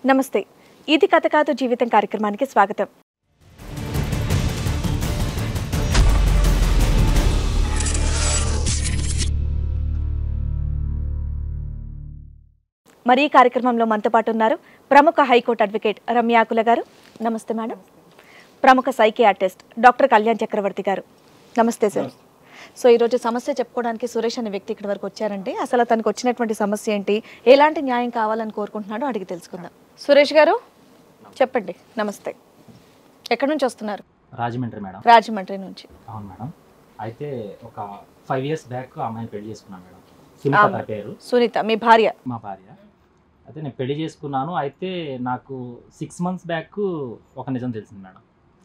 నమస్తే ఇది కథ కాదు జీవితం కార్యక్రమానికి స్వాగతం మరి ఈ కార్యక్రమంలో మనతో పాటు ఉన్నారు ప్రముఖ హైకోర్టు అడ్వకేట్ రమ్యాకుల గారు నమస్తే మేడం ప్రముఖ సైకియాట్రిస్ట్ డాక్టర్ కళ్యాణ్ చక్రవర్తి గారు నమస్తే సార్ సో ఈరోజు సమస్య చెప్పుకోవడానికి సురేష్ అనే వ్యక్తి ఇక్కడి వరకు వచ్చారండి అసలు తనకు వచ్చినటువంటి సమస్య ఏంటి ఎలాంటి న్యాయం కావాలని కోరుకుంటున్నాడో అడిగి తెలుసుకుందాం సురేష్ గారు చెప్పండి నమస్తే ఎక్కడి నుంచి వస్తున్నారు రాజమండ్రి మేడం రాజమండ్రి నుంచి అవును మేడం అయితే ఒక ఫైవ్ ఇయర్స్ బ్యాక్ అమ్మాయిని పెళ్లి చేసుకున్నాను మేడం సునీత తన పేరు సునీత మీ భార్య మా భార్య అయితే నేను పెళ్లి చేసుకున్నాను అయితే నాకు సిక్స్ మంత్స్ బ్యాక్ ఒక నిజం తెలిసింది మేడం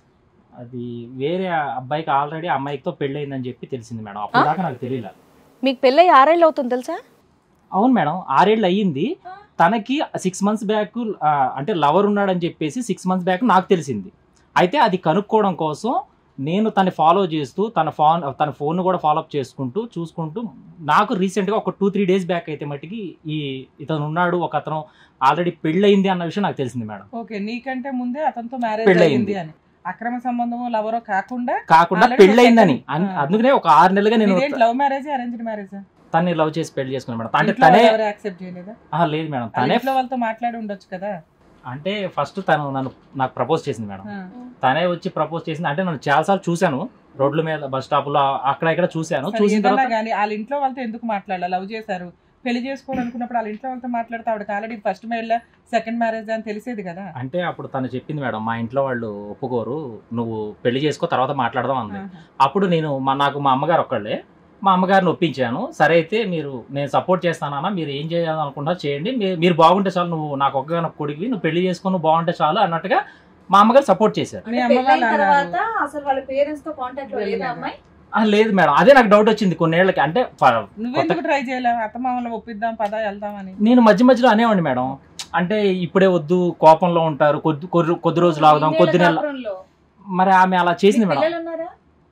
అది వేరే అబ్బాయికి ఆల్రెడీ అమ్మాయితో పెళ్ళి అయిందని చెప్పి తెలిసింది మేడం అప్పుడు దాకా నాకు తెలియలేదు మీకు పెళ్ళై ఆరేళ్ళు అవుతుంది తెలుసా అవును మేడం ఆరేళ్ళు అయ్యింది తనకి సిక్స్ మంత్స్ బ్యాక్ అంటే లవర్ ఉన్నాడని చెప్పేసి సిక్స్ మంత్స్ బ్యాక్ నాకు తెలిసింది అయితే అది కనుక్కోవడం కోసం నేను తను ఫాలో చేస్తూ తన ఫోన్ తన ఫోన్ కూడా ఫాలో అప్ చేసుకుంటూ చూసుకుంటూ నాకు రీసెంట్గా ఒక టూ త్రీ డేస్ బ్యాక్ అయితే మట్టుకి ఈ ఇతను ఉన్నాడు ఒక అతను ఆల్రెడీ పెళ్ళయింది అన్న విషయం నాకు తెలిసింది మేడం ఓకే నీకంటే ముందే అతనితో మ్యారేజ్ పెళ్ళయింది. అయింది అని అక్రమ సంబంధము లవరో కాకుండా కాకుండా Already పెళ్ళయిందని second- అన్- ఆ. అందుకనే ఒక ఆరు నెలలుగా నేను లవ్ మ్యారేజ్ అరేంజ్డ్ మ్యారేజ్ తన్ని లవ్ చేసి పెళ్లి చేసుకున్నాను మేడం అంటే తనే ఎవరు యాక్సెప్ట్ చేయలేదా ఆహా, లేదు మేడం వాళ్ళ తనే ఇంట్లో వాళ్ళతో మాట్లాడి ఉండొచ్చు కదా అంటే ఫస్ట్ తను నన్ను నాకు ప్రపోజ్ చేసింది మేడం ఆ. తనే వచ్చి ప్రపోజ్ చేసింది అంటే నన్ను చాలాసార్లు చూశాను రోడ్ల మీద బస్ స్టాప్ లో అక్కడ ఇక్కడ చూశాను సరే, చూసిన ఏదన్నా తర్వాత కానీ వాళ్ళ ఇంట్లో వాళ్ళతో ఎందుకు మాట్లాడాలి లవ్ చేశారు పెళ్లి చేసుకోవాలి అనుకున్నప్పుడు వాళ్ళ ఇంట్లో వాళ్ళతో మాట్లాడితే ఆవిడకి already first marriage second marriage అని తెలిసేది కదా అంటే అప్పుడు తను చెప్పింది మేడం మా ఇంట్లో వాళ్ళు ఒప్పుకోరు నువ్వు పెళ్లి చేసుకో తర్వాత మాట్లాడదాం అంది ఆహా. అప్పుడు నేను మా నాకు మా అమ్మగారు ఒక్కళ్ళే మా అమ్మగారిని ఒప్పించాను సరే అయితే మీరు నేను సపోర్ట్ చేస్తానన్నా మీరు ఏం చేయాలనుకుంటా చేయండి మీ- మీరు బాగుంటే చాలు నువ్వు నాకు ఒక్కగా కొడుకువి నువ్వు పెళ్లి చేసుకొని నువ్వు బాగుంటే చాలు అన్నట్టుగా మా అమ్మగారు సపోర్ట్ చేశారు మీ అమ్మ వాళ్ళు అన్నారు అసలు వాళ్ళ పేరెంట్స్ తో కాంటాక్ట్ లో లేదా అమ్మాయి? ఆ, లేదు మేడం అదే నాకు డౌట్ వచ్చింది కొన్నేళ్ళకి అంటే ఫ- నువ్వెందుకు ట్రై చేయలేవు అత్తమామలు ఒప్పిద్దాం పదా వెళ్దామని నేను మధ్య మధ్యలో అనేవాడిని మేడం అంటే ఇప్పుడే వద్దు కోపంలో ఉంటారు కొద్ది కొద్ది కొద్ది రోజులు ఆగుదాం కొద్ది నెల మరి ఆమె అలా చేసింది మేడం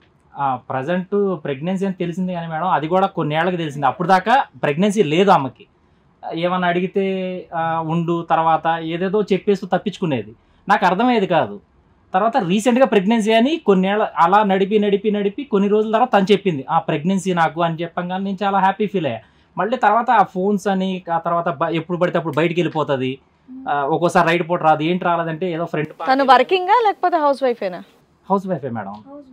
ప్రజెంట్ ప్రెగ్నెన్సీ అని తెలిసింది కానీ మేడం అది కూడా కొన్నేళ్ళకి తెలిసింది అప్పుడు దాకా ప్రెగ్నెన్సీ లేదు ఆమెకి ఏమన్నా అడిగితే ఆ, ఉండు తర్వాత ఏదేదో చెప్పేస్తూ తప్పించుకునేది నాకు అర్థమయ్యేది కాదు తర్వాత రీసెంట్గా ప్రెగ్నెన్సీ అని కొన్నేళ్ళ అలా నడిపి నడిపి నడిపి కొన్ని రోజుల తర్వాత తను చెప్పింది ఆ ప్రెగ్నెన్సీ నాకు అని చెప్పంగానే నేను చాలా హ్యాపీ ఫీల్ అయ్యా మళ్ళీ తర్వాత ఆ ఫోన్స్ అని ఆ తర్వాత బ- ఎప్పుడు పడితే అప్పుడు బయటికి వెళ్ళిపోతుంది ఆ, ఒక్కోసారి రైట్ పోటీ రాదు ఏంటి రాలేదంటే ఏదో ఫ్రెండ్ తను వర్కింగా లేకపోతే హౌస్ వైఫేనా హౌస్ వైఫే మేడం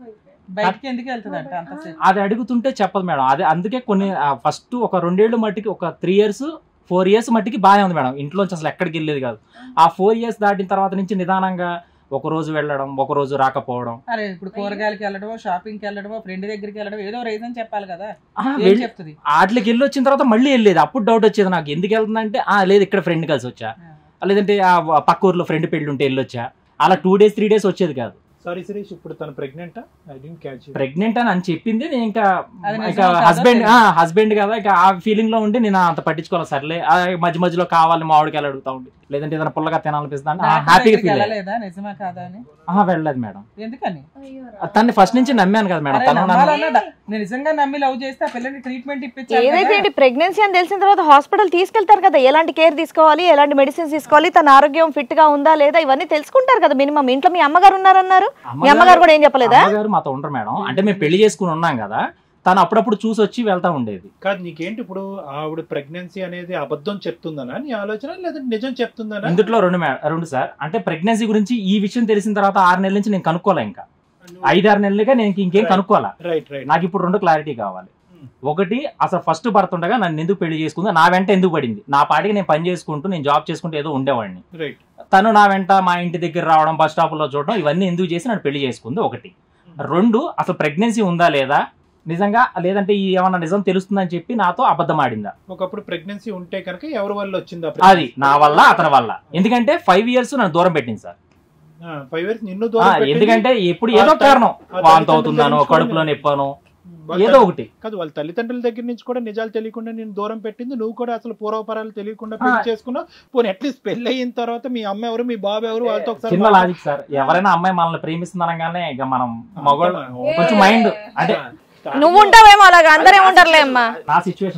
బయటికి ఎందుకు వెళ్తుంది అంట అంతసేపు అది అడుగుతుంటే చెప్పదు మేడం అదే అందుకే కొన్ని ఫస్ట్ ఒక రెండేళ్ళు మట్టికి ఒక త్రీ ఇయర్స్ ఫోర్ ఇయర్స్ మట్టికి బాగానే ఉంది మేడం ఇంట్లోంచి అసలు ఎక్కడికి వెళ్ళేది కాదు ఆ ఫోర్ ఇయర్స్ దాటిన తర్వాత నుంచి నిదానంగా ఒక రోజు వెళ్ళడం ఒక రోజు రాకపోవడం అరే ఇప్పుడు కూరగాయలకి వెళ్ళడమో షాపింగ్ కి వెళ్ళడమో ఫ్రెండ్ దగ్గరికి వెళ్ళడం ఏదో రీజన్ చెప్పాలి కదా ఆ, ఏం వెళ్ళి- చెప్తుంది వాటికి వెళ్ళి వచ్చిన తర్వాత మళ్ళీ వెళ్ళేది అప్పుడు డౌట్ వచ్చేది నాకు ఎందుకు వెళ్తుందంటే ఆ లేదు ఇక్కడ ఫ్రెండ్ కలిసి వచ్చా లేదంటే ఆ పక్క ఊర్లో ఫ్రెండ్ పెళ్లి ఉంటే వెళ్ళొచ్చా అలా టూ డేస్ త్రీ డేస్ వచ్చేది కాదు సారీ సురేష్ ఇప్పుడు తను pregnant I didn't catch pregnant అని అని చెప్పింది నేను ఇంకా అది నిజమో ఇంకా కాదో హస్బెండ్ తెలియదు. హస్బెండ్ కదా ఇక ఆ ఫీలింగ్ లో ఉండి నేను అంత పట్టించుకోవాలి సర్లే ఆ మధ్య మధ్యలో కావాలి మామిడికి వెళ్ళి అడుగుతా ఉండి లేదంటే ఏదైనా పుల్లగా తినాలనిపిస్తుంది డాక్టర్ హ్యాపీగా దగ్గరికి ఫీల్ వెళ్ళలేదా నిజమా కాదా అని వెళ్ళలేదు మేడం ఎందుకని తన్ని ఫస్ట్ నుంచి నమ్మాను కదా మేడం అరే తను నన్ను- నమ్మాలన్నా డా- నేను నిజంగా నమ్మి లవ్ చేస్తే ఆ పిల్లకి ట్రీట్మెంట్ ఇప్పించాలి ఏదైతే కదా. ఏంటి ప్రెగ్నెన్సీ అని తెలిసిన తర్వాత హాస్పిటల్ తీసుకెళ్తారు కదా ఎలాంటి కేర్ తీసుకోవాలి ఎలాంటి మెడిసిన్స్ తీసుకోవాలి తన ఆరోగ్యం ఫిట్ గా ఉందా లేదా ఇవన్నీ తెలుసుకుంటారు కదా మినిమం ఇంట్లో మీ అమ్మగారు ఉన్నారన్నారు మీ అమ్మగారు కూడా ఏం చెప్పలేదా అమ్మగారు మాతో ఉండరు మేడం అంటే మేము పెళ్లి చేసుకుని ఉన్నాం కదా తను అప్పుడప్పుడు చూసి వచ్చి వెళ్తా ఉండేది కాదు నీకేంటి ఇప్పుడు ఆవిడ ప్రెగ్నెన్సీ అనేది అబద్ధం చెప్తుందనా నీ ఆలోచన లేదా నిజం చెప్తుందనా ఇందులో రెండు మే- రెండు సార్ అంటే ప్రెగ్నెన్సీ గురించి ఈ విషయం తెలిసిన తర్వాత ఆరు నెలల నుంచి నేను కనుక్కోలే ఇంకా ఐదు ఆరు నెలలుగా నేను ఇంకేం Right. కనుక్కోవాలా రైట్ రైట్ నాకు ఇప్పుడు రెండు క్లారిటీ కావాలి ఒకటి అసలు ఫస్ట్ భర్త ఉండగా నన్ను ఎందుకు పెళ్లి చేసుకుందో నా వెంట ఎందుకు పడింది నా పాటికి నేను పని చేసుకుంటూ నేను జాబ్ చేసుకుంటూ ఏదో ఉండేవాడిని రైట్ తను నా వెంట మా ఇంటి దగ్గర రావడం బస్ స్టాప్ లో చూడడం ఇవన్నీ ఎందుకు చేసి నన్ను పెళ్లి చేసుకుంది ఒకటి రెండు అసలు ప్రెగ్నెన్సీ ఉందా లేదా నిజంగా లేదంటే ఈ ఏమన్నా నిజం తెలుస్తుందని చెప్పి నాతో అబద్ధం ఆడిందా ఒకప్పుడు ప్రెగ్నెన్సీ ఉంటే కనుక ఎవరి వల్ల వచ్చింది అది నా వల్ల అతని వల్ల ఎందుకంటే ఫైవ్ ఇయర్స్ నన్ను దూరం పెట్టింది సార్ ఫైవ్ ఇయర్స్ నిన్ను ఆ, దూరం పెట్టింది. ఎందుకంటే ఎప్పుడు ఏదో ఆ తల్లి- కారణం ఆ వాంత తల్లిదండ్రుల అవుతున్నాను గురించి కడుపులో కూడా నొప్పాను వాళ్ళ ఏదో తల్లి- ఒకటి కాదు వాళ్ళ తల్లిదండ్రుల దగ్గర నుంచి కూడా నిజాలు తెలియకుండా నేను దూరం పెట్టింది నువ్వు కూడా అసలు పూర్వపరాలు తెలియకుండా పెళ్లి ఆ. చేసుకున్నావు పోనీ అట్లీస్ట్ పెళ్లి అయిన తర్వాత మీ అమ్మ ఎవరు మీ బాబు ఎవరు వాళ్ళతో ఒకసారి చిన్న మాట్లాడు. లాజిక్ సార్ ఎవరైనా అమ్మాయి మనల్ని ప్రేమిస్తుందనగానే ఇక మనం మగవాళ్ళు ఏ. కొంచెం మైండ్ అంటే నువ్వు ఉంటావేమో అలాగా అందరూ ఏముంటారులే అమ్మా నా సిచ్యువేషన్ లో మేడం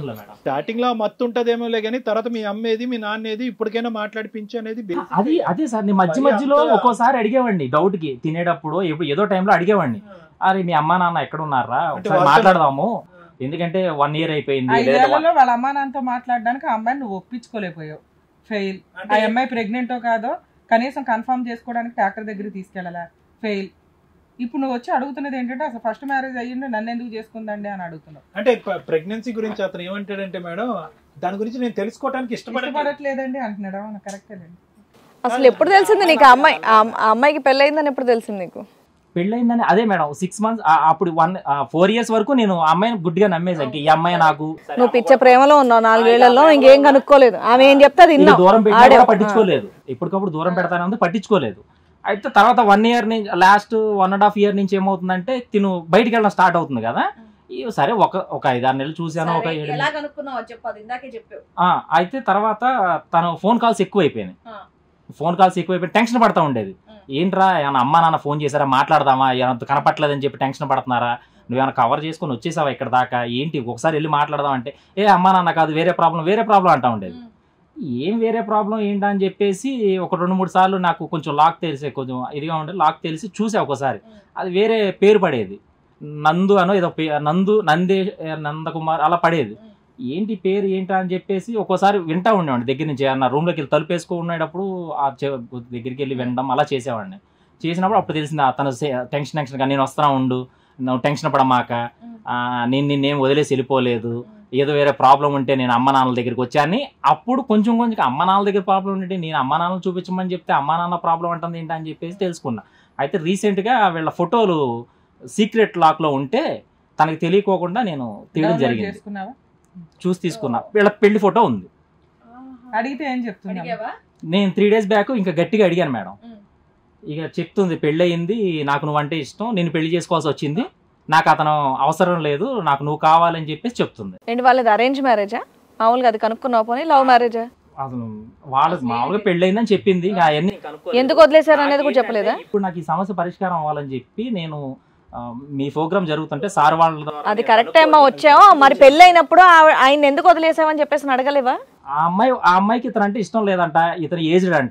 స్టార్టింగ్ లో ఆ మత్తు ఉంటదేమోలే కానీ తర్వాత మీ అమ్మ ఏది మీ నాన్న ఏది ఇప్పటికైనా మాట్లాడిపించు అనేది basic. అది అదే సార్ నేను మధ్య మరి మధ్యలో అంత- ఒక్కోసారి అడిగేవాడిని డౌట్ కి తినేటప్పుడు ఎప్పుడు- ఏదో టైంలో అడిగేవాడిని అరే మీ అమ్మా నాన్న ఎక్కడ ఉన్నారా అంటే ఒకసారి వాస్తవం- మాట్లాడదాము ఎందుకంటే వన్ ఇయర్ అయిపోయింది లేదా ఐదేళ్లలో వాళ్ళ అమ్మా నాన్నతో మాట్లాడడానికి ఆ అమ్మాయిని నువ్వు ఒప్పించుకోలేకపోయావు ఫెయిల్ ఆ అంటే అమ్మాయి ప్రెగ్నెంటో కాదో కనీసం కన్ఫర్మ్ చేసుకోవడానికి డాక్టర్ దగ్గరికి తీసుకెళ్ళాలా ఫెయిల్ ఇప్పుడు నువ్వు వచ్చి అడుగుతున్నది ఏంటంటే అసలు ఫస్ట్ మ్యారేజ్ అయ్యిండు నన్ను ఎందుకు చేసుకుందండి అని అడుగుతున్నావు అంటే ప్రెగ్నెన్సీ గురించి అతను ఏమంటాడంటే మేడం దాని గురించి నేను తెలుసుకోవడానికి ఇష్టపడట్లేదు ఇష్టపడట్లేదండి అంటున్నాడు అవును కరెక్టేనండి అసలు ఎప్పుడు తెలిసింది నీకు ఆ అమ్మాయి ఆ అమ్- ఆ అమ్మాయికి పెళ్ళయిందని ఎప్పుడు తెలిసింది నీకు పెళ్ళయిందని అదే మేడం సిక్స్ మంత్స్ అప్పుడు వన్ ఫోర్ ఇయర్స్ వరకు నేను ఆ అమ్మాయిని గుడ్డిగా నమ్మేసాను ఇంక ఈ అమ్మాయి నాకు నువ్వు పిచ్చ ప్రేమలో ఉన్నావు నాలుగేళ్లలో ఇంకేం కనుక్కోలేదు ఆమె ఏం చెప్తే అది ఇది విన్నావు దూరం పెట్టినా ఆడే- కూడా పట్టించుకోలేదు ఇప్పటికప్పుడు దూరం పెడతానే ఉంది పట్టించుకోలేదు అయితే తర్వాత వన్ ఇయర్ నుంచి last one and half year నుంచి ఏమవుతుందంటే తిను బయటికి వెళ్ళడం స్టార్ట్ అవుతుంది కదా ఈ సరే ఒక ఒక ఐదారు నెలలు చూశాను ఒక ఏడు నెలలు. కనుక్కున్నావు చెప్పు అది ఇందాకే చెప్పావు ఆ, అయితే తర్వాత తను ఫోన్ కాల్స్ ఎక్కువ అయిపోయినాయి ఆ. ఫోన్ కాల్స్ ఎక్కువ అయిపోయి టెన్షన్ పడతా ఉండేది ఉం. ఏంట్రా ఏమన్నా అమ్మా నాన్న ఫోన్ చేశారా మాట్లాడదామా ఏమంత కనపట్లేదని చెప్పి టెన్షన్ పడుతున్నారా నువ్వేమైనా కవర్ చేసుకొని వచ్చేసావా ఇక్కడ దాకా ఏంటి ఒకసారి వెళ్ళి మాట్లాడదాం అంటే ఏ అమ్మా నాన్న కాదు వేరే ప్రాబ్లం వేరే ప్రాబ్లం అంటా ఉండేది ఏం వేరే ప్రాబ్లం ఏంటా అని చెప్పేసి ఒక రెండు మూడు సార్లు నాకు కొంచెం లాక్ తెలిసే కొంచెం ఇదిగా ఉండే లాక్ తెలిసి చూసా ఒకసారి అది వేరే పేరు పడేది నందు అనో ఏదో పే- నందు నందే నందకుమార్ అలా పడేది ఏంటి పేరు ఏంటా అని చెప్పేసి ఒక్కోసారి వింటా ఉండేవాడిని దగ్గర నుంచి అన్న రూమ్లోకి వెళ్ళి తలుపేసుకో ఉండేటప్పుడు ఆ చె- దగ్గరికి వెళ్ళి వినడం అలా చేసేవాడిని చేసినప్పుడు అప్పుడు తెలిసింది అతను టెన్షన్ టెన్షన్గా నేను వస్తున్నా ఉండు నువ్వు టెన్షన్ పడమాక ఆ, నేను నిన్నేం వదిలేసి వెళ్ళిపోలేదు ఏదో వేరే ప్రాబ్లం ఉంటే నేను అమ్మ నాన్నల దగ్గరికి వచ్చాను అప్పుడు కొంచెం కొంచెం అమ్మ నాన్నల దగ్గర ప్రాబ్లం ఉంటే నేను అమ్మ నాన్నలు చూపించమని చెప్తే అమ్మ నాన్న ప్రాబ్లం అంటుంది ఏంటి అని చెప్పేసి తెలుసుకున్నా అయితే రీసెంట్గా వీళ్ళ ఫోటోలు సీక్రెట్ లాక్లో ఉంటే తనకి తెలియకోకుండా నేను తీయడం Download జరిగింది చేసుకున్నావా చూసి తీసుకున్నా వీళ్ళ పెళ్లి ఫోటో ఉంది అడిగితే ఏం చెప్తున్నా నేను త్రీ డేస్ బ్యాక్ ఇంకా గట్టిగా అడిగాను మేడం ఉం. ఇక చెప్తుంది పెళ్ళి అయింది నాకు నువ్వంటే ఇష్టం నేను పెళ్లి చేసుకోవాల్సి వచ్చింది నాకు అతను అవసరం లేదు నాకు నువ్వు కావాలని చెప్పేసి చెప్తుంది ఏంటి వాళ్ళది అరేంజ్ మ్యారేజా మామూలుగా అది కనుక్కున్నావు పోనీ లవ్ మ్యారేజా అసలు వాళ్ళకి మామూలుగా పెళ్ళయిందని చెప్పింది ఇంకా అవన్నీ ఎందుకు వదిలేశారు అనేది కూడా చెప్పలేదా ఇప్పుడు నాకు ఈ సమస్య పరిష్కారం అవ్వాలని చెప్పి నేను ఆ, మీ ప్రోగ్రామ్ జరుగుతుంటే సార్ వాళ్ళ ద్వారా అది కరెక్ట్ అమ్మా వచ్చావు మరి పెళ్ళి అయినప్పుడు ఆవి- ఆయన ఎందుకు వదిలేసావని చెప్పేసి అడగలేవా ఆ అమ్మాయి ఆ అమ్మాయికి ఇతను అంటే ఇష్టం లేదంట ఇతను ఏజ్డ్ అంట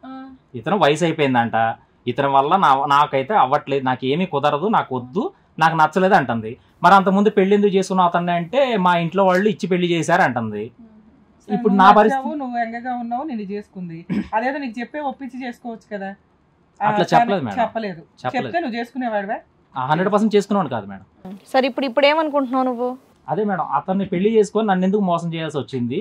ఇతను వయసు అయిపోయిందంట ఇతని వల్ల నా నాకైతే అవ్వట్లేదు నాకు ఏమీ కుదరదు నాకు వద్దు నాకు నచ్చలేదు అంటుంది మరి అంత ముందు పెళ్లి ఎందుకు చేసుకున్నావు అతన్ని అంటే మా ఇంట్లో వాళ్ళు ఇచ్చి పెళ్లి చేశారు అంటుంది ఇప్పుడు నువ్వు నా నచ్చావు, పరిస్థితి నువ్వు ఎంగగా ఉన్నావు నేను చేసుకుంది అదేదో నీకు చెప్పే ఒప్పించి చేసుకోవచ్చు కదా ఆ, అట్లా కానీ చెప్పలేదు మేడం. చెప్పలేదు చెప్పలేదు చెప్తే నువ్వు చేసుకునేవాడివా హండ్రెడ్ పర్సెంట్ చేసుకున్నాను కాదు మేడం సరే ఇప్పుడు ఇప్పుడు ఏమనుకుంటున్నావు నువ్వు అదే మేడం అతన్ని పెళ్లి చేసుకొని నన్ను ఎందుకు మోసం చేయాల్సి వచ్చింది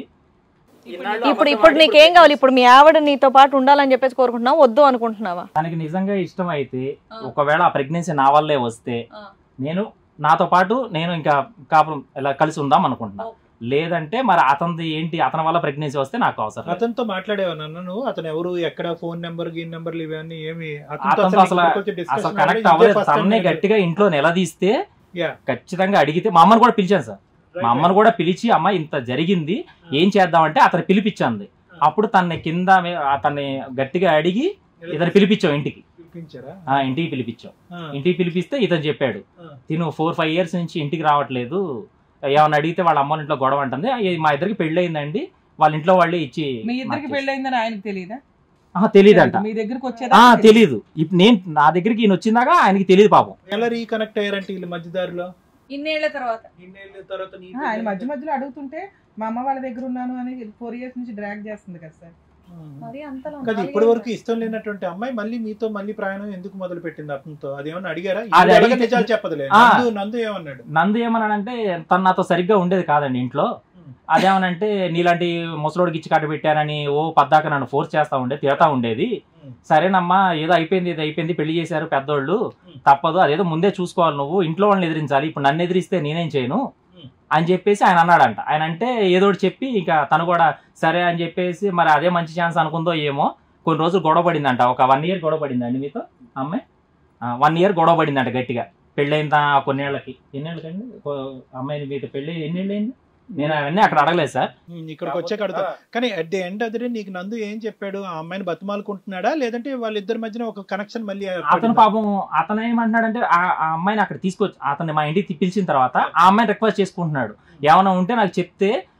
ఇప్పుడు ఇప్పుడు నీకేం కావాలి ఇప్పుడు మీ ఆవిడ నీతో పాటు ఉండాలని చెప్పేసి కోరుకుంటున్నావు వద్దు అనుకుంటున్నావా తనకి నిజంగా ఇష్టం అయితే ఒకవేళ ఆ ప్రెగ్నెన్సీ నా వల్లే వస్తే ఆ. నేను నాతో పాటు నేను ఇంకా కాపురం ఇలా కలిసి ఉందాం అనుకుంటున్నా లేదంటే మరి అతనిది ఏంటి అతని వల్ల ప్రెగ్నెన్సీ వస్తే నాకు అవసరం లేదు. అతనితో మాట్లాడేవా నన్ను నువ్వు అతను ఎవరు ఎక్కడ ఫోన్ నెంబర్ గీన్ నెంబర్లు ఇవన్నీ ఏమి అతనితో అసలు అసలు కనెక్ట్ అవ్వలేదు తన్నే గట్టిగా ఇంట్లో నిలదీస్తే Yeah. ఖచ్చితంగా అడిగితే మా అమ్మని కూడా పిలిచాను సార్ మా అమ్మని కూడా పిలిచి అమ్మ ఇంత జరిగింది ఏం చేద్దామంటే అతను పిలిపించింది అప్పుడు తన కింద మే- అతన్ని గట్టిగా అడిగి ఇతను పిలిపించాం ఇంటికి పిలిపించారా ఆ ఇంటికి పిలిపించాం ఆ, ఇంటికి పిలిపిస్తే ఇతను చెప్పాడు ఆ. తిను ఫోర్ ఫైవ్ ఇయర్స్ నుంచి ఇంటికి రావట్లేదు ఏమన్నా అడిగితే వాళ్ళ అమ్మ ఇంట్లో గొడవ అంటుంది "అయ్య, మా ఇద్దరికి పెళ్లి అయిందండి వాళ్ళ ఇంట్లో వాళ్ళే ఇచ్చి మీ ఇద్దరికి నాకు పెళ్ళయిందని ఆయనకి తెలియదా ఆహా, తెలీదంట మీ దగ్గరికి ఆ వచ్చేదా తెలీదు ఇప్పుడు నేను నా దగ్గరికి ఈయన వచ్చిందాక ఆయనకి తెలియదు పాపం ఎలా రీకనెక్ట్ అయ్యారంటే వీళ్ళు మధ్యదారిలో ఇన్నేళ్ల తర్వాత ఇన్నేళ్ళ తర్వాత నీ ఆ, ఆయన మధ్య మధ్యలో అడుగుతుంటే మా అమ్మ వాళ్ళ దగ్గర ఉన్నాను అని ఫోర్ ఇయర్స్ నుంచి డ్రాగ్ చేస్తుంది కదా సార్ మరి అంతలా కదా ఇప్పటి వరకు ఇష్టం లేనటువంటి అమ్మాయి మళ్ళీ మీతో మళ్ళీ ప్రయాణం ఎందుకు మొదలు పెట్టింది అతనితో అదేమన్నా అడిగారా అది ఈవిడ ఎలాగో అడిగితే- నిజాలు చెప్పదులే ఆ. నందు నందు ఏమన్నాడు నందు ఏమన్నాడంటే తను నాతో సరిగ్గా ఉండేది కాదండి ఇంట్లో అదేమనంటే నీలాంటి ముసలోడికి ఇచ్చి కట్ట పెట్టానని ఓ పద్దాక నన్ను ఫోర్స్ చేస్తా ఉండే తిడతా ఉండేది సరేనమ్మా ఏదో అయిపోయింది ఏదో అయిపోయింది పెళ్లి చేశారు పెద్దోళ్ళు తప్పదు అదేదో ముందే చూసుకోవాలి నువ్వు ఇంట్లో వాళ్ళని ఎదిరించాలి ఇప్పుడు నన్ను ఎదిరిస్తే నేనేం చేయను అని చెప్పేసి ఆయన అన్నాడంట ఆయన అంటే ఏదో ఒకటి చెప్పి ఇక తను కూడా సరే అని చెప్పేసి మరి అదే మంచి ఛాన్స్ అనుకుందో ఏమో కొన్ని రోజులు గొడవ పడిందంట ఒక వన్ ఇయర్ గొడవ పడిందండి మీతో అమ్మాయి వన్ ఇయర్ గొడవ పడిందంట గట్టిగా పెళ్ళైన కొన్నేళ్ళకి ఎన్నేళ్ళకండి ఓ అమ్మాయిని మీతో పెళ్ళి ఎన్నేళ్ళు అయింది నేను అవన్నీ అక్కడ అడగలేదు సార్ ఉమ్, ఇక్కడికి వచ్చాక అడుగుతా కానీ అట్ ది ఎండ్ అదే నీకు నందు ఏం చెప్పాడు ఆ అమ్మాయిని బతిమాలుకుంటున్నాడా లేదంటే వాళ్ళిద్దరి మధ్యన ఒక కనెక్షన్ మళ్ళీ అతను ఏర్పడిందా? పాపం అతను ఏమంటున్నాడంటే ఆ ఆ అమ్మాయిని అక్కడ తీసుకొచ్చి అతన్ని మా ఇంటికి పిలిచిన తర్వాత ఆ అమ్మాయిని రిక్వెస్ట్ చేసుకుంటున్నాడు ఏమైనా ఉంటే నాకు చెప్తే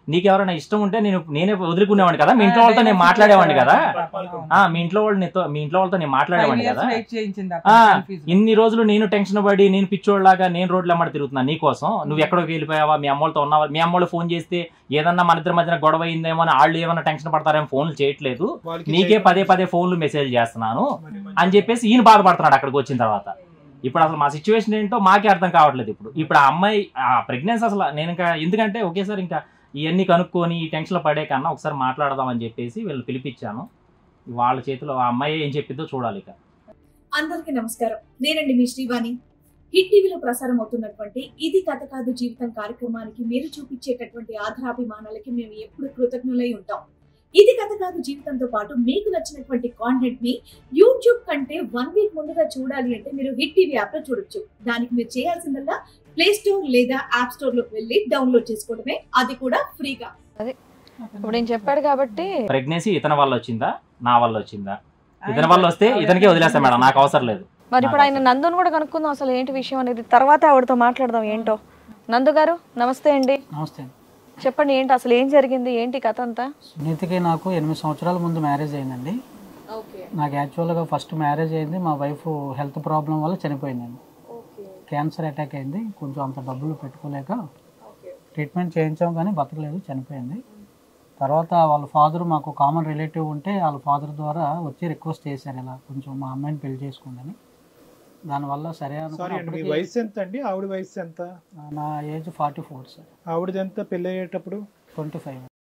నీకు ఎవరైనా ఇష్టం ఉంటే నేను నేనే వదులుకునేవాడిని కదా మీ ఇంట్లో వాళ్ళతో నేను మాట్లాడేవాడిని కదా ఆ మీ ఇంట్లో వాళ్ళు నీతో మీ ఇంట్లో వాళ్ళతో నేను మాట్లాడేవాడిని కదా వెయిట్ చేయించింది ఆ, అతను confuse. ఇన్ని రోజులు నేను టెన్షన్ పడి నేను పిచ్చోళ్ళలాగా నేను రోడ్లు అమ్మడి తిరుగుతున్నా నీకోసం నువ్వు ఎక్కడికి వెళ్ళిపోయావా మీ అమ్మోళ్ళతో ఉన్నావా మీ అమ్మోళ్ళు ఫోన్ చేస్తే ఏదన్నా మన ఇద్దరి మధ్యన గొడవ అయిందేమో అని వాళ్ళు ఏమైనా టెన్షన్ పడతారేమో ఫోన్లు చేయట్లేదు వాళ్ళకి నీకే చేయకుండా పదే పదే ఫోన్లు మెసేజ్ చేస్తున్నాను మరి మంచి- అని చెప్పేసి ఈయన బాధపడుతున్నాడు అక్కడికి వచ్చిన తర్వాత ఇప్పుడు అసలు మా సిచ్యువేషన్ ఏంటో మాకే అర్థం కావట్లేదు ఇప్పుడు ఇప్పుడు ఆ అమ్మాయి ఆ ప్రెగ్నెన్సీ అసలు నేను ఇంకా ఎందుకంటే ఒకేసారి ఇంకా ఇవన్నీ కనుక్కొని ఈ టెన్షన్లో పడే కన్నా ఒకసారి మాట్లాడదాం అని చెప్పేసి వీళ్ళు పిలిపించాను వాళ్ళ చేతిలో ఆ అమ్మాయి ఏం చెప్పిందో చూడాలి ఇక అందరికీ నమస్కారం నేనండి మీ శ్రీవాణి హిట్ టీవీలో ప్రసారం అవుతున్నటువంటి ఇది కథ కాదు జీవితం కార్యక్రమానికి మీరు చూపించేటటువంటి ఆధారాభిమానాలకి మేము ఎప్పుడు కృతజ్ఞులై ఉంటాం ఇది కథ కాదు జీవితంతో పాటు మీకు నచ్చినటువంటి కాంటెంట్ ని యూట్యూబ్ కంటే వన్ వీక్ ముందుగా చూడాలి అంటే మీరు హిట్ టీవీ యాప్ లో చూడొచ్చు దానికి మీరు చేయాల్సిందల్లా ప్లే స్టోర్ లేదా యాప్ స్టోర్ లోకి వెళ్ళి డౌన్లోడ్ చేసుకోవడమే అది కూడా ఫ్రీగా ఇప్పుడు నేను చెప్పాడు కాబట్టి ప్రెగ్నెన్సీ ఇతని వల్ల వచ్చిందా నా వల్ల వచ్చిందా ఇతని వల్ల వస్తే ఇతనికే వదిలేస్తాను మేడం నాకు అవసరం లేదు మరి ఇప్పుడు ఆయన నందుని కూడా కనుక్కుందాం అసలు ఏంటి విషయం అనేది తర్వాత ఆవిడతో మాట్లాడదాం ఏంటో నందు గారు నమస్తే అండి నమస్తే చెప్పండి ఏంటి అసలు ఏం జరిగింది ఏంటి కథ అంతా సునీతకి నాకు ఎనిమిది సంవత్సరాల ముందు మ్యారేజ్ అయిందండి నాకు యాక్చువల్గా ఫస్ట్ మ్యారేజ్ అయింది మా వైఫ్ హెల్త్ ప్రాబ్లం వల్ల చనిపోయిందండి క్యాన్సర్ అటాక్ అయింది కొంచెం అంత డబ్బులు పెట్టుకోలేక ట్రీట్మెంట్ చేయించాం కానీ బతకలేదు చనిపోయింది తర్వాత వాళ్ళ ఫాదర్ మాకు కామన్ రిలేటివ్ ఉంటే వాళ్ళ ఫాదర్ ద్వారా వచ్చి రిక్వెస్ట్ చేశారు ఇలా కొంచెం మా అమ్మాయిని పెళ్లి చేసుకోండి దానివల్ల సరే అనుకుని సారీ అండి మీ అప్పటికి వయసు ఎంత అండి ఆవిడ వయసు ఎంత నా ఏజ్ ఫార్టీ ఫోర్ సార్ ఆవిడది ఎంత పెళ్లి అయ్యేటప్పుడు ట్వంటీ ఫైవ్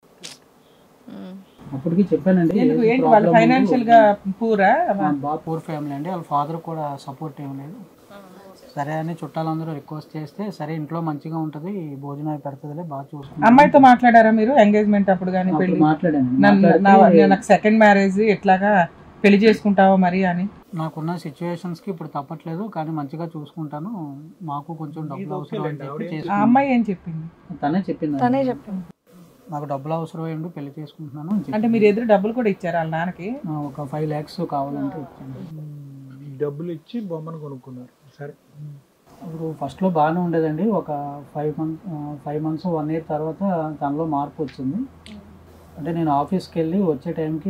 అప్పటికి చెప్పానండి ఎందుకు ఏజ్ ఏంటి వాళ్ళు problem ఉంది. ఫైనాన్షియల్ గా పూరా మా బాగా పూర్ ఫ్యామిలీ అండి వాళ్ళ ఫాదర్ కూడా సపోర్ట్ ఏం లేదు సరే అని చుట్టాలందరూ రిక్వెస్ట్ చేస్తే సరే ఇంట్లో మంచిగా ఉంటది భోజనం అవి పెడుతుందిలే బాగా చూసుకుంటాం అమ్మాయితో మాట్లాడారా మీరు ఎంగేజ్మెంట్ అప్పుడు కానీ అప్పుడు పెళ్లి మాట్లాడాను నన్ను నా- మాట్లాడితే నాకు సెకండ్ మ్యారేజ్ ఎట్లాగా పెళ్లి చేసుకుంటావా మరి అని నాకున్న సిచ్యువేషన్స్ కి ఇప్పుడు తప్పట్లేదు కానీ మంచిగా చూసుకుంటాను మాకు కొంచెం డబ్బులు అవసరం అని చెప్పి ఆ చేసుకున్నాను. అమ్మాయి ఏం చెప్పింది తనే చెప్పింది తనే చెప్పింది నాకు డబ్బులు అవసరం అయ్యిండు పెళ్లి చేసుకుంటున్నాను అని అంటే చెప్పింది. మీరు ఎదురు డబ్బులు కూడా ఇచ్చారు వాళ్ళ నాన్నకి ఆ, ఒక ఫైవ్ ల్యాక్స్ కావాలంటే ఇచ్చాను ఈ డబ్బులు ఇచ్చి బొమ్మను కొనుక్కున్నారు సరే ఇప్పుడు ఫస్ట్లో బాగానే ఉండేదండి ఒక five month five months one year తర్వాత తనలో మార్పు వచ్చింది అంటే నేను ఆఫీస్కి వెళ్ళి వచ్చే టైంకి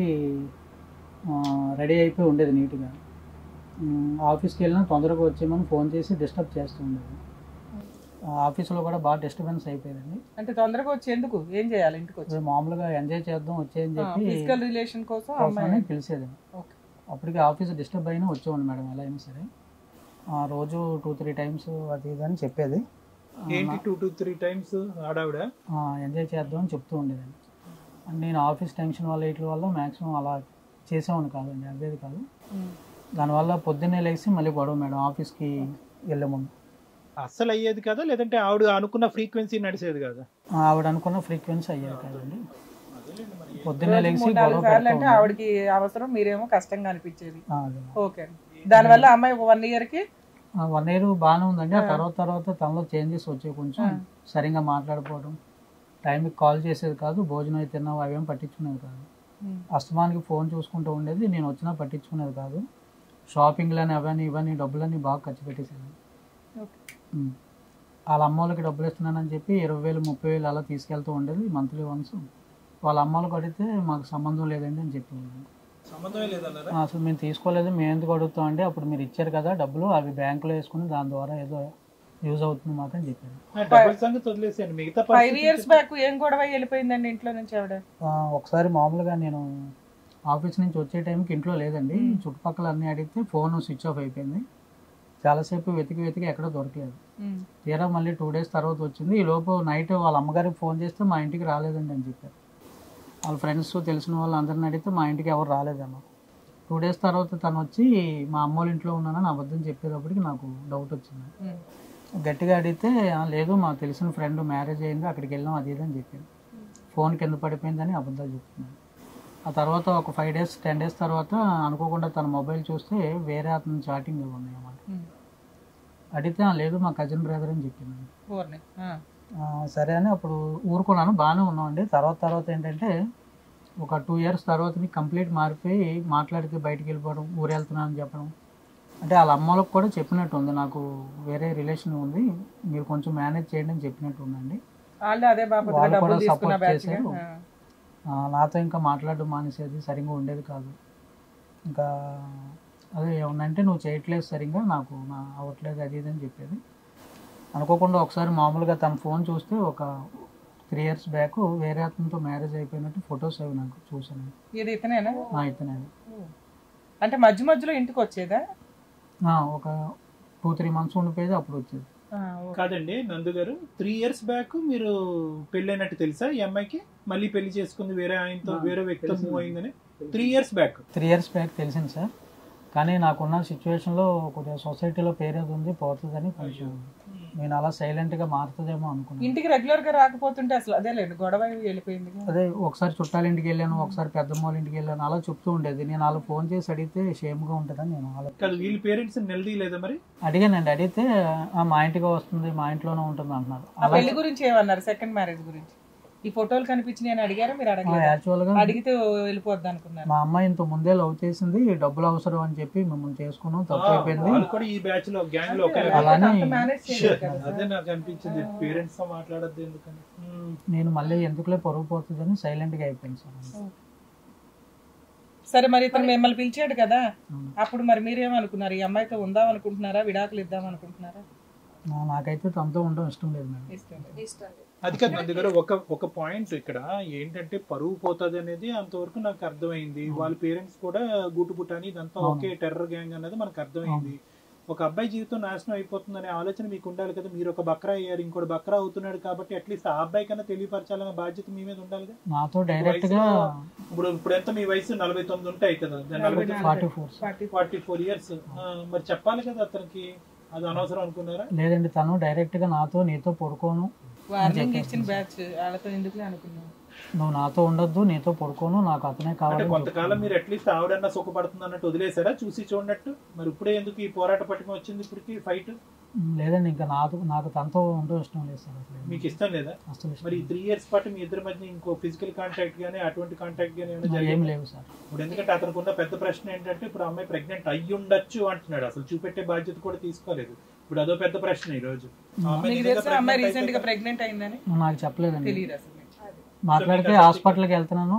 రెడీ అయిపోయి ఉండేది నీట్గా ఆఫీస్కి వెళ్ళినా తొందరగా వచ్చేమని ఫోన్ చేసి డిస్టర్బ్ చేస్తూ ఉండేది ఆ, ఆఫీస్లో కూడా బాగా డిస్టర్బెన్స్ అయిపోయిందండి అంటే తొందరగా వచ్చి ఎందుకు ఏం చేయాలి ఇంటికి వచ్చి ఇప్పుడు మామూలుగా ఎంజాయ్ చేద్దాం వచ్చేయని చెప్పి ఫిజికల్ రిలేషన్ కోసం కోసమని అమ్మాయి పిలిచేది ఓకే. అప్పటికి ఆఫీస్ డిస్టర్బ్ అయినా వచ్చేవాడిని మేడం ఎలా అయినా సరే ఆ, రోజు టూ త్రీ టైమ్స్ అది ఇది అని చెప్పేది ఆ, ఏంటి టూ టూ త్రీ టైమ్స్ ఆడావిడ ఆ, ఎంజాయ్ చేద్దాం అని చెప్తూ ఉండేదండి అండ్ నేను ఆఫీస్ టెన్షన్ వల్ల వీటి వల్ల మ్యాక్సిమం అలా చేసేవాడిని కాదండి అదేది కాదు దానివల్ల పొద్దున్నే లేచి మళ్ళీ గొడవ మేడం ఆఫీస్కి వెళ్ళే ముందు అస్సలు అయ్యేది కదా లేదంటే ఆవిడ అనుకున్న ఫ్రీక్వెన్సీ నడిచేది కదా ఆ, ఆవిడ అనుకున్న ఫ్రీక్వెన్సీ అయ్యేది కాదండి పొద్దున్నే లేచి మూడు గొడవ నాలుగు సార్లు పెడతా అంటే ఉండేది. ఆవిడకి అవసరం మీరేమో కష్టంగా అనిపించేది ఆ, అదే. ఓకే దానివల్ల అమ్మాయి ఒక వన్ ఇయర్ కి వన్ ఇయర్ బాగానే ఉందండి ఆ ఆ. తర్వాత తర్వాత తనలో చేంజెస్ వచ్చాయి కొంచెం ఆ. సరిగా మాట్లాడుకోవడం టైంకి కాల్ చేసేది కాదు భోజనం అయితే తిన్నావు అవేం పట్టించుకునేది కాదు అస్తమానికి ఫోన్ చూసుకుంటూ ఉండేది నేను వచ్చినా పట్టించుకునేది కాదు షాపింగ్లని అవని ఇవని డబ్బులన్నీ బాగా ఖర్చు పెట్టేసేది ఓకే. ఉమ్. వాళ్ళ అమ్మ వాళ్ళకి డబ్బులు ఇస్తున్నానని చెప్పి ఇరవై వేలు ముప్పై వేలు అలా తీసుకెళ్తూ ఉండేది మంత్లీ వన్స్ వాళ్ళ అమ్మ వాళ్ళకి అడిగితే మాకు సంబంధం లేదండి అని చెప్పేవాళ్ళు సంబంధమే లేదన్నారా ఆ, అసలు మేము తీసుకోలేదు మేము ఎందుకు అడుగుతాం అండి అప్పుడు మీరు ఇచ్చారు కదా డబ్బులు అవి బ్యాంకులో వేసుకుని దాని ద్వారా ఏదో యూజ్ అవుతుంది మాకు అని చెప్పారు ఆ, డబ్బుల సంగతి వదిలేసాను మిగతా ఫైవ్ పరిస్థితి ఇయర్స్ బ్యాక్ ఏం గొడవ అయ్యి వెళ్ళిపోయిందండి ఇంట్లో నుంచి ఆవిడ ఆ, ఒకసారి మామూలుగా నేను ఆఫీస్ నుంచి వచ్చే టైంకి ఇంట్లో లేదండి చుట్టుపక్కల అన్నీ అడిగితే ఫోన్ స్విచ్ ఆఫ్ అయిపోయింది చాలాసేపు వెతికి వెతికి ఎక్కడో దొరకలేదు ఉమ్. తీరా మళ్ళీ టూ డేస్ తర్వాత వచ్చింది ఈ లోపు నైట్ వాళ్ళ అమ్మగారికి ఫోన్ చేస్తే మా ఇంటికి రాలేదండి అని చెప్పారు వాళ్ళ ఫ్రెండ్స్ తెలిసిన వాళ్ళు అందరిని అడిగితే మా ఇంటికి ఎవరు రాలేదన్న టూ డేస్ తర్వాత తను వచ్చి మా అమ్మ వాళ్ళ ఇంట్లో ఉన్నానని అబద్ధం చెప్పేటప్పటికి నాకు డౌట్ వచ్చింది ఉమ్. గట్టిగా అడిగితే "ఆ, లేదు మాకు తెలిసిన ఫ్రెండ్ మ్యారేజ్ అయింది అక్కడికి వెళ్ళాం అది ఇది అని చెప్పింది ఫోన్ కింద పడిపోయిందని అబద్ధాలు చెప్తున్నాను ఆ తర్వాత ఒక ఫైవ్ డేస్ టెన్ డేస్ తర్వాత అనుకోకుండా తన మొబైల్ చూస్తే వేరే అతను చాటింగ్ ఉన్నాయి అన్నమాట ఉమ్. అడిగితే "ఆ, లేదు మా కజిన్ బ్రదర్ అని చెప్పింది ఊరిని. ఆ. ఆ, సరే అని అప్పుడు ఊరుకున్నాను బాగానే ఉన్నామండి తర్వాత తర్వాత ఏంటంటే ఒక టూ ఇయర్స్ తర్వాత కంప్లీట్ మారిపోయి మాట్లాడితే బయటికి వెళ్ళిపోవడం ఊరు వెళ్తున్నాను అని చెప్పడం అంటే వాళ్ళ అమ్మలకు కూడా చెప్పినట్టు ఉంది నాకు వేరే రిలేషన్ ఉంది మీరు కొంచెం మేనేజ్ చేయండి అని చెప్పినట్టు ఉందండి వాళ్ళు అదే బాబు వాళ్ళు డబ్బులు కూడా తీసుకున్న support బ్యాచ్ చేశారు. ఆ, నాతో ఇంకా మాట్లాడడం మానేసేది సరిగ్గా ఉండేది కాదు ఇంకా అదే ఏమన్నంటే నువ్వు చేయట్లేదు సరిగ్గా నాకు నా అవ్వట్లేదు అది ఇది అని చెప్పేది అనుకోకుండా ఒకసారి మామూలుగా తన ఫోన్ చూస్తే ఒక త్రీ ఇయర్స్ బ్యాక్ వేరే అతనితో మ్యారేజ్ అయిపోయినట్టు ఫొటోస్ అవి నాకు చూసాను ఇది ఇతనేనా ఆ, ఇతనే అంటే మధ్య మధ్యలో ఇంటికి వచ్చేదా ఆ, ఒక టూ త్రీ మంత్స్ ఉండిపోయేది అప్పుడు వచ్చేది ఆ, ఓకే. కాదండి నందు గారు త్రీ ఇయర్స్ బ్యాక్ మీరు పెళ్ళైనట్టు తెలుసా ఈ అమ్మాయికి మళ్ళీ పెళ్లి చేసుకుంది వేరే ఆయనతో ఆ, వేరే వ్యక్తితో తెలిసింది. మూవ్ అయిందని three years back three years back తెలిసింది సార్ కానీ నాకున్న సిచ్యువేషన్లో కొద్దిగా సొసైటీలో పేరేది ఉంది పోతుందని కొంచెం నేను అలా సైలెంట్గా మారుతుందేమో అనుకున్నాను ఇంటికి రెగ్యులర్ గా రాకపోతుంటే అసలు అదే లేదు గొడవ వెళ్ళిపోయింది అదే ఒకసారి చుట్టాల ఇంటికి వెళ్ళాను ఒకసారి పెద్దమ్మ వాళ్ళ ఇంటికి వెళ్ళాను అలా చెప్తూ ఉండేది నేను అలా ఫోన్ చేసి అడిగితే షేమ్గా ఉంటుందని నేను అలా కాదు వీళ్ళ పేరెంట్స్ నిలదీయలేదా మరి అడిగానండి అడిగితే "ఆ, మా ఇంటికి వస్తుంది మా ఇంట్లోనే ఉంటుంది అంటున్నారు ఆ అలా పెళ్లి గురించి ఏమన్నారు సెకండ్ మ్యారేజ్ గురించి ఈ ఫోటోలు కనిపించినాయి అని అడిగారా మీరు అడగలేదు యాక్చువల్గా అడిగితే వెళ్ళిపోద్ది అనుకున్నారు మా అమ్మాయి ఇంత ముందే లవ్ చేసింది డబ్బులు అవసరం అని చెప్పి మిమ్మల్ని చేసుకున్నాం తప్పు అయిపోయింది వాళ్ళు కూడా ఈ బ్యాచ్ లో గ్యాంగ్ లో ఒకే అలానే- మేనేజ్ చేయలేదు కదా సార్. అదే నాకు అనిపించింది పేరెంట్స్ తో మాట్లాడద్దు ఎందుకని ఉమ్. నేను మళ్ళీ ఎందుకులే పొరుగు పోతుందని సైలెంట్గా అయిపోయింది సార్ సరే మరి ఇతను మిమ్మల్ని పిలిచాడు కదా అవును. అప్పుడు మరి మీరేమనుకున్నారు ఈ అమ్మాయితో ఉందాం అనుకుంటున్నారా విడాకులు ఇద్దాం అనుకుంటున్నారా నా- నాకైతే తనతో ఉండడం ఇష్టం లేదు మేడం ఇష్టం లేదు. అది కాదు నంది గారు ఒక ఒక పాయింట్ ఇక్కడ ఏంటంటే పరువు పోతుంది అనేది అంతవరకు నాకు అర్థమైంది వాళ్ళ పేరెంట్స్ కూడా గుట్టుపుట్టని ఇదంతా అవును. ఒకే టెర్రర్ గ్యాంగ్ అనేది మనకు అర్థమైంది ఒక అబ్బాయి జీవితం నాశనం అయిపోతుందనే ఆలోచన మీకు ఉండాలి కదా మీరు ఒక బక్రా అయ్యారు ఇంకోటి బక్రా అవుతున్నాడు కాబట్టి అట్లీస్ట్ ఆ అబ్బాయి కన్నా తెలియపరచాలనే బాధ్యత మీ మీద ఉండాలి కదా నాతో డైరెక్ట్ గా ఇప్పుడు ఇప్పుడు ఎంత మీ వయసు నలభై తొమ్మిది ఉంటాయి కదా నలభై forty four forty forty four years మరి చెప్పాలి కదా అతనికి అది అనవసరం అనుకున్నారా లేదండి తను డైరెక్ట్ గా నాతో నీతో పడుకోను వార్నింగ్ ఇచ్చిన బ్యాచ్ వాళ్ళతో ఎందుకులే అనుకున్నాను నువ్వు నాతో ఉండొద్దు నీతో పడుకోను నాకు అతనే అంటే కావాలి కొంతకాలం మీరు అట్లీస్ట్ ఆవిడన్నా సుఖపడుతుంది అన్నట్టు వదిలేసారా చూసి చూడనట్టు మరి ఇప్పుడే ఎందుకు ఈ పోరాట పట్టుకు వచ్చింది ఇప్పటికి ఫైట్ లేదండి ఇంకా నాకు నాకు తనతో ఉండడం ఇష్టం లేదు సార్ అసలు మీకు ఇష్టం లేదా అసలు ఇష్టం మరి ఈ త్రీ ఇయర్స్ పాటు మీ ఇద్దరి మధ్య ఇంకో ఫిజికల్ కాంటాక్ట్ గానీ అటువంటి కాంటాక్ట్ గానీ ఏమైనా లేదు. ఏం జరిగిందా? లేవు సార్ ఇప్పుడు ఎందుకంటే అతనికి ఉన్న పెద్ద ప్రశ్న ఏంటంటే ఇప్పుడు అమ్మాయి ప్రెగ్నెంట్ అయ్యి ఉండొచ్చు అంటున్నాడు అసలు చూపెట్టే బాధ్యత కూడా తీసుకోలేదు ఇప్పుడు అదో పెద్ద ప్రశ్న ఈ రోజు ఆ అమ్మాయి మీకు నిజంగా తెలుసా అమ్మాయి pregnant రీసెంట్ గా అయితే ప్రెగ్నెంట్ అయిందని నాకు చెప్పలేదండి తెలియదు అసలు మీకు. మాట్లాడితే ఇంకా హాస్పిటల్కి వెళ్తున్నాను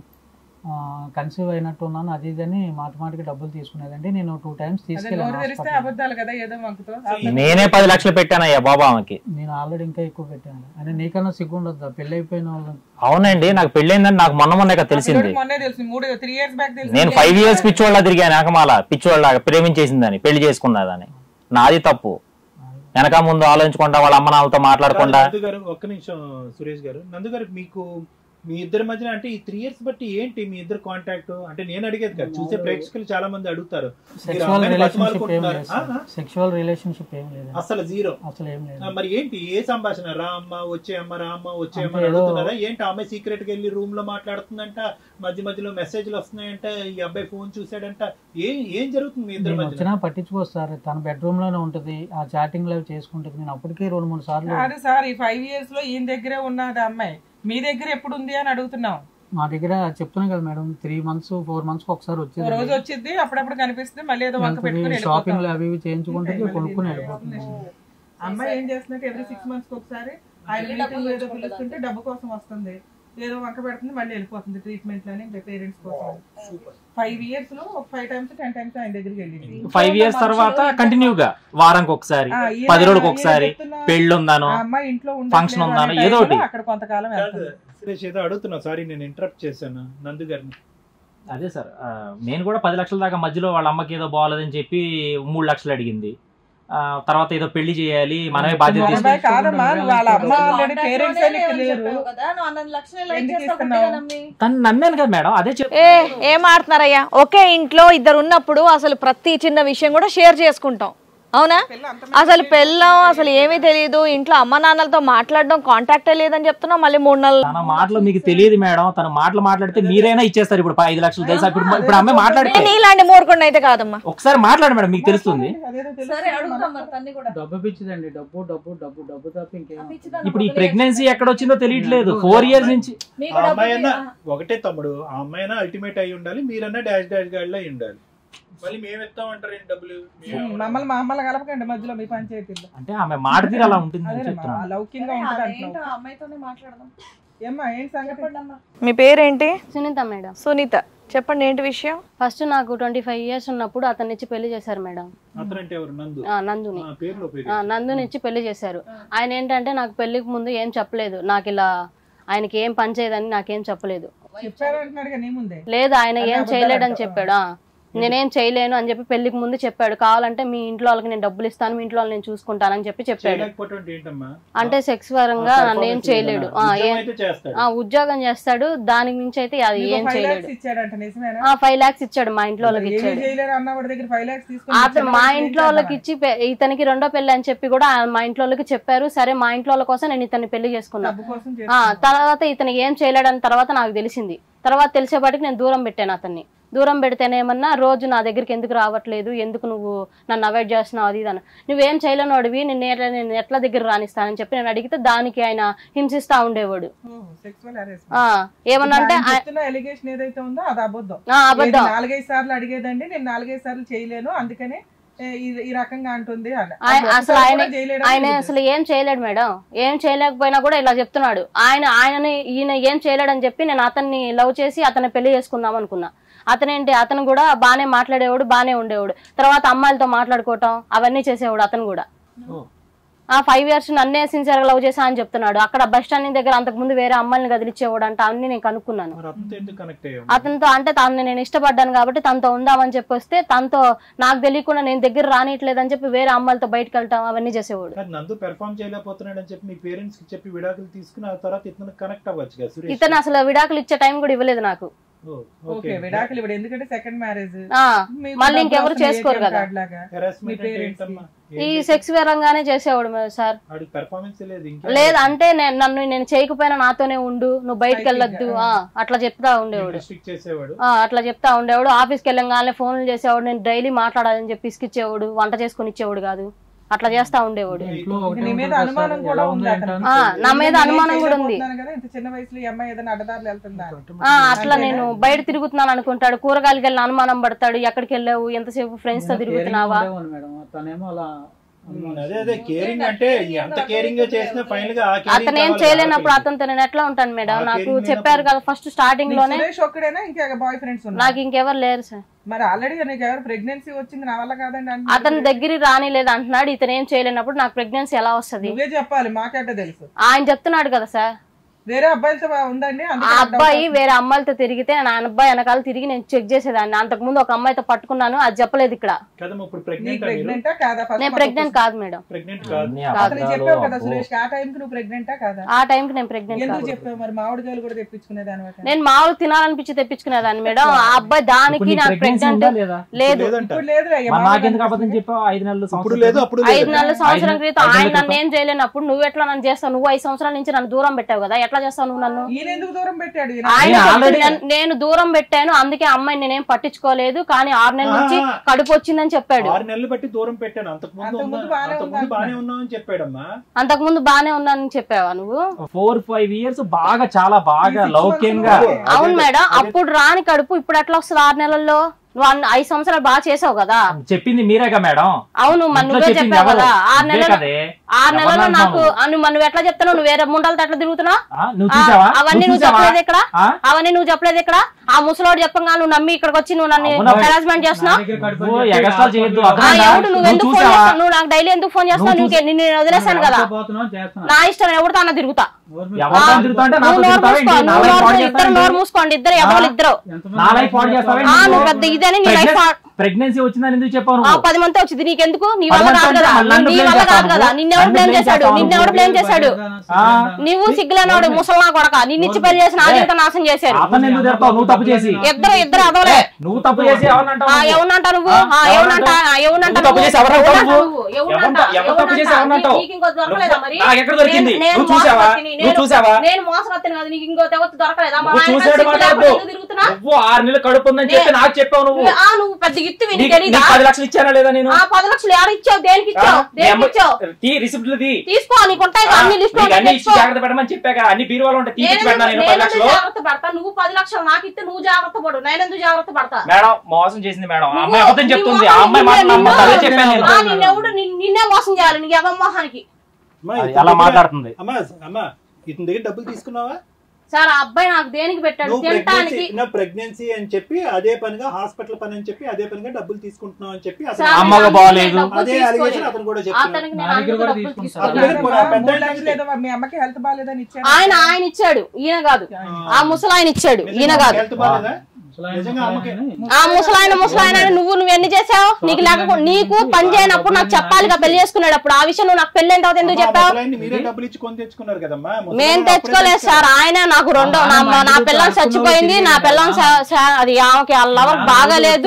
కన్సీవ్ అయినట్టు ఉన్నాను అది ఇది అని మాట మాటికి డబ్బులు తీసుకునేదండి నేను టూ టైమ్స్ అదే తీసుకెళ్ళాను నోరు తెరిస్తే హాస్పిటల్ అబద్ధాలు కదా ఏదో వంకుతో నేనే పది లక్షలు పెట్టానయ్యా బాబా ఆమెకి నేను ఆల్రెడీ ఇంకా ఎక్కువ పెట్టాను అంటే నీకన్నా సిగ్గు ఉండొద్దా పెళ్ళి అయిపోయిన వాళ్ళు అవునండి నాకు పెళ్ళైందని నాకు మొన్న మొన్నే కదా తెలిసింది అతనికి మొన్నే తెలిసింది మూడు త్రీ ఇయర్స్ బ్యాక్ తెలిసింది నేను ఫైవ్ ఇయర్స్ పిచ్చోళ్ళ తిరిగాను వెనకమాల పిచ్చోళ్ళ ప్రేమించేసిందని పెళ్లి చేసుకున్నదని నాది తప్పు వెనక ముందు ఆలోచించకుండా వాళ్ళ అమ్మ నాన్నలతో మాట్లాడకుండా నందు గారు ఒక్క నిమిషం సురేష్ గారు నందు గారు మీకు మీ ఇద్దరి మధ్యన అంటే ఈ త్రీ ఇయర్స్ బట్టి ఏంటి మీ ఇద్దరు కాంటాక్ట్ అంటే నేను అడిగేది కాదు చూసే ప్రేక్షకులు చాలా మంది అడుగుతారు మీరు సెక్షువల్ అమ్మాయిని రిలేషన్షిప్ ఏం బతిమాలుకుంటున్నారు. లేదు ఆ, ఆ. సెక్షువల్ రిలేషన్షిప్ ఏం లేదు అసలు జీరో అసలు ఏం ఆ, లేదు మరి ఏంటి ఏ సంభాషణ రా అమ్మ వచ్చే అమ్మ రా అమ్మ వచ్చే అమ్మ అంటే అని ఏదో- అడుగుతున్నారా ఏంటి ఆ అమ్మాయి సీక్రెట్ గా వెళ్ళి రూమ్ లో మాట్లాడుతుందంట మధ్య మధ్యలో మెసేజ్లు వస్తున్నాయంట ఈ అబ్బాయి ఫోన్ చూసాడంట ఏం ఏం జరుగుతుంది మీ ఇద్దరి నేను మధ్య వచ్చినా పట్టించుకోస్తారు తన బెడ్రూమ్ లోనే ఉంటది ఆ చాటింగ్ లో చేసుకుంటది నేను అప్పటికే రెండు మూడు సార్లు అదే సార్ ఈ ఫైవ్ ఇయర్స్ లో ఈయన దగ్గరే ఉన్నది ఆ అమ్మాయి మీ దగ్గర ఎప్పుడు ఉంది అని అడుగుతున్నాం మా దగ్గర చెప్తున్నాను కదా madam three months four months ఒకసారి ఓ వచ్చేది రోజు వచ్చింది అప్పుడప్పుడు కనిపిస్తుంది మళ్ళీ ఏదో వంక పెట్టుకుని షాపింగ్ వెళ్ళిపోతాం. అవి ఇవి చేయించుకుంటుంది కొనుక్కుని వెళ్ళిపోతుంది అమ్మాయి ఏం చేస్తుందంటే ఎవ్రీ సిక్స్ మంత్స్ ఒకసారి ఆయన మీటింగ్ ఏదో పిలుస్తుంటే డబ్బు కోసం వస్తుంది ఏదో వంక పెడుతుంది మళ్ళీ వెళ్ళిపోతుంది ట్రీట్మెంట్ అని పేరెంట్స్ కోసం ఫైవ్ ఇయర్స్ లో ఒక ఫైవ్ టైమ్స్ టెన్ టైమ్స్ ఆయన దగ్గరికి వెళ్ళింది ఫైవ్ ఇయర్స్ తర్వాత కంటిన్యూగా వారానికి ఒకసారి ఆ, ఈయన- పది రోజులకు ఈయన ఒకసారి చెప్తున్న- పెళ్లి ఉందాను ఆ అమ్మాయి ఇంట్లో function ఉండట్లేదు ఉందానో అనే ఏదో టైంలో ఒకటి. అక్కడ కొంతకాలం కాదు వెళ్తుంది సురేష్ ఏదో అడుగుతున్నా సారీ నేను ఇంటరప్ట్ చేశాను నందు గారిని అదే సార్ ఆ, నేను కూడా పది లక్షల దాకా మధ్యలో వాళ్ళ అమ్మకి ఏదో బాగాలేదని చెప్పి మూడు లక్షలు అడిగింది ఆ, తర్వాత ఏదో పెళ్లి చేయాలి మనమే బాధ్యత వాళ్ళ తీసుకుని అబ్బాయి కాదమ్మా నువ్వు వాళ్ళ అమ్మ ఆల్రెడీ పేరెంట్స్ అని లేరు ఎందుకు ఇస్తున్నావు? తను నమ్మాను కదా మేడం అదే చెప్పు ఏ ఏం ఆడుతున్నారయ్యా ఒకే ఇంట్లో ఇద్దరు ఉన్నప్పుడు అసలు ప్రతి చిన్న విషయం కూడా షేర్ చేసుకుంటాం అవునా పిల్ల అంత అసలు పెళ్ళం అసలు ఏమీ తెలియదు ఇంట్లో అమ్మ నాన్నలతో మాట్లాడడం కాంటాక్టే లేదని చెప్తున్నావు మళ్ళీ మూడు నెలలు తన మాటలు మీకు తెలియదు మేడం తన మాటలు మాట్లాడితే మీరైనా ఇచ్చేస్తారు ఇప్పుడు ఐదు లక్షలు తెలుసా ఇప్పుడు ఇప్పుడు అమ్మాయి మాట్లాడితే నేను ఇలాంటి మూర్ఖండి అయితే కాదమ్మా ఒకసారి మాట్లాడు మేడం మీకు తెలుస్తుంది అదేదో తెలుసు. సరే అడుగుతాం మరి తన్ని కూడా డబ్బు పిచ్చిదండి డబ్బు డబ్బు డబ్బు డబ్బు తప్ప ఇంకేం ఇప్పుడు ఈ ప్రెగ్నెన్సీ ఎక్కడ వచ్చిందో తెలియట్లేదు ఫోర్ ఇయర్స్ నుంచి మీకు ఆ డబ్బులు అమ్మాయి అన్న ఆ, ఒకటే తమ్ముడు ఆ అమ్మాయి అల్టిమేట్ అయి ఉండాలి మీరన్నా డాష్ డాష్ గాడిలో అయి ఉండాలి మళ్ళీ మేము ఇస్తామంటారు ఏంటి డబ్బులు మేము ఉమ్, మమ్మల్ని మా అమ్మల్ని కలపకండి మధ్యలో మీ పంచాయతీలో అంటే ఆమె మాట తీరు అలా ఉంటుంది అని అదేనమ్మా చెప్తున్నాను లౌక్యంగా ఉంటుంది ఏంటో అంటున్నావు ఆ అమ్మాయితోనే మాట్లాడదాం ఏమ్మా ఏంటి సంగతి మీ పేరేంటి సునీత మేడం సునీత చెప్పండి ఏంటి విషయం ఫస్ట్ నాకు ట్వంటీ ఫైవ్ ఇయర్స్ ఉన్నప్పుడు అతన్ని ఇచ్చి పెళ్లి చేశారు మేడం అతనంటే ఎవరు నందు ఆ, నందుని ఆ, పేరులో పేరు ఆ, నందుని ఇచ్చి పెళ్లి చేశారు ఆయన ఏంటంటే నాకు పెళ్లికి ముందు ఏం చెప్పలేదు నాకు ఇలా ఆయనకి ఏం పని చేయదని నాకేం చెప్పలేదు చెప్పారు అంటున్నాడు కదా నీ ముందే లేదు ఆయన ఏం అబద్ధాలు చేయలేడని అంటావా? చెప్పాడు ఆ. నేనేం చేయలేను అని చెప్పి పెళ్లికి ముందు చెప్పాడు కావాలంటే మీ ఇంట్లో వాళ్ళకి నేను డబ్బులు ఇస్తాను మీ ఇంట్లో వాళ్ళని నేను చూసుకుంటానని చెప్పి చెప్పాడు చేయలేకపోవటం అంటే ఏంటమ్మా అంటే సెక్స్ పరంగా నన్ను ఏం చేయలేడు ఆ, ఉద్యోగం ఏం- అయితే చేస్తాడు ఆ, ఉద్యోగం చేస్తాడు దానికి మించి అయితే అది నీకు ఏం ఫైవ్ చేయలేడు లాక్స్ ఇచ్చాడంట నిజమేనా ఆ ఫైవ్ లాక్స్ ఇచ్చాడు మా ఇంట్లో వాళ్ళకి ఏమీ ఇచ్చాడు చేయలేరు అన్న వాడి దగ్గర ఫైవ్ లాక్స్ తీసుకొని అతను ఇచ్చాడు. మా ఏం ఇంట్లో చేద్దామని? వాళ్ళకి ఇచ్చి పె- ఇతనికి రెండో పెళ్లి అని చెప్పి కూడా ఆ మా ఇంట్లో వాళ్ళకి చెప్పారు సరే మా ఇంట్లో వాళ్ళ కోసం నేను ఇతన్ని పెళ్లి చేసుకున్నా డబ్బు కోసం ఆ చేస్తున్నావు. తర్వాత ఇతను ఏం చేయలేడని తర్వాత నాకు తెలిసింది తర్వాత తెలిసేపాటికి నేను దూరం పెట్టాను అతన్ని దూరం పెడితేనేమన్నా రోజు నా దగ్గరికి ఎందుకు రావట్లేదు ఎందుకు నువ్వు నన్ను అవాయిడ్ చేస్తున్నావు అది ఇది అని నువ్వేం చేయలేనోడివి నిన్ను ఎట్లా- నేను ఎట్లా దగ్గర రానిస్తానని చెప్పి నేను అడిగితే దానికి ఆయన హింసిస్తా ఉండేవాడు ఓ, sexual harassment. ఆ ఏమన్నా అంటే ఆయన ఆ- చెప్తున్న ఎలిగేషన్ ఏదైతే ఉందో అది అబద్ధం ఆ, అబద్ధం ఏది నాలుగైదు సార్లు అడిగేదండి నేను నాలుగైదు సార్లు చేయలేను అందుకనే ఏ, ఈ- ఈ రకంగా అంటుంది అని. ఆయ- ఒక్కసారి అసలు ఆయన కూడా చేయలేడని ఆయన తెలియదు. అసలు ఏం చేయలేడు మేడం ఏం చేయలేకపోయినా కూడా ఇలా చెప్తున్నాడు ఆయన ఆయనని ఈయన ఏం చేయలేడని చెప్పి నేను అతన్ని లవ్ చేసి అతన్ని పెళ్లి చేసుకుందాం అనుకున్నా అతనేంటి అతను కూడా బానే మాట్లాడేవాడు బానే ఉండేవాడు తర్వాత అమ్మాయిలతో మాట్లాడుకోవటం అవన్నీ చేసేవాడు అతను కూడా ఓ. ఆ ఫైవ్ ఇయర్స్ నన్నే సిన్సియర్ గా లవ్ చేశా అని చెప్తున్నాడు అక్కడ బస్ స్టాండ్ దగ్గర అంతకు ముందు వేరే అమ్మాయిని కదిలిచ్చేవాడు అంట అన్ని నేను కనుక్కున్నాను మరి అతనితో ఎందుకు కనెక్ట్ అయ్యావు అతనితో అంటే తనని నేను ఇష్టపడ్డాను కాబట్టి తనతో ఉందామని చెప్పి వస్తే తనతో నాకు తెలియకుండా నేను దగ్గర రానియట్లేదు అని చెప్పి వేరే అమ్మాయిలతో బయటకు వెళ్తాం అవన్నీ చేసేవాడు కాదు, నందు పెర్ఫామ్ చేయలేకపోతున్నాడు అని చెప్పి మీ పేరెంట్స్ కి చెప్పి విడాకులు తీసుకుని ఆ తర్వాత ఇతను కనెక్ట్ అవ్వచ్చు కదా సురేష్ ఇతను అసలు విడాకులు ఇచ్చే టైం కూడా ఇవ్వలేదు నాకు ఓ, ఓకే ఓకే విడాకులు ఇప్పుడు ఎందుకంటే సెకండ్ మ్యారేజ్ ఆ మళ్ళీ ఇంకెవరు చేసుకోరు కదా లాగా హెరాస్మెంట్ మీ అంటే parents ఏంటమ్మా ఈ సెక్స్ పరంగానే చేసేవాడు మే- సార్ ఆడికి పెర్ఫార్మెన్స్ లేదు ఇంకా లేదు అంటే నేను నన్ను నేను చేయకపోయినా నాతోనే ఉండు నువ్వు బయటకు వెళ్ళొద్దు ఆ, అట్లా చెప్తా ఉండేవాడు రిస్ట్రిక్ట్ చేసేవాడు ఆ, అట్లా చెప్తా ఉండేవాడు ఆఫీస్కి వెళ్ళంగానే ఫోన్లు చేసేవాడు నేను డైలీ మాట్లాడాలని చెప్పి ఇసుకిచ్చేవాడు వంట చేసుకుని ఇచ్చేవాడు కాదు అట్లా చేస్తా ఉండేవాడు ఇంట్లో ఒకటే నీ మీద ఉంటుంది కదా అనుమానం సార్, కూడా ఎలా ఉంది ఉంది అతనికి. ఏంటని. ఆ, నా మీద నేను అనుమానం కూడా ఉంది చేయలేకపోతున్నాను కదా ఇంత చిన్న వయసులో ఈ అమ్మాయి ఏదైనా అడ్డదారులు వెళ్తుందా అని. ఆ అట్లా నేను బయట తిరుగుతున్నాను అనుకుంటాడు కూరగాయలకి వెళ్ళిన అనుమానం పడతాడు ఎక్కడికి వెళ్ళావు ఎంతసేపు ఫ్రెండ్స్ తో నేను తిరుగుతున్నావా caring ఉండేవాడిని మేడం తనేమో అలా అదే అదే కేరింగ్ అంటే ఎంత కేరింగ్ గా చేసినా ఫైనల్ గా ఆ caring అతను ఏం కావాలి చేయలేనప్పుడు కాబట్టి. అతనితో నేను ఎట్లా ఉంటాను మేడం ఆ నాకు caring లేనప్పుడు- చెప్పారు కదా ఫస్ట్ స్టార్టింగ్ నీకు లోనే సురేష్ ఒక్కడేనా ఇంకా బాయ్ ఫ్రెండ్స్ ఉన్నారు నాకు ఇంకెవరు లేరు సార్ మరి ఆల్రెడీ నీకు ఎవరు ప్రెగ్నెన్సీ వచ్చింది నా వల్ల కాదండి అంటే అతని దగ్గరికి రానిలేదు అంటున్నాడు ఇతను ఏం చేయలేనప్పుడు నాకు ప్రెగ్నెన్సీ ఎలా వస్తది నువ్వే చెప్పాలి మాకంటే తెలుసు ఆయన చెప్తున్నాడు కదా సార్ వేరే అబ్బాయిలతో ఉందండి ఆ అందుకే నాకు అబ్బాయి doubt వేరే అమ్మాయిలతో తిరిగితే నా అబ్బాయి వెనకాల తిరిగి నేను చెక్ చేసేదాన్ని అంతకు ముందు ఒక అమ్మాయితో పట్టుకున్నాను అది చెప్పలేదు ఇక్కడ కదమ్మా ఇప్పుడు నీ ప్రెగ్నెంట్ ప్రెగ్నెంటా కాదా ఫస్ట్ నేను ప్రెగ్నెంట్ కాదు మేడం ప్రెగ్నెంట్ కాదు అన్ని అతను అబద్ధాలు, చెప్పావు కదా అబ్బో. సురేష్ ఆ టైం కి నువ్వు ప్రెగ్నెంటా కాదా ఆ టైంకి నేను ప్రెగ్నెంట్ ఎందుకు కాదు చెప్పావు మరి మామిడికాయలు కూడా తెప్పించుకునేదాని అనమాట నేను మామూలు తినాలనిపించి తెప్పించుకునేదాన్ని మేడం ఆ అబ్బాయి ఇప్పుడు దానికి నీకు నాకు pregnancy ప్రెగ్నెంట్ ఉందా లేదా లేదు లేదంట ఇప్పుడు లేదురా ఇక మరి మామిడికాయలు నాకెందుకు అబద్ధం చెప్పావు ఐదు నెలలు ఇప్పుడు సంవత్సరం లేదు అప్పుడు ఐదు లేదు నెలల సంవత్సరం ఐదు- క్రితం ఐదు ఆయన నెలల నన్ను ఏం చేయలేనప్పుడు నువ్వు ఎట్లా నన్ను చేస్తావు నువ్వు ఐదు సంవత్సరాల నుంచి నన్ను దూరం పెట్టావు కదా ఎట్లా చేస్తావు నువ్వు నన్ను ఈయన ఎందుకు దూరం పెట్టాడు ఈయన? ఆయన నేను చెప్తుంది, already- నేను- నేను దూరం పెట్టాను అందుకే అమ్మాయిని నేనేం పట్టించుకోలేదు కానీ ఆరు నెలల నుంచి ఆహా. కడుపు వచ్చిందని చెప్పాడు ఆరు నెలలు బట్టి దూరం పెట్టాను అంతకు ముందు అంతకుముందు ఉన్నా- బానే అంతకు ఉందా ముందు బానే ఉన్నామని చెప్పాడమ్మా అంతకు ముందు బానే ఉన్నానని చెప్పావా నువ్వు ఫోర్ ఫైవ్ ఇయర్స్ బాగా చాలా బాగా ఈ six లౌక్యంగా months లో- అవును అదే- మేడం అదే- అప్పుడు రాని కడుపు ఇప్పుడు ఎట్లా వస్తుంది ఆరు నెలల్లో నువ్వు అన్ని- ఐదు సంవత్సరాలు బాగా చేసావు కదా చెప్పింది మీరేగా మేడం అవును మరి ఇంట్లో నువ్వే చెప్పింది చెప్పావు ఎవరు? కదా ఆరు నువ్వే నెలలు కదే ఆరు నెలల్లో ఎవరిని నాకు అంటున్నావు? ఆ, నువ్వు నువ్వు ఎట్లా చెప్తున్నావు నువ్వు వేరే ముండలతో ఎట్లా తిరుగుతున్నావు ఆ, నువ్వు ఆ, చూసావా అవన్నీ నువ్వు చూసావా? చెప్పలేదు ఇక్కడ ఆ? అవన్నీ నువ్వు చెప్పలేదు ఇక్కడ ఆ ముసలోడు చెప్పంగా నువ్వు నమ్మి ఇక్కడికి వచ్చి నువ్వు నన్ను అవునా? హెరాస్మెంట్ చేస్తున్నావు నా దగ్గర కడుపు ఓ, అని చెప్పి ఎగస్ట్రాలు చేయొద్దు, ఆ అర్థం ఆ, అర్థమైందా? ఎవడు నువ్వు నువ్వు ఎందుకు ఫోన్ చూసావా? చేస్తావు నువ్వు నాకు డైలీ ఎందుకు ఫోన్ చేస్తావు నువ్వు నువ్వు నేను వదిలేసాను కదా ఎవరితో పోతున్నావు చేస్తున్నా నా ఇష్టం ఎవరితో అన్న తిరుగుతా ఎవరితో తిరుగుతా అంటే నాతో నువ్వు నోరు తిరుగుతావా ఏంటి? మూసుకో నా నువ్వు లైఫ్ నోరు పాడు మూ- ఇద్దరు చేస్తావా నోరు ఏంటి? మూసుకోండి ఇద్దరు ఆ? ఎవరు ఇద్దరు ఎంతమంది నా లైఫ్ పాడు చేస్తావా ఆ ఏంటి? నువ్వు పెద్ద ఇదని నీ లైఫ్ ప్రెగ్నెన్సీ- ప్రెగ్నెన్సీ వచ్చిందని ఎందుకు చెప్పావు ఆ నువ్వు పది మంది వచ్చింది నీకెందుకు నీ పది వల్ల మంది కాదు అంటే కదా మళ్ళీ నన్ను నీ blame వల్ల కాదు చేస్తావు కదా నువ్వు? నిన్నెవడు నన్ను బ్లేమ్ blame చేశాడు చేస్తావు నిన్నెవడు నువ్వు? బ్లేమ్ చేశాడు ఆ. నువ్వు సిగ్గులేనోడు ముసల్నా కొడక నిన్ను ఇచ్చి పెళ్లి చేసి నా ఏ. జీవితం నాశనం చేశారు అతను ఎందుకు తిడతావు నువ్వు తప్పు చేసి ఇద్దరు ఇద్దరు అదవలే నువ్వు తప్పు చేసి ఎవరినంటావు ఆ నువ్వు? ఎవనంటా నువ్వు ఆ, ఆ ఎవనంటా ఎవరంటావు? ఆ, ఎవనంటా నువ్వు తప్పు నువ్వు? చేసి ఎవరంటావు ఎవరంటా నువ్వు? నువ్వు? ఎవనంటా? ఎవరంటా? ఎవరు తప్పు చేసి ఎవనంటా? ఎవరంటావు? నీకు ఇంకో దొరకలేదా మరి నాకు ఎక్కడ దొరికింది? నేను- నేను నువ్వు చూసావా? మోసగత్తిని, నువ్వు నేను- చూసావా? నేను మోసగత్తిని కాదు నీకు ఇంకో తెగొత్తు దొరకలేదా మా నువ్వు ఆయన చూసాడు సిగ్గు మాట్లాడద్దు లేకుండా ఎందుకు తిరుగుతున్నా నువ్వు ఆరు నెలలు కడుపు ఉందని చెప్పి నాకు చెప్పావు నువ్వు నువ్వు- ఆ నువ్వు పెద్ద నీకు ఇత్తు నీకు- నీకు తెలీదా నీకు పది లక్షలు ఇచ్చానా లేదా నేను ఆ పది లక్షలు ఎవరు ఇచ్చావు దేనికి ఆ? ఇచ్చావు మీ దేనికి అమ్మ- ఇచ్చావు తీ రిసిప్ట్లు తీ తీసుకో నీకు ఉంటాయి కదా, అన్ని లిస్ట్ నీకు అన్ని ఇచ్చి జాగ్రత్త పెట్టమని చెప్పాక అన్ని బీరువాలు ఉంటాయి తీపిచ్చి పెట్టినా నేను పది లక్షలు జాగ్రత్త పడతా నువ్వు పది లక్షలు నాకు ఇస్తే నువ్వు జాగ్రత్త పడు నేను ఎందుకు జాగ్రత్త పడతా మేడం మోసం చేసింది మేడం ఆ నువ్వు- అమ్మాయి అబద్ధం చెప్తుంది ఆ నువ్వు అమ్మాయి మాట నిన్ను- నమ్మకం అదే చెప్పాను నేను ఆ, నిన్నెవడు నిన్- నిన్నే మోసం చేయాలి నీకు ఎవరి మొహానికి అమ్మా, అది ఇతని అలా దగ్గర- మాట్లాడుతుంది అమ్మా అమ్మా ఇతని దగ్గర డబ్బులు తీసుకున్నావా సార్ ఆ అబ్బాయి నాకు దేనికి పెట్టాడు నువ్వు తినటానికి ప్రెగ్నెన్సీ నా ప్రెగ్నెన్సీ అని చెప్పి అదే పనిగా హాస్పిటల్ పని అని చెప్పి అదే పనిగా డబ్బులు తీసుకుంటున్నావు అని చెప్పి అతను- సార్, అమ్మగా నేను బాగోలేదు. డబ్బులు అదే తీసుకోలేదు. అలిగేషన్ అతను కూడా చెప్తున్నాడు అతనికి నా నేను దగ్గర కూడా డబ్బులు తీసుకుంటాను. తీసుకోలేదు. అతను దగ్గర కూడా పెద్ద మూడు ఆయన లక్షలు ఏదో మీ అమ్మకి హెల్త్ బాగాలేదని ఇచ్చారు ఆయన ఆయన ఇచ్చాడు ఈయన కాదు ఆ ముసలాయన ఇచ్చాడు ఈయన కాదు హెల్త్ బాగాలేదా నిజంగా అమ్మకి ఆ ముసలాయన ముసలాయన నువ్వు నువ్వు ఎన్ని చేసావు నీకు లేకపోతే నీకు పని చేయనప్పుడు నాకు చెప్పాలిగా పెళ్లి చేసుకునేటప్పుడు ఆ విషయం నువ్వు నాకు పెళ్లి అయిన తర్వాత ఎందుకు అమ్మా, చెప్పావు ముసలాయన్ని మీరే డబ్బులు ఇచ్చి కొని తెచ్చుకున్నారు కదమ్మా ముసలాయన్ని మేం అప్పుడే తెచ్చుకోలేదు తెచ్చారు. సార్ ఆయన నాకు రెండో నా నా పిల్లం చచ్చిపోయింది నా పిల్లం స- స- అది ఆమెకి ఆ లవర్ బాగాలేదు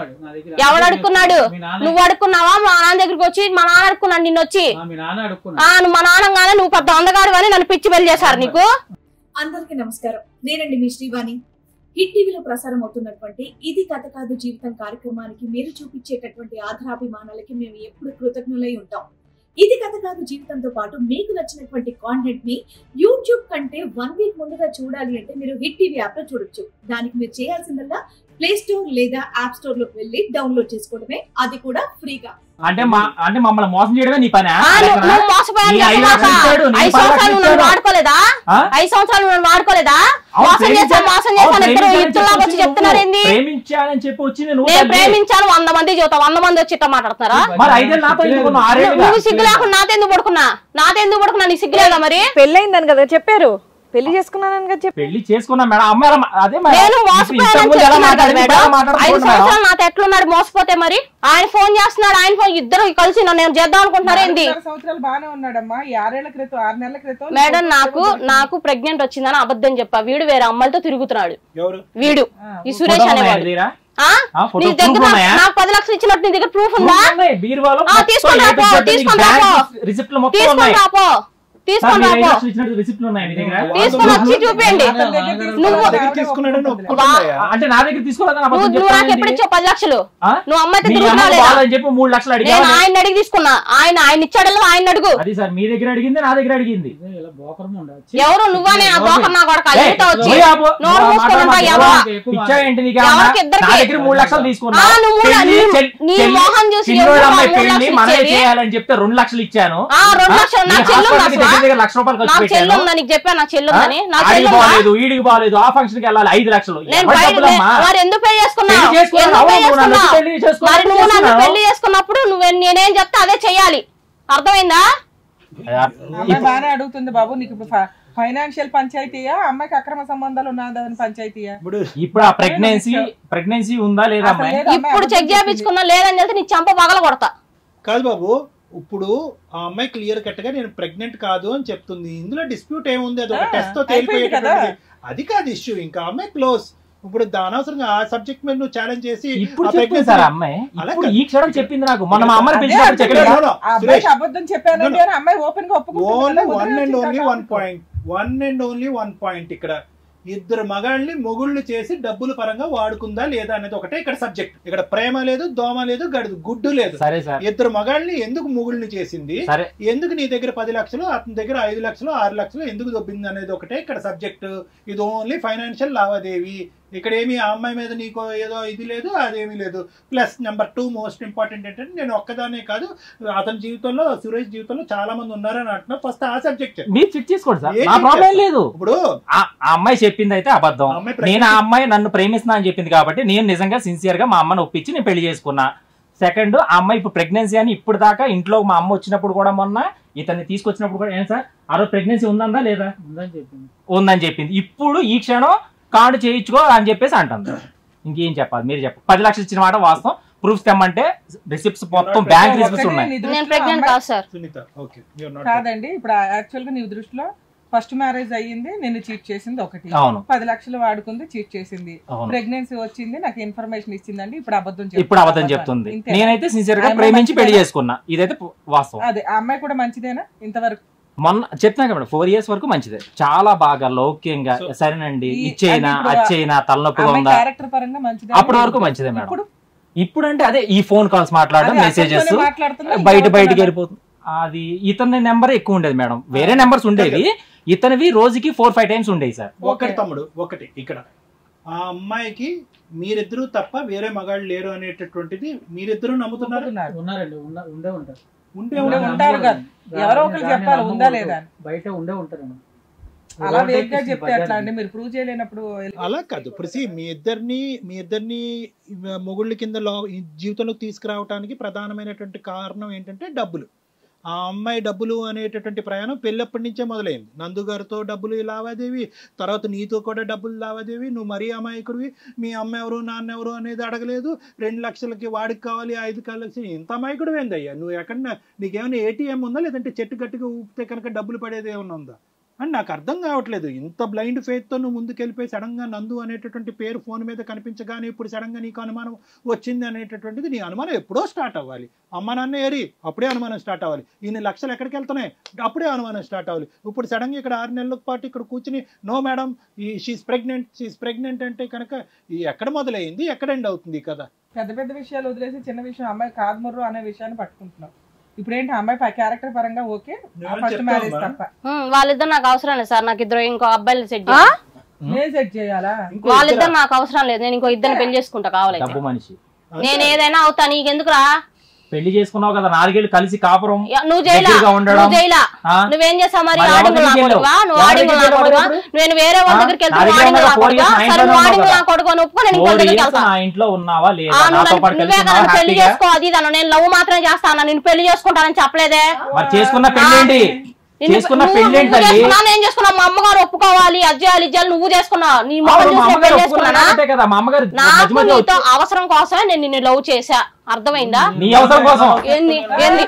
ఎవడు అడుక్కున్నాడు నువ్వు అడుక్కున్నావా మా నాన్న దగ్గరికి వచ్చి మా నాన్న అడుక్కున్నాడు నిన్ను వచ్చి మీ నాన్న అడుక్కున్నా ఆ నువ్వు మా నాన్నగానే నువ్వు పెద్ద అందగాడు అని నన్ను పిచ్చి పెళ్లి చేశారు నీకు అందరికీ నమస్కారం నేనండి మీ శ్రీవాణి హిట్ టీవీలో ప్రసారం అవుతున్నటువంటి ఇది కథ కాదు జీవితం కార్యక్రమానికి మీరు చూపించేటటువంటి ఆధారాభిమానాలకి మేము ఎప్పుడు కృతజ్ఞులై ఉంటాం ఇది కథ కాదు జీవితంతో పాటు మీకు నచ్చినటువంటి కాంటెంట్ ని యూట్యూబ్ కంటే వన్ వీక్ ముందుగా చూడాలి అంటే మీరు హిట్ టీవీ యాప్ లో చూడొచ్చు దానికి మీరు చేయాల్సిందల్లా ప్లే స్టోర్ లేదా యాప్ స్టోర్ లోకి వెళ్ళి డౌన్లోడ్ చేసుకోవడమే అది కూడా ఫ్రీగా అంటే మా అంటే మమ్మల్ని మోసం చేయడమే నీ పని ఆ, నువ్వు నువ్వు మోసపోయాను నీ ఐదు చెప్పమాక. లక్షలు ఇచ్చాడు, నీ ఐదు పది సంవత్సరాలు లక్షలు నువ్వు నన్ను ఇచ్చాడు. వాడుకోలేదా ఐదు సంవత్సరాలు నువ్వు నన్ను వాడుకోలేదా మోసం చేశాను మోసం చేశాను ఇద్దరు ఇద్దరులాగా వచ్చి చెప్తున్నారు ఏంది ప్రేమించానని చెప్పి వచ్చి నేను నేను ప్రేమించాను వంద మంది చెబుతా వంద మంది వచ్చి ఇట్లా మాట్లాడతారా మరి ఐదేళ్ళు నాతో ఎందుకు నువ్వు- ఆరేళ్ళుగా నువ్వు సిగ్గు లేకుండా నాతో ఎందుకు పడుకున్నా నాతో ఎందుకు పడుకున్నా నీకు సిగ్గు లేదా మరి పెళ్ళయిందని కదా చెప్పారు పెళ్లి చేసుకున్నానని కదా చెప్పారు పెళ్లి చేసుకున్నా మేడం అమ్మాయి అలా మా- అదే మేడం. నేను ఇప్పుడు మోసపోయానని ఇంతకుముందు ఎలా చెప్తున్నాను కదా మాట్లాడింది, మేడం ఇప్పుడు ఎలా ఐదు మాట్లాడుతున్నాడు మేడం? సంవత్సరాలు నాతో ఎట్లున్నాడు మోసపోతే మరి ఆయన ఫోన్ చేస్తున్నాడు ఆయన ఫోన్ ఇద్దరు కలిసి నన్ను నేను చేద్దాం అనుకుంటున్నారు ఏంది ఆరున్నర సంవత్సరాలు బాగానే ఉన్నాడమ్మా ఈ ఆరేళ్ల క్రితం ఆరు నెలల క్రితం మేడం నాకు నాకు ప్రెగ్నెంట్ వచ్చిందని అబద్ధం చెప్పా వీడు వేరే అమ్మాయిలతో తిరుగుతున్నాడు ఎవరు వీడు ఈ సురేష్ ఫోటోలు ఉన్నాయా అనేవాడు నీ దగ్గర? ఆ? ఆ, ఫోటో నీ ప్రూఫ్ దగ్గర ఉన్నాయా? నాకు పది లక్షలు ఇచ్చినట్టు నీ దగ్గర ప్రూఫ్ ఉందా ప్రూఫ్ ఉన్నాయి, బీరువాలో ఆ, మొత్తం తీసుకొని ఏ రాపో, టు జెడ్ నీకు తీసుకొని బ్యాంక్ రాపో. రిసిప్ట్లు మొత్తం తీసుకొని ఉన్నాయి రాపో సార్, తీసుకొని మీరు ఐదు రాపో లక్షలు ఇచ్చినట్టు రిసిప్ట్లు ఉన్నాయి మీ దగ్గర తీసుకొని వచ్చి చూపించండి అతని దగ్గర తీసుకున్నాడు, నువ్వు- ఆవిడ దగ్గర తీసుకున్నాడని ఒప్పుకుంటున్నాయా? అంటే నా దగ్గర తీసుకోలేదని నువ్వు అబద్ధం నువ్వు నాకు ఎప్పుడు చెప్తాను ఇచ్చావు పది లక్షలు ఆ? నువ్వు అమ్మాయితో మీ తిరుగుతున్నావా అమ్మ లేదా బాగాలని చెప్పి మూడు లక్షలు నేను అడిగాను ఆయన అడిగి తీసుకున్నా ఆయన ఆయన ఇచ్చాడల్లా ఆయన అడుగు అది సార్ మీ దగ్గర అడిగింది నా దగ్గర అడిగింది ఇలా బోకరం ఉండొచ్చు ఎవరు నువ్వానే ఆ దోకర్ నా కొడక ఏయ్, అల్లుతో వచ్చి పోయి ఆపు. నోరు నువ్వు మూసుకొని మాట్లాడు, ఉంటా, మాట్లాడు. ఎవరా? పిచ్చా ఏంటి నీకు ఏమన్నా? ఎవరికి ఇద్దరికి? నా దగ్గర మూడు లక్షలు తీసుకున్నా ఆ, నువ్వు మూడు- పెళ్లి, నీ- చెల్- నీ చెల్లి- మొహం చూసి చిన్నోళ్ళ ఎవరు అమ్మాయి మూడు పెళ్లి లక్షలు మనమే ఇచ్చేది? చేయాలని చెప్తే రెండు లక్షలు ఇచ్చాను ఆ, రెండు ఆ? లక్షలు నీ నా చెల్లి ఉంది హాస్పిటల్కి దగ్గర అసలు. దగ్గర లక్ష రూపాయలు నా ఖర్చు చెల్లి పెట్టాను ఉందా నీకు చెప్పా నా చెల్లి ఆ? ఉందని నా ఆడికి చెల్లి ఉందా? బాగాలేదు ఈడికి బాగాలేదు ఆ ఫంక్షన్ కి వెళ్ళాలి ఐదు లక్షలు నేను ఎవరి బయట డబ్బులమ్మా? మరి ఎందుకు పెళ్లి చేసుకున్నావు పెళ్లి చేసుకున్నాను. ఎందుకు పెళ్లి అవును, నువ్వు నన్ను చేసుకున్నావు? పెళ్లి చేసుకున్నావు. మరి నువ్వు నన్ను చేసుకున్నావు. పెళ్లి చేసుకున్నప్పుడు నువ్వు నేనేం చెప్తే అదే చెయ్యాలి అర్థమైందా అమ్మాయి బాగానే అడుగుతుంది బాబు నీకు ఇప్పుడు ఫైనాన్షియల్ పంచాయతీయా అమ్మాయికి అక్రమ సంబంధాలు ఉన్నదని పంచాయతీయా ఇప్పుడు ఇప్పుడు ఆ ప్రెగ్నెన్సీ ప్రెగ్నెన్సీ ఉందా లేదా అసలు అమ్మాయి లేదు, అమ్మాయి ఇప్పుడు చెక్ అబద్ధం చెప్పింది. చేయించుకున్నా లేదని చెప్తే నీ చంప పగల కొడతా కాదు బాబు ఇప్పుడు ఆ అమ్మాయి క్లియర్ కట్ గా నేను ప్రెగ్నెంట్ కాదు అని చెప్తుంది ఇందులో డిస్ప్యూట్ ఏముంది అది ఒక ఆ, టెస్ట్ తో అయిపోయింది కదా. తేలిపోయేటటువంటి అది కాదు ఇష్యూ ఇంకా ఆ అమ్మాయి క్లోజ్ ఇప్పుడు దా- అనవసరంగా ఆ సబ్జెక్ట్ మీద నువ్వు ఛాలెంజ్ చేసి ఇప్పుడు ఆ చెప్పింది pregnancy- సార్ ఆ అమ్మాయి అలా ఇప్పుడు కాదు. ఈ క్షణం చెప్పింది నాకు మొన్న మా అమ్మని అదే పిలిచినప్పుడు అంటే చెప్పలేదు No, no, ఆ సురేష్. అబ్బాయికి అబద్ధం చెప్పానండి అని అమ్మాయి ఓపెన్ గా ఒప్పుకుంటుంది ఓన్లీ కదా, వన్ వదిలేసి అండ్ ఓన్లీ ఇంకా one point one and only one point ఇక్కడ ఇద్దరు మగాళ్ళని మొగుళ్ళు చేసి డబ్బుల పరంగా వాడుకుందా లేదా అనేది ఒకటే ఇక్కడ సబ్జెక్ట్ ఇక్కడ ప్రేమ లేదు దోమ లేదు గడుదు గుడ్డు లేదు సరే సార్ ఇద్దరు మగాళ్ళని ఎందుకు మొగుళ్ళని చేసింది సరే ఎందుకు నీ దగ్గర పది లక్షలు అతని దగ్గర ఐదు లక్షలు ఆరు లక్షలు ఎందుకు దొబ్బింది అనేది ఒకటే ఇక్కడ సబ్జెక్ట్ ఇది ఓన్లీ ఫైనాన్షియల్ లావాదేవీ ఇక్కడ ఏమి ఆ అమ్మాయి మీద నీకు ఏదో ఇది లేదు అదేమీ లేదు plus number two most important ఏంటంటే నేను ఒక్కదానే కాదు అతని జీవితంలో సురేష్ జీవితంలో చాలా మంది ఉన్నారని అంటున్నా ఫస్ట్ ఆ సబ్జెక్ట్ మీరు చెక్ చేసుకోండి సార్ ఏం నా check ప్రాబ్లం చేస్తా? లేదు ఇప్పుడు ఆ ఆ అమ్మాయి చెప్పింది అయితే అబద్ధం ఆ అమ్మాయి pregnant- నేను ఆ అమ్మాయి నన్ను ప్రేమిస్తున్నా అని చెప్పింది కాబట్టి నేను నిజంగా సిన్సియర్ గా మా అమ్మని ఒప్పించి నేను పెళ్లి చేసుకున్నా సెకండ్ ఆ అమ్మాయి ఇప్పుడు ప్రెగ్నెన్సీ అని ఇప్పుడు దాకా ఇంట్లో మా అమ్మ వచ్చినప్పుడు కూడా మొన్న ఇతన్ని తీసుకొచ్చినప్పుడు కూడా ఏం సార్ ఆ రోజు ప్రెగ్నెన్సీ ఉందా లేదా ఉందని చెప్పింది ఉందని చెప్పింది ఇప్పుడు ఈ క్షణం కార్డు చేయించుకో అని చెప్పేసి అంటుంది ఇంకేం చెప్పాలి మీరు చెప్పండి పది లక్షలు ఇచ్చిన మాట వాస్తవం ప్రూఫ్స్ తెమ్మంటే రిసిప్ట్స్ మొత్తం బ్యాంక్ రిసిప్ట్స్ ఒకటి ఉన్నాయి నీ నేను దృష్టిలో ప్రెగ్నెంట్ అమ్మాయి- కాదు సార్ సునీత ఓకే కాదండి ఇప్పుడు యాక్చువల్ గా నీ దృష్టిలో ఫస్ట్ మ్యారేజ్ అయ్యింది నిన్ను చీట్ చేసింది ఒకటి అవును. పది లక్షలు వాడుకుంది చీట్ చేసింది అవును. ప్రెగ్నెన్సీ వచ్చింది నాకు ఇన్ఫర్మేషన్ ఇచ్చిందండి ఇప్పుడు అబద్ధం చెప్తుంది. ఇప్పుడు అబద్ధం చెప్తుంది ఇంతేనా? నేనైతే సిన్సియర్ గా ఆ అమ్మాయి ప్రేమించి పెళ్లి మంచిదేనా? చేసుకున్నా ఇదైతే పు- వాస్తవం అదే ఆ అమ్మాయి కూడా మంచిదేనా ఇంతవరకు మొన్న చెప్తున్నా కదా ఫోర్ ఇయర్స్ వరకు మంచిదే చాలా బాగా లౌక్యంగా So, సరేనండి ఈ- ఇచ్చేయినా అంటే ఇప్పుడు అచ్చేయినా తలనొప్పిగా అమ్మాయి ఉందా క్యారెక్టర్ పరంగా మంచిదే అప్పటి వరకు మంచిదే మేడం. ఇప్పుడు ఇప్పుడు అంటే అదే ఈ ఫోన్ కాల్స్ మాట్లాడడం అదే మెసేజెస్ అతనితోనే మాట్లాడుతున్నా, ఇంకా బయట బయటికి ఎవరితోనైనా. వెళ్ళిపోతుంది అది ఇతని నెంబర్ ఎక్కువ ఉండేది మేడం వేరే నెంబర్స్ ఉండేవి ఇతనివి రోజుకి ఫోర్ ఫైవ్ టైమ్స్ ఉండేవి సార్ ఒకటి తమ్ముడు ఒకటి ఇక్కడ ఆ అమ్మాయికి మీరిద్దరూ తప్ప వేరే మగాళ్ళు లేరు అనేటటువంటిది మీరిద్దరూ నమ్ముతున్నారు నమ్ముతున్నారు. ఉన్నారండి ఉన్న- ఉండే ఉంటారు ఉంటే ఉండే ఉంటారు. ఉంటారు కదా. ఎవరో ఒకరు దాన్ని చెప్పాలి, ఉందా నమ్మకూడదు. లేదా అని. బయట ఉండే ఉంటారండి అలా రోడ్డు వేగ్గా ఎక్కి చెప్తే బజార్ ఎట్లా అండి మీరు ప్రూవ్ చేయలేనప్పుడు అలా కాదు ఇప్పుడు see, మీ ఇద్దరిని మీ ఇద్దరిని మొగుళ్ళ కింద లో ఈ జీవితంలోకి తీసుకురావడానికి ప్రధానమైనటువంటి కారణం ఏంటంటే డబ్బులు ఆ అమ్మాయి డబ్బులు అనేటటువంటి ప్రయాణం పెళ్ళప్పటి నుంచే మొదలైంది నందు గారితో డబ్బులు ఈ లావాదేవి తర్వాత నీతో కూడా డబ్బులు లావాదేవి నువ్వు మరీ అమాయకుడివి మీ అమ్మ ఎవరు నాన్న ఎవరు అనేది అడగలేదు రెండు లక్షలకి వాడికి కావాలి ఐదు లక్షలు ఇంత అమాయకుడు ఏందయ్యా నువ్వు ఎక్కడన్నా నీకేమైనా ఏటీఎం ఉందా లేదంటే చెట్టు గట్టిగా ఊపితే కనుక డబ్బులు పడేది ఏమైనా ఉందా అని నాకు అర్థం కావట్లేదు ఇంత బ్లైండ్ ఫెయిత్తో నువ్వు ముందుకెళ్ళిపోయి సడన్గా నందు అనేటటువంటి పేరు ఫోన్ మీద కనిపించగానే ఇప్పుడు సడన్గా నీకు అనుమానం వచ్చింది అనేటటువంటిది నీ అనుమానం ఎప్పుడో స్టార్ట్ అవ్వాలి అమ్మ నాన్న ఏరి అప్పుడే అనుమానం స్టార్ట్ అవ్వాలి ఇన్ని లక్షలు ఎక్కడికి వెళ్తున్నాయి అప్పుడే అనుమానం స్టార్ట్ అవ్వాలి ఇప్పుడు సడన్గా ఇక్కడ ఆరు నెలల పాటు ఇక్కడ కూర్చుని నో మేడం ఈ షీస్ ప్రెగ్నెంట్ షీస్ ప్రెగ్నెంట్ అంటే కనుక ఈ ఎక్కడ మొదలైంది ఎక్కడ ఎండ్ అవుతుంది ఈ కథ పెద్ద పెద్ద విషయాలు వదిలేసి చిన్న విషయం అమ్మాయి కాదుమర్రు అనే విషయాన్ని పట్టుకుంటున్నాం ఇప్పుడు ఏంటి అమ్మాయి క్యారెక్టర్ పరంగా ఓకే నువ్వేం ఫస్ట్ చెప్తావా మ్యారేజ్ అమ్మా? తప్ప ఉమ్, వాళ్ళిద్దరు నాకు అవసరం లేదు సార్ నాకు ఇద్దరు ఇంకో అబ్బాయిలు సెట్ ఆ? నేను సెట్ చేయాలా ఇంకో వాళ్ళిద్దరు నాకు అవసరం లేదు నేను ఇంకో ఇద్దరిని పెళ్లి చేసుకుంటా కావాలైతే డబ్బు మనిషి ఇద్దరా? నేను ఏదైనా అవుతా నీకెందుకురా పెళ్లి చేసుకున్నావు కదా నాలుగేళ్ళు కలిసి కాపురం యా, నువ్వు జైలా దగ్గరగా ఉండడం. నువ్వు జైలా ఆ? నువ్వేం చేసావు మరి మరి ఎవరి ఆడింగులు నా దగ్గరికి కొడుకువా వెళ్ళావు? నువ్వు ఎవరి ఆడింగులు నా దగ్గరికి కొడుకువా వెళ్ళావు నేను వేరే వాళ్ళ ఆ? దగ్గరికి నా వెళ్తే దగ్గర ఆడింగులు నా ఉన్న four కొడుకువా years నా సరే నువ్వు ఇంట్లోనే ఆడింగులు నా ఉన్నావు కొడుకు అని ఒప్పుకో నేను ఇంకో ఫోర్ దగ్గరికి ఇయర్స్ వెళ్తా నా ఇంట్లో ఉన్నావా ఆ, లేదా నువ్వు నాతో నన్ను- పాటు కలిసి నువ్వే కదా ఉన్నావా నన్ను పెళ్లి హ్యాపీగా చేసుకో అది ఇదను నేను లవ్ మాత్రమే చేస్తాను నేను పెళ్లి చేసుకుంటానని చెప్పలేదే మరి చేసుకున్న పెళ్లి ఏంటి నిన్ను- చేసుకున్న నువ్వు- పెళ్లి ఏంటి నువ్వు తల్లి చేసుకున్నావు, నేను చేసుకున్నావు మా అమ్మగారు ఒప్పుకోవాలి అది చేయాలి ఇది చేయాలి నువ్వు చేసుకున్నావు నీ మొహం అవును, మా చూసి నేను అమ్మగారు పెళ్లి చేసుకున్నానా ఒప్పుకున్నారంటే కదా మా అమ్మగారు మధ్య నాకు మధ్య నీతో వచ్చి- అవసరం కోసమే నేను నిన్ను లవ్ చేశా అర్థమైందా నీ అవసరం కోసం ఏంది ఏంది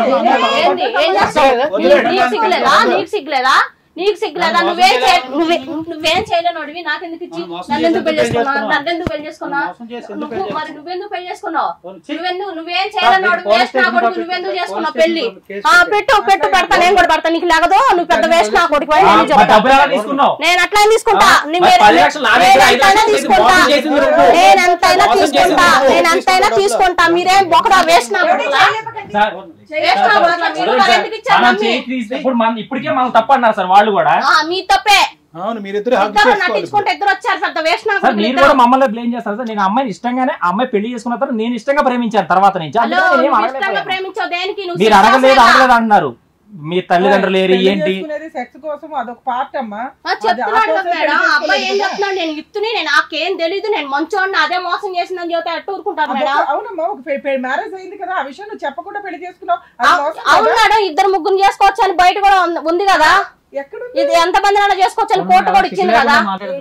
ఏంది ఏం చేస్తావు నీ- నీకు సిగ్గులేదా నీకు సిగ్గులేదా నీకు సిగ్గులేదా నువ్వేం చేయ నువ్వే నువ్వేం చేయలేనోడివి నాకెందుకు ఇచ్చి నన్ను ఎందుకు పెళ్లి చేసుకున్నావు నన్ను ఎందుకు పెళ్లి చేసుకున్నావు నువ్వు మరి నువ్వెందుకు పెళ్లి చేసుకున్నావు నువ్వెందుకు నువ్వేం చేయలేనోడు వేస్ట్ నా కొడుకు నువ్వెందుకు చేసుకున్నావు పెళ్లి ఆ పెట్టు పెట్టు పెడతా నేను కూడా పెడతా నీకు లేకదు నువ్వు పెద్ద వేస్ట్ నా కొడుకు అని నేను మరి చెప్తా డబ్బులు ఎలా తీసుకున్నావు నేను అట్లా తీసుకుంటా ఆ? నీ మరి మీరు- పది లక్షలు నా దగ్గర నేను ఐదు ఎంతైనా లక్షలు తీసుకుంటా మోసం చేసింది నువ్వు. నేను ఎంతైనా మోసం చేసింది తీసుకుంటా నువ్వు. నేను ఎంతైనా తీసుకుంటా మీరేం బొకడా వేస్ట్ నా కొడుకులా సార్, వేస్ట్ నా కొడుకులా మీరు మరి ఎందుకు ఇచ్చారు మనం నమ్మి? చేయి తీస్తే ఇప్పుడు మనం ఇప్పటికే మనం తప్పు అన్నారు సార్ వాళ్ళు కూడా ఆ, మీ తప్పే అవును మీరిద్దరు హక్ ఇద్దరు చేసుకోవాలి నటించుకుంటే ఇద్దరు వచ్చారు పెద్ద వేస్ట్ నా సార్ కొడుకులు మీరు ఇద్దరు. కూడా మమ్మల్ని బ్లేమ్ చేస్తారు సార్ నేను అమ్మాయిని ఇష్టంగానే ఆ అమ్మాయి పెళ్లి చేసుకున్న తర్వాత నేను ఇష్టంగా ప్రేమించాను తర్వాత నుంచి హలో అందుకని నేను ఏం నువ్వు ఇష్టంగా అడగలేకపోయాను. ప్రేమించావు దేనికి నువ్వు మీరు అడగలేదు సిగ్గు అడగలేదు అంటున్నారు మీ తల్లిదండ్రులు ఏరి పెళ్లి ఏంటి చేసుకునేది సెక్స్ కోసం అదొక పార్ట్ అమ్మా ఆ, చెప్తున్నాడు కదా అది మేడం ఆపోజిట్ ఆ అబ్బాయి ఏం పెళ్లి చెప్తున్నాడు నేను ఇత్తుని నేను నాకేం తెలీదు నేను మంచోడిని అదే మోసం చేసిందని చెబితే ఎట్టు ఊరుకుంటారు మేడం అదొక- అవునమ్మా ఒక మ్యారేజ్ అయింది కదా ఆ విషయం నువ్వు చెప్పకుండా పెళ్లి చేసుకున్నావు అది అవు- మోసం అవును కదా? మేడం ఇద్దరు ముగ్గురు చేసుకోవచ్చు అని బయట కూడా ఉంది- ఉంది కదా ఎక్కడుంది? ఇది ఎంత మంది చేసుకోవచ్చు అని కోర్టు కూడా ఇచ్చింది కదా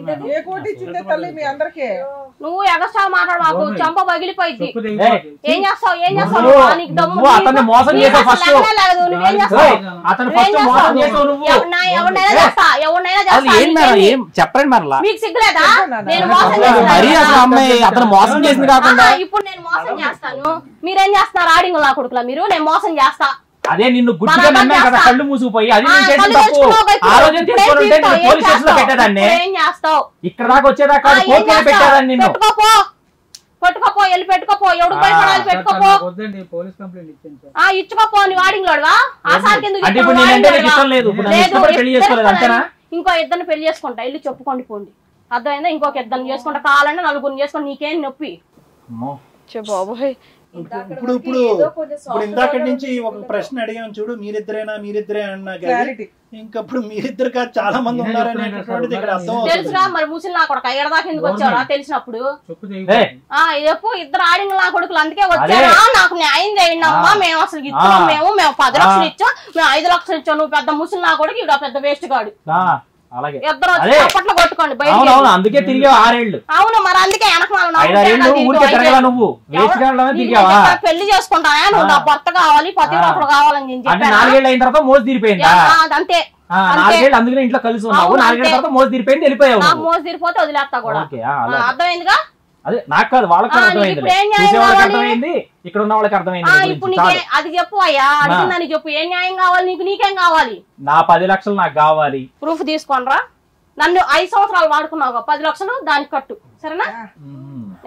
ఏ కోటి ఇచ్చిందే తల్లి మీ అందరికి నువ్వు ఎగస్ట్రా మాట్లాడు మాకు అవును. చంప పగిలిపోయింది చెప్పు ఏయ్, తెగిపోతుంది. ఏం చేస్తావు ఏం చేస్తావు నువ్వు- ఆ, నీకు దమ్ము నువ్వు అతన్ని నీకు- మోసం నీకు చేసావు అసలు ఫస్ట్. లెక్కనే లేదు నువ్వేం చేస్తావు ఏయ్, అతను నువ్వేం ఫస్ట్ మోసం చేస్తావు? చేసావు నువ్వు ఎవరినైనా ఎవరినైనా ఏయ్, చేస్తా ఎవరినైనా అసలు చేస్తా ఏం మేడం నీకేంది? ఏం చెప్పండి మరలా మీకు సిగ్గులేదా చెప్పు నేను నాన్న. మోసం అసలు చేస్తాను మరీ అసలు అమ్మాయి అతను మోసం చేసింది కాకుండా ఆహా, ఇప్పుడు నేను మోసం చేస్తాను మీరేం చేస్తున్నారు ఆడింగులు నా కొడుకులా మీరు నేను మోసం చేస్తా అదే నిన్ను గుడ్డిగా బరాబర్ నమ్మాం కదా చేస్తా. కళ్ళు మూసుకుపోయి అది ఆ, నేను చేసిన కళ్ళు తప్పు తెచ్చుకున్నావు ఇప్పుడు. ఆ రోజే ఇప్పుడు తీసుకొని ఏం ఉంటే చేస్తావు? నేను ఏం పోలీస్ స్టేషన్ లో చేస్తావు? పెట్టేదాన్ని ఇప్పుడు ఏం చేస్తావు ఇక్కడ దాకా వచ్చేదాకా ఆ, ఏం కోర్టులో చేస్తావు? పెట్టేదాన్ని నిన్ను పెట్టుకోపో పెట్టుకోపో వెళ్ళి పెట్టుకోపో ఎవడు ఆ, భయపడాలి సార్, పెట్టుకోపో నాకు వద్దండి పోలీస్ కంప్లైంట్ ఇచ్చాను సార్ ఆ ఇచ్చుకోపో నీ వాడింగ్లోడువా ఆ సార్ కింద అంటే ఇప్పుడు నేనంటే నీకు ఇష్టం లేదు ఇప్పుడు నన్ను ఇష్టపడి పెళ్లి చేసుకోలేదు అంతేనా ఇంకో ఇద్దరిని పెళ్లి చేసుకుంటా వెళ్ళి చెప్పుకోండి పోండి అర్థమైందా ఇంకొక ఇద్దరిని చేసుకుంటా కావాలంటే నలుగురిని చేసుకుని నీకేం నొప్పి అమ్మో. బాబోయ్ ఇప్పుడు ఇప్పుడు ఇప్పుడు ఇందాక నుంచి ఒక ప్రశ్న అడిగాం చూడు మీరిద్దరేనా మీరిద్దరే అన్నా కానీ క్లారిటీ ఇంకా ఇప్పుడు మీరిద్దరు కాదు చాలా మంది నేనే ఉన్నారు చెప్తున్నాను అనేటటువంటిది ఇక్కడ సార్, అర్థం నేనే అవుతుంది తెలుసురా మరి ముసలి నా కొడుకు ఎడదాకా ఎందుకు వచ్చారా తెలిసినప్పుడు చెప్పు తెగిపోతుంది. ఆ చెప్పు ఇద్దరు ఆడింగ్ నా కొడుకులు అందుకే వచ్చారా నాకు న్యాయం చేయండి అమ్మా ఆ. మేము అసలు ఇచ్చాం ఆ. మేము మేము పది ఆ. లక్షలు ఇచ్చాం మేము ఐదు లక్షలు ఇచ్చాం నువ్వు పెద్ద ముసలి నా కొడుకు ఇడు పెద్ద వేస్ట్ గాడు ఆ, అలాగే ఇద్దరు వచ్చి అదే. చప్పట్లు కొట్టుకోండి బయటికి అవునవును వెళ్ళి. అందుకే తిరిగావు ఆరేళ్లు అవును మరి అందుకే వెనక ఐదారేళ్ళు ఊరికే తిరగలా నువ్వు వేస్ట్ కావడమే తిరిగావా పెళ్లి చేసుకుంటానా నువ్వు ఆ. నా భర్త కావాలి పతివ్రతలు కావాలని నేను అంటే చెప్పానా? నాలుగేళ్ళు అయిన తర్వాత మోసి తీరిపోయిందా యా, ఆ, అదంతే ఆ, అంతే. నాలుగేళ్ళు అందుకనే ఇంట్లో కలిసి ఉన్నావు అవును, నాలుగేళ్ల అంతే. తర్వాత మోసి తీరిపోయింది వెళ్ళిపోయావు నాకు నువ్వు. మోసి తీరిపోతే వదిలేస్తా కూడా ఓకే ఆ, ఆ, అలాగే. అర్థమైందిగా అదే నాకు కాదు వాళ్ళకి కూడా ఆ, నీకు అర్థమైంది ఇప్పుడు ఏం న్యాయం చూసే వాళ్ళకి కావాలి? అర్థమైంది ఇక్కడ ఉన్న వాళ్ళకి ఆ, అర్థమైంది నీ ఇప్పుడు గురించి. నీకే చాలు. అది చెప్పు అయ్యా అడిగిందని చెప్పు ఏం న్యాయం కావాలి నీకు నీకేం కావాలి నా పది లక్షలు నాకు కావాలి ప్రూఫ్ తీసుకోనరా నన్ను ఐదు సంవత్సరాలు వాడుకున్నావు పది లక్షలు దానికి కట్టు సరేనా మ్మ్. అది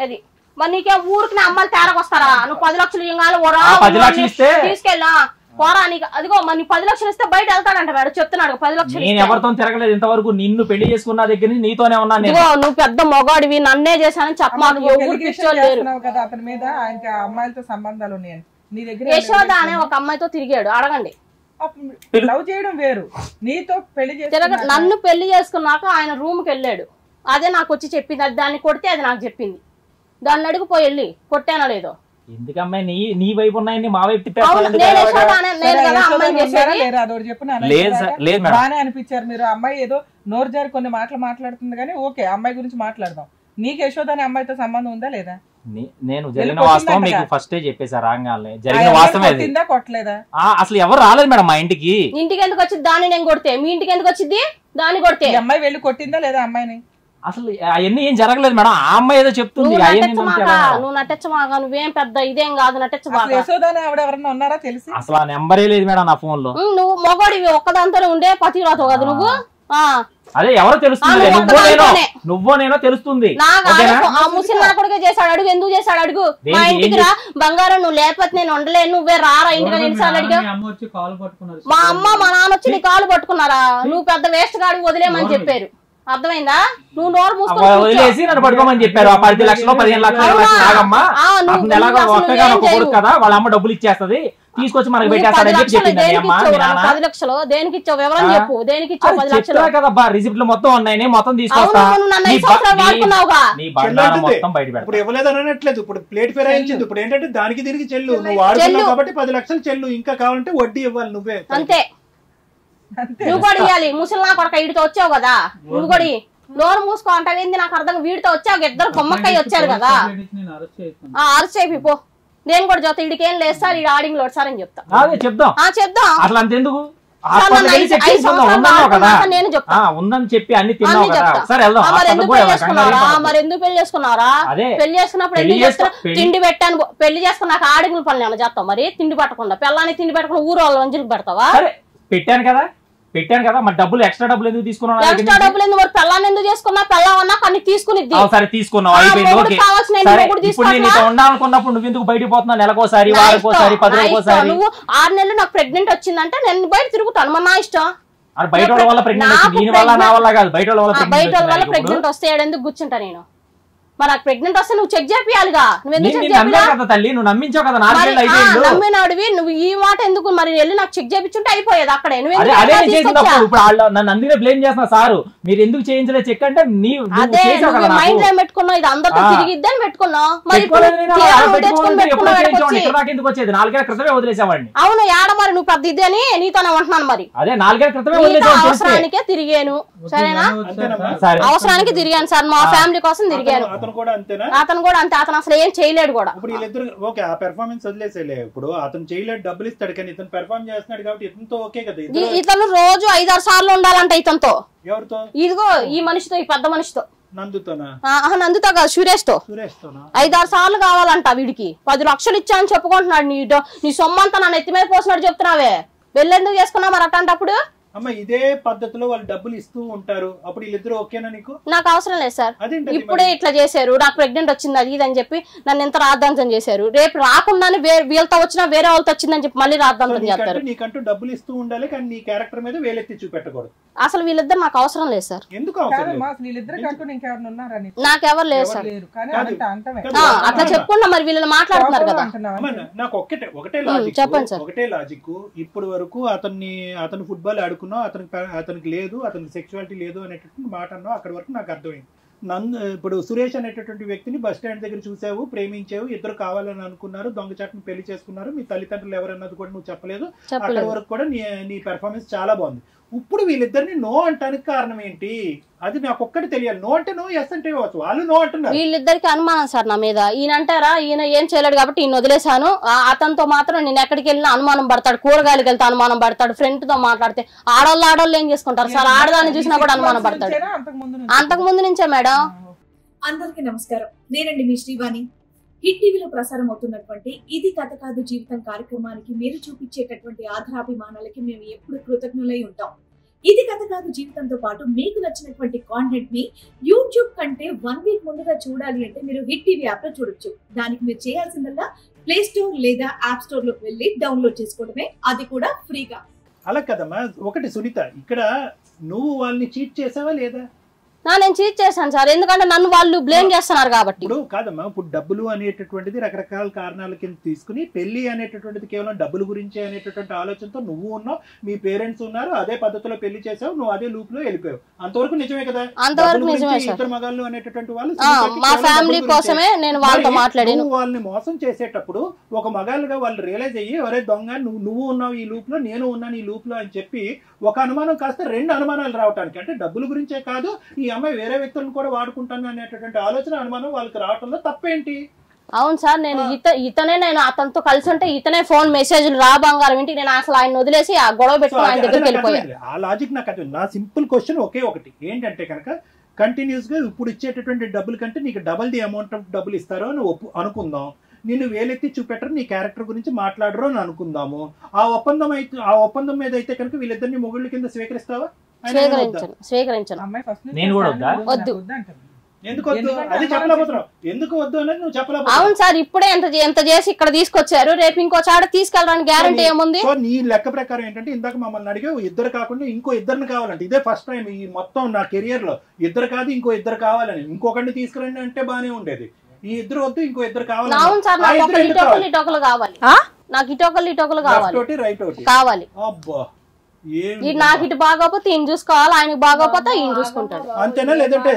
మరి నీకే ఊరికి నా అమ్మాయిలు తేరకొస్తారా నువ్వు పది లక్షలు ఇవ్వాలి ఓరా ఆ, పది లక్షలు ఇస్తే- తీసుకెళ్ళా పోరా నీకు అదిగో మరి నీకు పది లక్షలు ఇస్తే బయట వెళ్తాడంట మేడం చెప్తున్నాడు పది లక్షలు నేను ఇస్తే. ఎవరితో తిరగలేదు ఇంతవరకు నిన్ను పెళ్లి చేసుకున్న దగ్గర నుంచి నీతోనే ఉన్నాను నేను ఇదిగో నువ్వు పెద్ద మొగాడివి నన్నే చేశానని చెప్పమాకు నువ్వు ఎవరు allegation పిచ్చోళ్ళు లేరు చేస్తున్నావు కదా అతని మీద ఆయనకి ఆ అమ్మాయిలతో సంబంధాలు ఉన్నాయని నీ దగ్గర యశోద అనే ఒక అమ్మాయితో తిరిగాడు అడగండి లవ్ చేయడం వేరు నీతో పెళ్లి తిరగ చేసుకున్నాక నన్ను పెళ్లి చేసుకున్నాక ఆయన రూమ్కి వెళ్ళాడు అదే నాకు వచ్చి చెప్పింది అది దాన్ని కొడితే అది నాకు చెప్పింది దాన్ని అడుగుపోయి వెళ్ళి కొట్టానో లేదో ఎందుకమ్మాయి నీ నీ వైపు ఉన్నాయని మా వైపు అవును తిప్పేస్తావు నేను ఎందుకు? యశోద అనే- నేను సరే, కదా యశోద అమ్మాయిని ఉన్నారా చేసేది లేరా అదొకటి చెప్పు నాన్న. లేదు సార్, లేదు మేడం. బాగానే అనిపించారు మీరు అమ్మాయి ఏదో నోరు జారి కొన్ని మాటలు మాట్లాడుతుంది కానీ ఓకే అమ్మాయి గురించి మాట్లాడదాం నీకు యశోద అనే అమ్మాయితో సంబంధం ఉందా లేదా నే- నేను జరిగిన వెళ్ళి వాస్తవం కొట్టిందంట మీకు కదా? ఫస్టే చెప్పేశారు రాగానే ఆ జరిగిన అమ్మాయి వాస్తవం అది కొట్టిందా కొట్టలేదా ఆ, అసలు ఎవరు రాలేదు మేడం మా ఇంటికి ఇంటికి ఎందుకు వచ్చింది దాన్ని నేను కొడితే మీ ఇంటికి ఎందుకు వచ్చింది దాన్ని కొడితే ఈ అమ్మాయి వెళ్ళి కొట్టిందా లేదా అమ్మాయిని అసలు అవన్నీ ఏం జరగలేదు మేడం ఆ అమ్మాయి ఏదో చెప్తుంది నువ్వు అవన్నీ నటించమాక నమ్మకం. నువ్వు నటించమాక నువ్వేం పెద్ద ఇదేం కాదు అసలు నటించమాక యశోద అనే ఆవిడ ఎవరన్నా ఉన్నారా తెలిసి అసలు ఆ నెంబరే లేదు మేడం నా ఫోన్ లో ఉమ్, నువ్వు మొగడివి ఒక్కదాంతోనే ఉండే పతివ్రత కదా నువ్వు ఆ అదే ఎవరో తెలుస్తుంది ఆ, నువ్వు నువ్వో నేనో ఒక్కదానితోనే. నువ్వో నేనో తెలుస్తుంది నాకు ఓకేనా? ఆడ- ఆ ముసలి నా కొడుకే చేశాడు అడుగు ఎందుకు చేశాడు అడుగు మా దేనికి? ఇంటికి రా బంగారం నువ్వు లేకపోతే నేను ఉండలేను నువ్వే రారా ఇంటికి ఎన్నిసార్లు అడిగా అమ్మ వచ్చి కాలు పట్టుకున్నారు మా అమ్మ మా నాన్న వచ్చి నీ కాలు పట్టుకున్నారా నువ్వు పెద్ద వేస్ట్ గాడు వదిలేమని చెప్పారు అర్థమైందా నువ్వు నోరు మూసుకొని అవ్వ కూర్చో. వదిలేసి నన్ను పట్టుకోమని చెప్పారు ఆ పది లక్షలు పదిహేను లక్షలు ఇరవై లక్షలు ఆగమ్మా ఆ, నువ్వు- అతను ఎలాగో నువ్వు అసలు ఒక్కగా నువ్వేం ఒక కొడుకు చేయవు. కదా వాళ్ళ అమ్మ డబ్బులు ఇచ్చేస్తది తీసుకొచ్చి మనకి నువ్వు పెట్టేస్తాడని పది చెప్పి లక్షలు చెప్పింది మీ దేనికి అమ్మ మీ ఇచ్చావు నాన్న పది లక్షలు దేనికి ఇచ్చావు వివరం ఆ? చెప్పు దేనికి ఇచ్చావు పది అది లక్షలు చెప్తా కదబ్బా రిసిప్ట్లు మొత్తం ఉన్నాయి నేను మొత్తం తీసుకొస్తా అవును, నువ్వు నన్ను నీ ఐదు బ- సంవత్సరాలు నీ- వాడుకున్నావుగా. నీ బండారం చెల్లంటుంది. మొత్తం బయట ఇప్పుడు పెడతా ఇవ్వలేదు అనట్లేదు ఇప్పుడు ప్లేట్ ఫేర్ అయించింది ఇప్పుడు ఏంటంటే దానికి తిరిగి చెల్లు నువ్వు చెల్లు. వాడుకున్నావు కాబట్టి పది లక్షలు చెల్లు ఇంకా కావాలంటే వడ్డీ ఇవ్వాలి నువ్వే అంతే అంతే నువ్వు కూడా ఇవ్వాలి ముసలి నా కొడక వీడితో వచ్చావు కదా నువ్వు కూడా ఇయ్యి. నోరు మూసుకో అంటావేంది నాకు అర్థం వీడితో వచ్చావు ఇద్దరు బొమ్మక్కయ్య వచ్చారు కదా నేను అరెస్ట్ చేస్తాను ఆ అరెస్ట్ చేయి పో నేను కూడా చెప్తా వీడికి ఏం లేదు సార్ ఈ ఆడింగ్ లోడ్ సార్ అని చెప్తా అదే చెప్దాం ఆ చెప్దాం అసలు అంతెందుకు సార్, హాస్పిటల్కి నన్ను వెళ్ళి ఐదు- చెక్ ఐదు చేసుకుందాం సంవత్సరాలు ఉందన్నావు కదా వాడుకున్నాక నేను చెప్తా. ఆ, ఉందని చెప్పి అన్ని తిన్నావు అన్ని కదా చెప్తా. ఒకసారి వెళ్దాం ఆ, మరి హాస్పిటల్కి ఎందుకు కూడా పెళ్లి వెళ్దాం, కంగారు చేసుకున్నారా పడకు. మరి ఎందుకు పెళ్లి చేసుకున్నారా అదే. పెళ్లి చేసుకున్నప్పుడు పెళ్లి ఎందుకు చేసుకో- చేస్తున్నా పెళ్లి- తిండి పెట్టాను పెళ్లి చేసుకున్నాక ఆడిగిన పనులు ఏమైనా చేస్తావు మరి తిండి పట్టకుండా పిల్లాన్ని తిండి పెట్టకుండా ఊరు వాళ్ళ వంజులకు పెడతావా సరే పెట్టాను కదా పెట్టాను కదా మరి డబ్బులు ఎక్స్ట్రా డబ్బులు ఎందుకు తీసుకున్నావు నా దగ్గర ఎక్స్ట్రా నుంచి? డబ్బులు ఎందుకు మరి పిల్లాన్ని ఎందుకు చేసుకున్నా పిల్లవన్నా కొన్ని తీసుకునిద్ది ఆ, సరే తీసుకున్నావు ఆ, అయిపోయింది మొగుడు ఓకే కావాల్సిన సరే మొగుడు ఇప్పుడు నేను తీసుకొస్తావా? నీతో ఉండాలనుకున్నప్పుడు నువ్వు ఎందుకు బయటకు పోతున్నావు నెలకోసారి నా వారకోసారి ఇష్టం, పది నా రోజుకోసారి ఇష్టం. నువ్వు ఆరు నెలలు నాకు ప్రెగ్నెంట్ వచ్చిందంటే నేను బయట తిరుగుతాను మరి నా ఇష్టం అది బయట వాళ్ళ వల్ల ప్రెగ్నెంట్ నాకు వచ్చింది దీని వల్ల నా pregnant- వల్ల కాదు బయట వాళ్ళ వల్ల ఆ, బయట వాళ్ళ వల్ల ప్రెగ్నెంట్ ప్రెగ్నెంట్ వస్తే ఏడెందుకు కూర్చుంటా నేను మరి నాకు ప్రెగ్నెంట్ వస్తే నువ్వు చెక్ చేపియాలిగా నువ్వు ఎందుకు చెక్ నమ్మే చేయాలి కదా తల్లి నువ్వు నమ్మించావు కదా మరి నాలుగేళ్ళు ఆ, అయిపోయింది నమ్మినాడివి నువ్వు ఈ మాట ఎందుకు మరి వెళ్ళి నాకు చెక్ చేపించుంటే అయిపోయేది అక్కడే నువ్వు అదే ఎందుకు అదే ఇలా నేను చేసిన తీసుకొచ్చా? తప్పు ఇప్పుడు వాళ్ళు నన్ను అందుకే బ్లేమ్ చేస్తున్నా సారు మీరు ఎందుకు చేయించలేదు చెక్ అంటే నీ నువ్వు అదే చేసావు నువ్వు కదా మైండ్ నాకు లో పెట్టుకున్నావు ఇది అందరితో ఆ. తిరిగిద్దని పెట్టుకున్నావు మరి ఇప్పుడు పెట్టుకోలేదు నేను, తీరా అలా నువ్వు తెచ్చుకొని పెట్టుకోలేదు, ఎప్పుడో పెట్టుకున్నావు చేయించేవాడిని. ఇక్కడికి ఇక్కడ దాకా ఎందుకు వచ్చేది నాలుగేళ్ల క్రితమే వదిలేసేవాడిని అవును ఏడ మరి నువ్వు పెద్ద ఇది అని నీతోనే ఉంటున్నాను మరి అదే నాలుగేళ్ల క్రితమే నీతో వదిలేసేవాడిని తెలిస్తే. అవసరానికే తిరిగాను సరేనా అంతేనమ్మా సరే అవసరానికి తిరిగాను సార్ మా ఫ్యామిలీ కోసం తిరిగాను అతను- అతను కూడా అంతేనా అతను కూడా అంతే అతను అసలు ఏం చేయలేడు కూడా ఇప్పుడు వీళ్ళిద్దరు ఓకే ఆ పెర్ఫార్మెన్స్ వదిలేసేలే ఇప్పుడు అతను చేయలేడు డబ్బులు ఇస్తాడు కానీ ఇతను పెర్ఫార్మ్ చేస్తున్నాడు కాబట్టి ఇతనితో ఓకే కదా ఈ- ఇద్దరు ఇతను రోజు ఐదారు సార్లు ఉండాలంట ఇతనితో ఎవరితో ఇదిగో ఈ మనిషితో ఈ పెద్ద మనిషితో నందుతోనా ఆ, ఆహా, నందుతో కాదు సురేష్ తో సురేష్ తోనా ఐదారు సార్లు కావాలంట వీడికి పది లక్షలు ఇచ్చానని చెప్పుకుంటున్నాడు నీ డో- నీ సొమ్మంతా నా నెత్తి మీద పోసినట్టు చెప్తున్నావే వెళ్ళెందుకు చేసుకున్నావు మరి అట్లాంటప్పుడు అమ్మ ఇదే పద్ధతిలో వాళ్ళు డబ్బులు ఇస్తూ ఉంటారు అప్పుడు వీళ్ళిద్దరు ఓకేనా నీకు నాకు అవసరం లేదు సార్ అదేంటది ఇప్పుడే ఇట్లా చేశారు నాకు ప్రెగ్నెంట్ వచ్చింది అది ఇది అని చెప్పి నన్ను ఎంత రాద్ధాంతం చేశారు రేపు రాకుండానే వే- వీళ్ళతో వచ్చినా వేరే వాళ్ళతో వచ్చిందని చెప్పి మళ్ళీ సో రాద్ధాంతం చేస్తారు నీకంటూ నీకంటూ డబ్బులు ఇస్తూ ఉండాలి కానీ నీ క్యారెక్టర్ మీద వేలెత్తి చూపెట్టకూడదు అసలు వీళ్ళిద్దరు నాకు అవసరం లేదు సార్ ఎందుకు అవసరం లేదు? కాదమ్మా అసలు వీళ్ళిద్దరు కాకుండా ఇంకెవరిని ఉన్నారా నీకు? నాకెవరు లేదు ఎవరు సార్ లేరు కానీ కాదు. అదంతా అంటమే కాదు. ఆ, అట్లా చెప్పుకుండా మరి వీళ్ళని మాట్లాడుతున్నారు కోపంలో కదా అంటున్నావా? అమ్మ, నా- నాకు ఒక్కటే ఒకటే ఉమ్, లాజిక్ చెప్పండి సార్. ఒకటే లాజిక్ ఇప్పుడు వరకు అతన్ని అతను ఫుట్బాల్ ఆడుకున్నావు అతనికి ప- అతనికి లేదు అతనికి సెక్చువాలిటీ లేదు అనేటటువంటి మాట అన్నావు అక్కడి వరకు నాకు అర్థమైంది నంద్ ఇప్పుడు సురేష్ అనేటటువంటి వ్యక్తిని బస్ స్టాండ్ దగ్గర చూసావు ప్రేమించావు ఇద్దరు కావాలని అనుకున్నారు దొంగచాటును పెళ్లి చేసుకున్నారు మీ తల్లిదండ్రులు ఎవరన్నది కూడా నువ్వు చెప్పలేదు అక్కడి చెప్పలేదు వరకు కూడా నీ నీ పెర్ఫార్మెన్స్ చాలా బాగుంది ఇప్పుడు వీళ్ళిద్దరిని నో అంటానికి కారణం ఏంటి అది నాకు ఒక్కటి తెలియాలి నో అంటే నో ఎస్ అంటే ఇవ్వచ్చు వాళ్ళు నో అంటున్నారు వీళ్ళిద్దరికి అనుమానం సార్ నా మీద ఈయన అంటారా ఈయన ఏం చేయలేడు కాబట్టి ఈయన వదిలేశాను ఆ, అతనితో మాత్రం నేను ఎక్కడికి వెళ్ళినా అనుమానం పడతాడు కూరగాయలకు వెళ్తే అనుమానం పడతాడు ఫ్రెండ్ తో మాట్లాడితే ఆడోళ్ళు ఆడోళ్ళు ఏం చేసుకుంటారు సార్ ఆడదాన్ని చూసినా కూడా అనుమానం పడతాడు నుంచేనా? అంతకు ముందు నుంచా? అంతకు ముందు నుంచే మేడం అందరికీ నమస్కారం నేనండి మీ శ్రీవాణి హిట్ టీవీలో ప్రసారం అవుతున్నటువంటి ఇది కథ కాదు జీవితం కార్యక్రమానికి మీరు చూపించేటటువంటి ఆధారాభిమానాలకి మేము ఎప్పుడు కృతజ్ఞులై ఉంటాం ఇది కథ కాదు జీవితంతో పాటు మీకు నచ్చినటువంటి కాంటెంట్ ని యూట్యూబ్ కంటే వన్ వీక్ ముందుగా చూడాలి అంటే మీరు హిట్ టీవీ యాప్ లో చూడొచ్చు దానికి మీరు చేయాల్సిందల్లా ప్లే స్టోర్ లేదా యాప్ స్టోర్ లోకి వెళ్ళి డౌన్లోడ్ చేసుకోవడమే అది కూడా ఫ్రీగా అలా కదమ్మా ఒకటి సునీత ఇక్కడ నువ్వు వాళ్ళని చీట్ చేసావా లేదా నా నేను చీట్ చేశాను సార్ ఎందుకంటే నన్ను వాళ్ళు బ్లేమ్ చేస్తున్నారు కాబట్టి ఇప్పుడు కాదమ్మా ఇప్పుడు డబ్బులు అనేటటువంటిది రకరకాల కారణాల కింద తీసుకుని పెళ్లి అనేటటువంటిది కేవలం డబ్బుల గురించి అనేటటువంటి ఆలోచనతో నువ్వు ఉన్నావు మీ పేరెంట్స్ ఉన్నారు అదే పద్ధతిలో పెళ్లి చేసావు నువ్వు అదే లూప్ లో వెళ్ళిపోయావు అంతవరకు నిజమే కదా అంతవరకు డబ్బుల గురించి నిజమే సార్ ఇద్దరు మగాళ్ళు అనేటటువంటి వాళ్ళు ఆ, సునీతకి మా కేవలం ఫ్యామిలీ డబ్బుల గురించే. కోసమే నేను వాళ్ళతో మరి మాట్లాడాను నువ్వు వాళ్ళని మోసం చేసేటప్పుడు ఒక మగాళ్ళుగా వాళ్ళు రియలైజ్ అయ్యి ఒరే దొంగ నువ్వు నువ్వు ఉన్నావు ఈ లూప్ లో నేను ఉన్నాను ఈ లూప్ లో అని చెప్పి ఒక అనుమానం కాస్త రెండు అనుమానాలు రావటానికి అంటే డబ్బుల గురించే కాదు ఈ అమ్మాయి వేరే వ్యక్తులను కూడా వాడుకుంటాను అనేటటువంటి ఆలోచన అనుమానం వాళ్ళకి రావటంలో తప్పేంటి అవును సార్ నేను ఇత ఇతనే నేను అతనితో కలిసి ఉంటే ఇతనే ఫోన్ మెసేజ్లు రా బంగారం ఇంటికి నేను అసలు ఆయన వదిలేసి ఆ గొడవ సో పెట్టుకుని ఆయన అది- అది దగ్గరికి నాకు వెళ్ళిపోయా అర్థమైంది. ఆ లాజిక్ నాకు అర్థమైంది నా సింపుల్ క్వశ్చన్ ఒకే ఒకటి ఏంటంటే కనుక కంటిన్యూస్ గా ఇప్పుడు ఇచ్చేటటువంటి డబ్బుల కంటే నీకు డబుల్ ది అమౌంట్ ఆఫ్ డబ్బులు ఇస్తారో అని ఒప్పు- అనుకుందాం నిన్ను వేలెత్తి చూపెట్టరు నీ క్యారెక్టర్ గురించి మాట్లాడరు అని అనుకుందాము ఆ ఒప్పందం అయితే ఆ ఒప్పందం మీద అయితే కనుక వీళ్ళిద్దరిని మొగుళ్ళ కింద స్వీకరిస్తావా ఆయన ఏమైనా వద్దా? స్వీకరించను స్వీకరించను అమ్మాయి ఫస్ట్ నుంచి నేను కూడా చేస్తాను, వద్దా? వద్దు, వద్దు. వద్దు అంటుంది. ఎందుకు వద్దు ఎందుకంటే అది అనుమానం చెప్పలేకపోతున్నావు ఎందుకు వద్దు అనేది నువ్వు చెప్పలేకపోతున్నావు అవును సార్ ఇప్పుడే ఎంత చే- ఎంత చేసి ఇక్కడ తీసుకొచ్చారు రేపు ఇంకో చాడ తీసుకెళ్ళడానికి గ్యారంటీ ఏముంది సో నీ లెక్క ప్రకారం ఏంటంటే ఇందాక మమ్మల్ని అడిగావు ఇద్దరు కాకుండా ఇంకో ఇద్దరిని కావాలంటే ఇదే ఫస్ట్ టైం ఈ మొత్తం నా కెరియర్ లో ఇద్దరు కాదు ఇంకో ఇద్దరు కావాలని ఇంకొకరిని తీసుకురండి అంటే బానే ఉండేది ఈ ఇద్దరు వద్దు ఇంకో ఇద్దరు కావాలి అవును సార్ ఆ నాకు ఇద్దరు ఒక ఎందుకు ఇటోకలు కావాలి? ఇటోకలు కావాలి ఆ? నాకు ఇటోకలు ఇటోకలు లెఫ్ట్ కావాలి ఒకటి రైట్ ఒకటి కావాలి అబ్బా ఏం ఈ నాకు ఇటు బాగోపోతే ఈయన చూసుకోవాలి ఆయనకు బాగోపోతే ఈయన చూసుకుంటాడు అంతేనా లేదంటే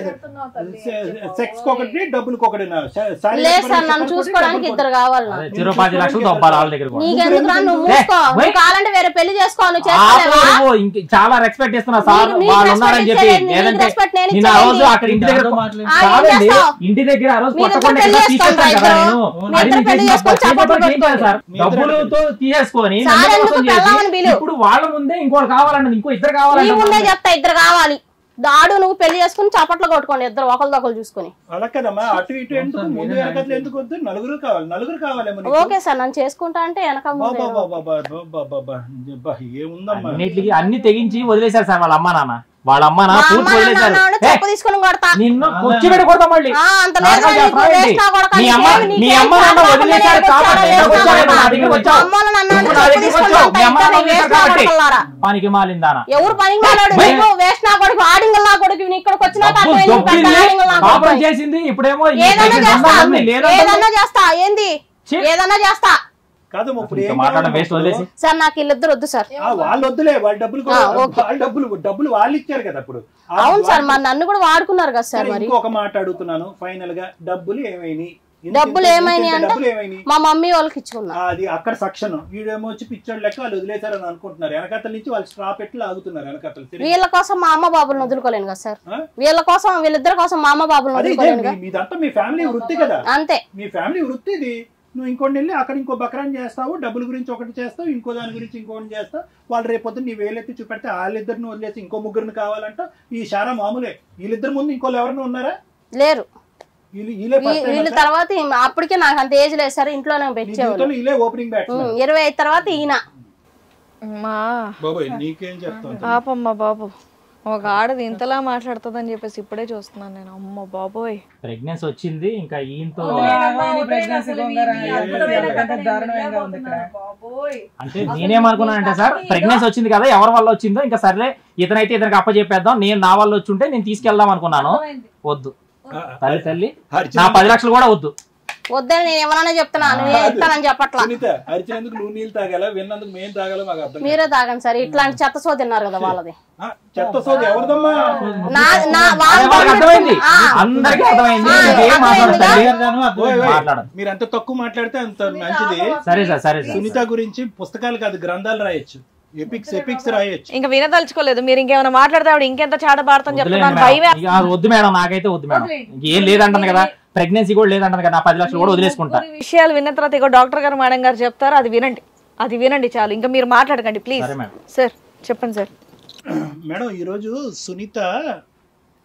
సెక్స్ ఒకటి డబ్బులకు ఒకటి లేదు సార్ నన్ను చూసుకోవడానికి ఇద్దరు కావాలి నాకు. అదే చెరో పది లక్షలు దొబ్బాలి వాళ్ళ దగ్గర కూడా నీకెందుకు రా నువ్వు ఏ, మూసుకో wait. నువ్వు కావాలంటే వేరే పెళ్లి చేసుకో నువ్వు ఆ చేసుకోలేవా నువ్వు ఇంక చాలా రెస్పెక్ట్ ఇస్తున్నా సార్ నీకు- నీకు వాళ్ళు respect ఉన్నారని చెప్పి ఇచ్చేది, నీకు లేదంటే respect నేను నేను ఆ ఇచ్చేది. రోజు అక్కడ ఇంటి దగ్గర ఆ, ఏం కాదండి చేస్తావ్? ఇంటి దగ్గర ఆ రోజు మీ ఇద్దరు కొట్టకుండా పెళ్లి ఇక్కడ చేసుకోండి తీసేస్తాను కదా ఇద్దరు. నేను మీ అది ఇద్దరు నీకు పెళ్లి చేసిన చేసుకొని తప్పు. చప్పట్లు ఏం చేయాలి సార్ మీ ఇద్దరు డబ్బులతో తీసేసుకొని సార్ నన్ను ఎందుకు మోసం చేసి పెళ్ళామని పిలువు? ఇప్పుడు వాళ్ళ ముందే ఇంకోటి కావాలన్నది ఇంకో ఇద్దరు నీ ముందే కావాలంటే చెప్తా ఇద్దరు కావాలి దాడు నువ్వు పెళ్లి చేసుకుని చప్పట్లు కొట్టుకోండి ఇద్దరు ఒకరిదొకరు చూసుకొని అలా కదమ్మా అటు ఇటు ఎందుకు ముందు వెనకట్లు ఎందుకు వద్దు నలుగురు కావాలి నలుగురు కావాలేమో నీకు. ఓకే సార్ నన్ను చేసుకుంటా అంటే వెనక ముందు బాబా ఏదో. బాబా బాబా బాబా బాబా అబ్బా, ఏముందమ్మా అన్నిటికి అన్ని తెగించి వదిలేశారు సార్ వాళ్ళ అమ్మ నాన్న వాళ్ళ అమ్మ నాన్న మా పూర్తి అమ్మ వదిలేశారు నాన్న ఏ, చెప్పు తీసుకుని కొడతా నిన్ను కూర్చి పెట్టి కొడతా మళ్ళీ ఆ, అంత లేదు నాటకాలు నీకు చెప్పరా ఏంటి? వేసినా కొడతా, నీ అమ్మ నీకేమి- నీ నీకేం అమ్మ నాన్న చేత వదిలేశారు లేకుండా కాబట్టి వేసినా ఇక్కడికి వచ్చావు, కొడతా. నా దగ్గరికి వచ్చావు. మా అమ్మోళ్ళ నాన్న నువ్వు నా చెప్పు దగ్గరికి తీసుకుని వచ్చావు. కొడతా, మీ అమ్మ ఇద్దరిని నాన్న వేసినా కాబట్టి. కొడకల్లారా. పనికి మాలిందానా ఎవరు పనికి మాలాడు వే- నీకు వేసినా కొడుకు ఆడింగల్ నా కొడుకు నీ ఇక్కడికి వచ్చినాక డబ్బు అర్థమైంది నువ్వు పెద్ద దొబ్బింది, ఆడింగల్ నా కాపురం కొడుకు. చేసింది ఇప్పుడేమో ఈ ఏదన్నా దగ్గర చేస్తా సంబంధం ఉంది, లేదంటే ఏదన్నా చేస్తా ఏంది ఛీ. ఏదన్నా చేస్తా కాదు ఇప్పుడు ఇంకా ఏం మాట్లాడడం కావాలి వేస్ట్ వదిలేసి సార్ నాకు వీళ్ళిద్దరు వద్దు సార్ ఆ, వాళ్ళు వద్దులే వాళ్ళ డబ్బులు కూడా ఆ, ఓకే. వాళ్ళ డబ్బులు డబ్బులు వాళ్ళు ఇచ్చారు కదా అప్పుడు ఆ, అవును సార్ వాళ్ళు- మరి నన్ను కూడా వాడుకున్నారు కదా సార్ సరే, మరి ఇంకొక మాట అడుగుతున్నాను ఫైనల్ గా డబ్బులు ఏమైనాయి ఇంత- డబ్బులు ఇంత- ఏమైనాయి ఇంత అంటే? డబ్బులు ఏమైనాయి మా మమ్మీ వాళ్ళకి ఇచ్చుకున్నా ఆ, అది అక్కడ సక్షన్ వీడేమో వచ్చి పిచ్చోడు లెక్క వాళ్ళు వదిలేశారని అనుకుంటున్నారు వెనకతల నుంచి వాళ్ళు స్ట్రా పెట్టి లాగుతున్నారు వెనకతలు తిరిగి. వీళ్ళ కోసం మా అమ్మ బాబులను వదులుకోలేను కదా సార్ ఆ? వీళ్ళ కోసం వీళ్ళిద్దరి కోసం మా అమ్మ బాబులను అదే ఇదే వదులుకోలేను కదా మీ- మీదంతా మీ ఫ్యామిలీ వృత్తి కదా అంతే మీ ఫ్యామిలీ వృత్తి ఇది నువ్వు ఇంకోటి వెళ్ళి అక్కడ ఇంకో బకరాన్ చేస్తావు డబ్బుల గురించి ఒకటి చేస్తావు ఇంకో దాని గురించి ఇంకోటి చేస్తావు వాళ్ళు రేపొద్దు నీ వేలెత్తి చూపెడితే వాళ్ళిద్దరిని వదిలేసి ఇంకో ముగ్గురిని కావాలంట ఈ షారా మామూలే వీళ్ళిద్దరి ముందు ఇంకోళ్ళు ఎవరైనా ఉన్నారా లేరు వీళ్ళు వీళ్ళే వీ- first time వీళ్ళ ఆ సార్? తర్వాత ఈమె- అప్పటికే నాకు అంత ఏజ్ లేదు సార్ ఇంట్లోనే నీ పెట్టేవాళ్ళు జీవితంలో వీళ్ళే ఓపెనింగ్ బ్యాట్స్మెన్ ఉమ్, ఇరవై ఐదు తర్వాత ఈయన మా బాబాయ్ నీకేం చెప్తాను పాపమ్మ బాబు ఒక ఆడది ఇంతలా మాట్లాడుతుందని చెప్పేసి ఇప్పుడే చూస్తున్నాను నేను అమ్మ బాబోయ్ ప్రెగ్నెన్సీ వచ్చింది ఇంకా ఈయంతో ప్రెగ్నెన్సీ అంతకంటే దారుణంగా ఉంది ఇక్కడ అంటే నేనేమనుకున్నానంటే సార్ ప్రెగ్నెన్సీ వచ్చింది కదా ఎవరి వల్ల వచ్చిందో ఇంకా సర్లే ఇతనైతే ఇతనికి అప్పచెప్పేద్దాం నేను నా వల్ల వచ్చి ఉంటే నేను తీసుకెళ్దాం అనుకున్నాను వద్దు తల్లి తల్లి నా పది లక్షలు కూడా వద్దు వద్దని నేను ఏమన్నా చెప్తున్నాను నేను ఇస్తానని చెప్పట్లా సునీత అరిచినందుకు నువ్వు నీళ్ళు తాగాల విన్నందుకు మేము తాగాల మాకు అర్థం కాదు. మీరే తాగండి సార్ ఇట్లాంటి చెత్త సో తిన్నారు కదా వాళ్ళది ఆ, చెత్త సోది ఎవరిదమ్మా నా నా అదే వాళ్ళ వాళ్ళకి అర్థమైంది ఆ, అందరికీ అర్థమైంది ఆ, ఇంకేం మాట్లాడదు తల్లి ఓయ్, ఓయ్, మాట్లాడదు మీరు ఎంత తక్కువ మాట్లాడితే అంత మంచిది సరే సార్ సరే సార్ సునీత గురించి పుస్తకాలు కాదు గ్రంథాలు రాయొచ్చు ఎపిక్స్ ఎపిక్స్ రాయొచ్చు ఇంకా వినదలుచుకోలేదు మీరు ఇంకేమైనా మాట్లాడితే ఆవిడ ఇంకెంత చాట పాడతాను వద్దులేండి చెప్తున్నాను మేడం. భయమే ఇక అది వద్దు మేడం నాకైతే వద్దు మేడం ఇంకేం లేదంటాను కదా ప్రెగ్నెన్సీ కూడా లేదంటాను కదా నా పది లక్షలు కూడా వదిలేసుకుంటా కొన్ని విషయాలు విన్న తర్వాత ఇక డాక్టర్ గారు మేడం గారు చెప్తారు అది వినండి అది వినండి చాలు ఇంకా మీరు మాట్లాడకండి ప్లీజ్ సరే మేడం సార్ చెప్పండి సార్ మేడం ఈరోజు సునీత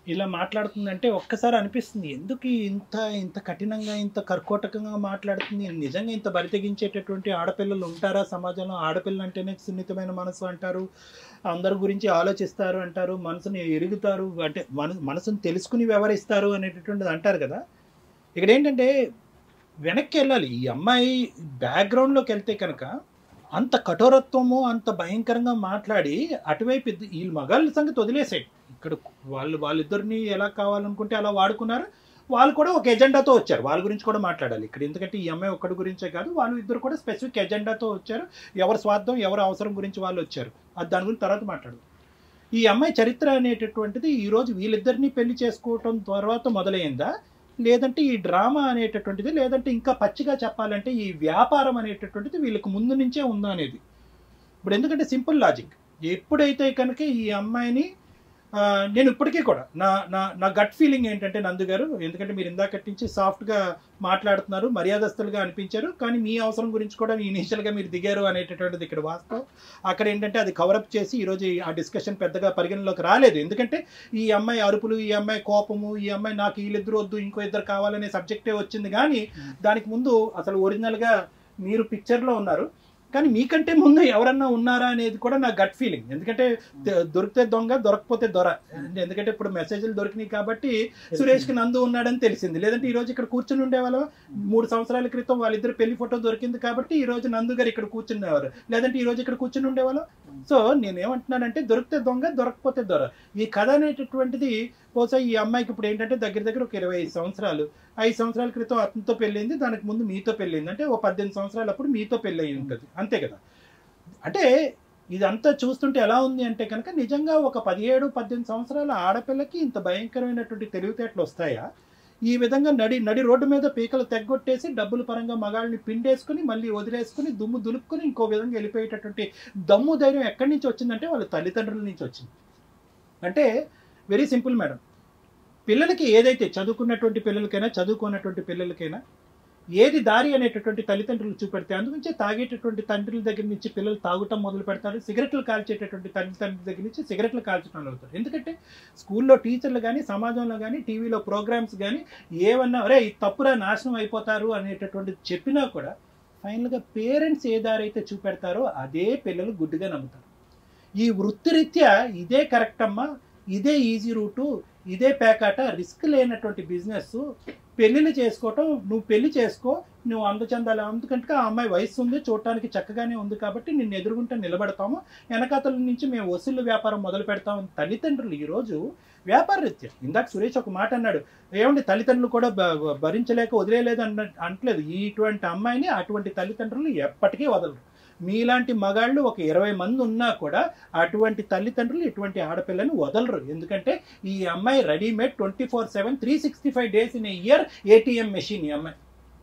ఇలా మాట్లాడుతుందంటే ఒక్కసారి అనిపిస్తుంది ఎందుకు ఇంత ఇంత కఠినంగా ఇంత కర్కోటకంగా మాట్లాడుతుంది నిజంగా ఇంత బరితెగించేటటువంటి ఆడపిల్లలు ఉంటారా సమాజంలో ఆడపిల్లలు అంటేనే సున్నితమైన మనసు అంటారు అందరి గురించి ఆలోచిస్తారు అంటారు మనసుని ఎరుగుతారు అంటే మన మనసుని తెలుసుకుని వ్యవహరిస్తారు అనేటటువంటిది అంటారు కదా ఇక్కడ ఏంటంటే వెనక్కి వెళ్ళాలి ఈ అమ్మాయి బ్యాక్గ్రౌండ్లోకి వెళ్తే కనుక అంత కఠోరత్వము అంత భయంకరంగా మాట్లాడి అటువైపు ఇద్ద- వీళ్ళు మగాళ్ళ సంగతి వదిలేసాయి ఇక్కడ వాళ్ళు వాళ్ళిద్దరిని ఎలా కావాలనుకుంటే అలా వాడుకున్నారు వాళ్ళు కూడా ఒక ఎజెండాతో వచ్చారు వాళ్ళ గురించి కూడా మాట్లాడాలి ఇక్కడ ఎందుకంటే ఈ అమ్మాయి ఒక్కడి గురించే కాదు వాళ్ళు ఇద్దరు కూడా స్పెసిఫిక్ ఎజెండాతో వచ్చారు ఎవరి స్వార్థం ఎవరి అవసరం గురించి వాళ్ళు వచ్చారు అది దాని గురించి తర్వాత మాట్లాడు ఈ అమ్మాయి చరిత్ర అనేటటువంటిది ఈ రోజు వీళ్ళిద్దరిని పెళ్లి చేసుకోవటం తర్వాత మొదలైందా లేదంటే ఈ డ్రామా అనేటటువంటిది లేదంటే ఇంకా పచ్చిగా చెప్పాలంటే ఈ వ్యాపారం అనేటటువంటిది వీళ్ళకి ముందు నుంచే ఉందా అనేది ఇప్పుడు ఎందుకంటే సింపుల్ లాజిక్ ఎప్పుడైతే కనుక ఈ అమ్మాయిని ఆ, నేను ఇప్పటికీ కూడా నా నా నా గట్ ఫీలింగ్ ఏంటంటే నందు గారు ఎందుకంటే మీరు ఇందాకటి నుంచి సాఫ్ట్గా మాట్లాడుతున్నారు మర్యాదస్తులుగా అనిపించారు కానీ మీ అవసరం గురించి కూడా ఇనీషియల్గా మీరు దిగారు అనేటటువంటిది ఇక్కడ వాస్తవం అక్కడ ఏంటంటే అది కవరప్ చేసి ఈరోజు ఈ- ఆ డిస్కషన్ పెద్దగా పరిగణలోకి రాలేదు ఎందుకంటే ఈ అమ్మాయి అరుపులు ఈ అమ్మాయి కోపము ఈ అమ్మాయి నాకు వీళ్ళిద్దరు వద్దు ఇంకో ఇద్దరు కావాలనే సబ్జెక్టే వచ్చింది కానీ దానికి ముందు అసలు ఒరిజినల్గా మీరు పిక్చర్లో ఉన్నారు కానీ మీకంటే ముందు ఎవరన్నా ఉన్నారా అనేది కూడా నా గట్ ఫీలింగ్ ఎందుకంటే ద- దొరికితే దొంగ దొరకపోతే దొర ఎందుకంటే ఇప్పుడు మెసేజ్లు దొరికినాయి కాబట్టి సురేష్కి నందు ఉన్నాడని తెలిసింది లేదంటే ఈ రోజు ఇక్కడ కూర్చుని ఉండేవాళ్ళం మూడు సంవత్సరాల క్రితం వాళ్ళిద్దరు పెళ్లి ఫోటో దొరికింది కాబట్టి ఈ రోజు నందు గారు ఇక్కడ కూర్చునేవారు లేదంటే ఈ రోజు ఇక్కడ కూర్చుని ఉండేవాళ్ళం సో నేనేమంటున్నానంటే దొరికితే దొంగ దొరకపోతే దొర ఈ కథ అనేటటువంటిది బహుశా ఈ అమ్మాయికి ఇప్పుడు ఏంటంటే దగ్గర దగ్గర ఒక ఇరవై ఐదు సంవత్సరాలు ఐదు సంవత్సరాల క్రితం అతనితో పెళ్ళింది దానికి ముందు మీతో పెళ్ళింది అంటే ఓ పద్దెనిమిది సంవత్సరాలు అప్పుడు మీతో పెళ్ళి అయి ఉంటుంది అంతే కదా అంటే ఇదంతా చూస్తుంటే ఎలా ఉంది అంటే కనుక నిజంగా ఒక పదిహేడు పద్దెనిమిది సంవత్సరాల ఆడపిల్లకి ఇంత భయంకరమైనటువంటి తెలివితేటలు వస్తాయా ఈ విధంగా నడి నడి రోడ్డు మీద పీకలు తెగ్గొట్టేసి డబ్బుల పరంగా మగాళ్ళని పిండేసుకుని మళ్ళీ వదిలేసుకుని దుమ్ము దులుపుకుని ఇంకో విధంగా వెళ్ళిపోయేటటువంటి దమ్ము ధైర్యం ఎక్కడి నుంచి వచ్చిందంటే వాళ్ళ తల్లిదండ్రుల నుంచి వచ్చింది అంటే వెరీ సింపుల్ మేడం పిల్లలకి ఏదైతే చదువుకున్నటువంటి పిల్లలకైనా చదువుకున్నటువంటి పిల్లలకైనా ఏది దారి అనేటటువంటి తల్లిదండ్రులు చూపెడితే అందుగురించే తాగేటటువంటి తండ్రుల దగ్గర నుంచి పిల్లలు తాగటం మొదలు పెడతారు సిగరెట్లు కాల్చేటటువంటి తల్లిదండ్రుల దగ్గర నుంచి సిగరెట్లు కాల్చడం అవుతారు ఎందుకంటే స్కూల్లో టీచర్లు కానీ సమాజంలో కానీ టీవీలో ప్రోగ్రామ్స్ కానీ ఏమన్నా అరే ఇది తప్పురా నాశనం అయిపోతారు అనేటటువంటిది చెప్పినా కూడా ఫైనల్గా పేరెంట్స్ ఏ దారి అయితే చూపెడతారో అదే పిల్లలు గుడ్డిగా నమ్ముతారు ఈ వృత్తిరీత్యా ఇదే కరెక్ట్ అమ్మా ఇదే ఈజీ రూటు ఇదే పేకాట రిస్క్ లేనటువంటి బిజినెస్ పెళ్ళిళ్ళు చేసుకోవటం నువ్వు పెళ్లి చేసుకో నువ్వు అందచందాలి అందుకంటే ఆ అమ్మాయి వయసు ఉంది చూడటానికి చక్కగానే ఉంది కాబట్టి నిన్ను ఎదురుగుంటే నిలబడతాము వెనకాతల నుంచి మేము వసూలు వ్యాపారం మొదలు పెడతాం తల్లిదండ్రులు ఈరోజు వ్యాపార రీత్యా ఇందాక సురేష్ ఒక మాట అన్నాడు ఏమండి తల్లిదండ్రులు కూడా భ- భరించలేక వదిలేయలేదు అన్న అంటలేదు ఇటువంటి అమ్మాయిని అటువంటి తల్లిదండ్రులు ఎప్పటికీ వదలరు మీలాంటి మగాళ్ళు ఒక ఇరవై మంది ఉన్నా కూడా అటువంటి తల్లిదండ్రులు ఇటువంటి ఆడపిల్లని వదలరు ఎందుకంటే ఈ అమ్మాయి readymade twenty four seven three sixty five days in year ATM machine ఈ అమ్మాయి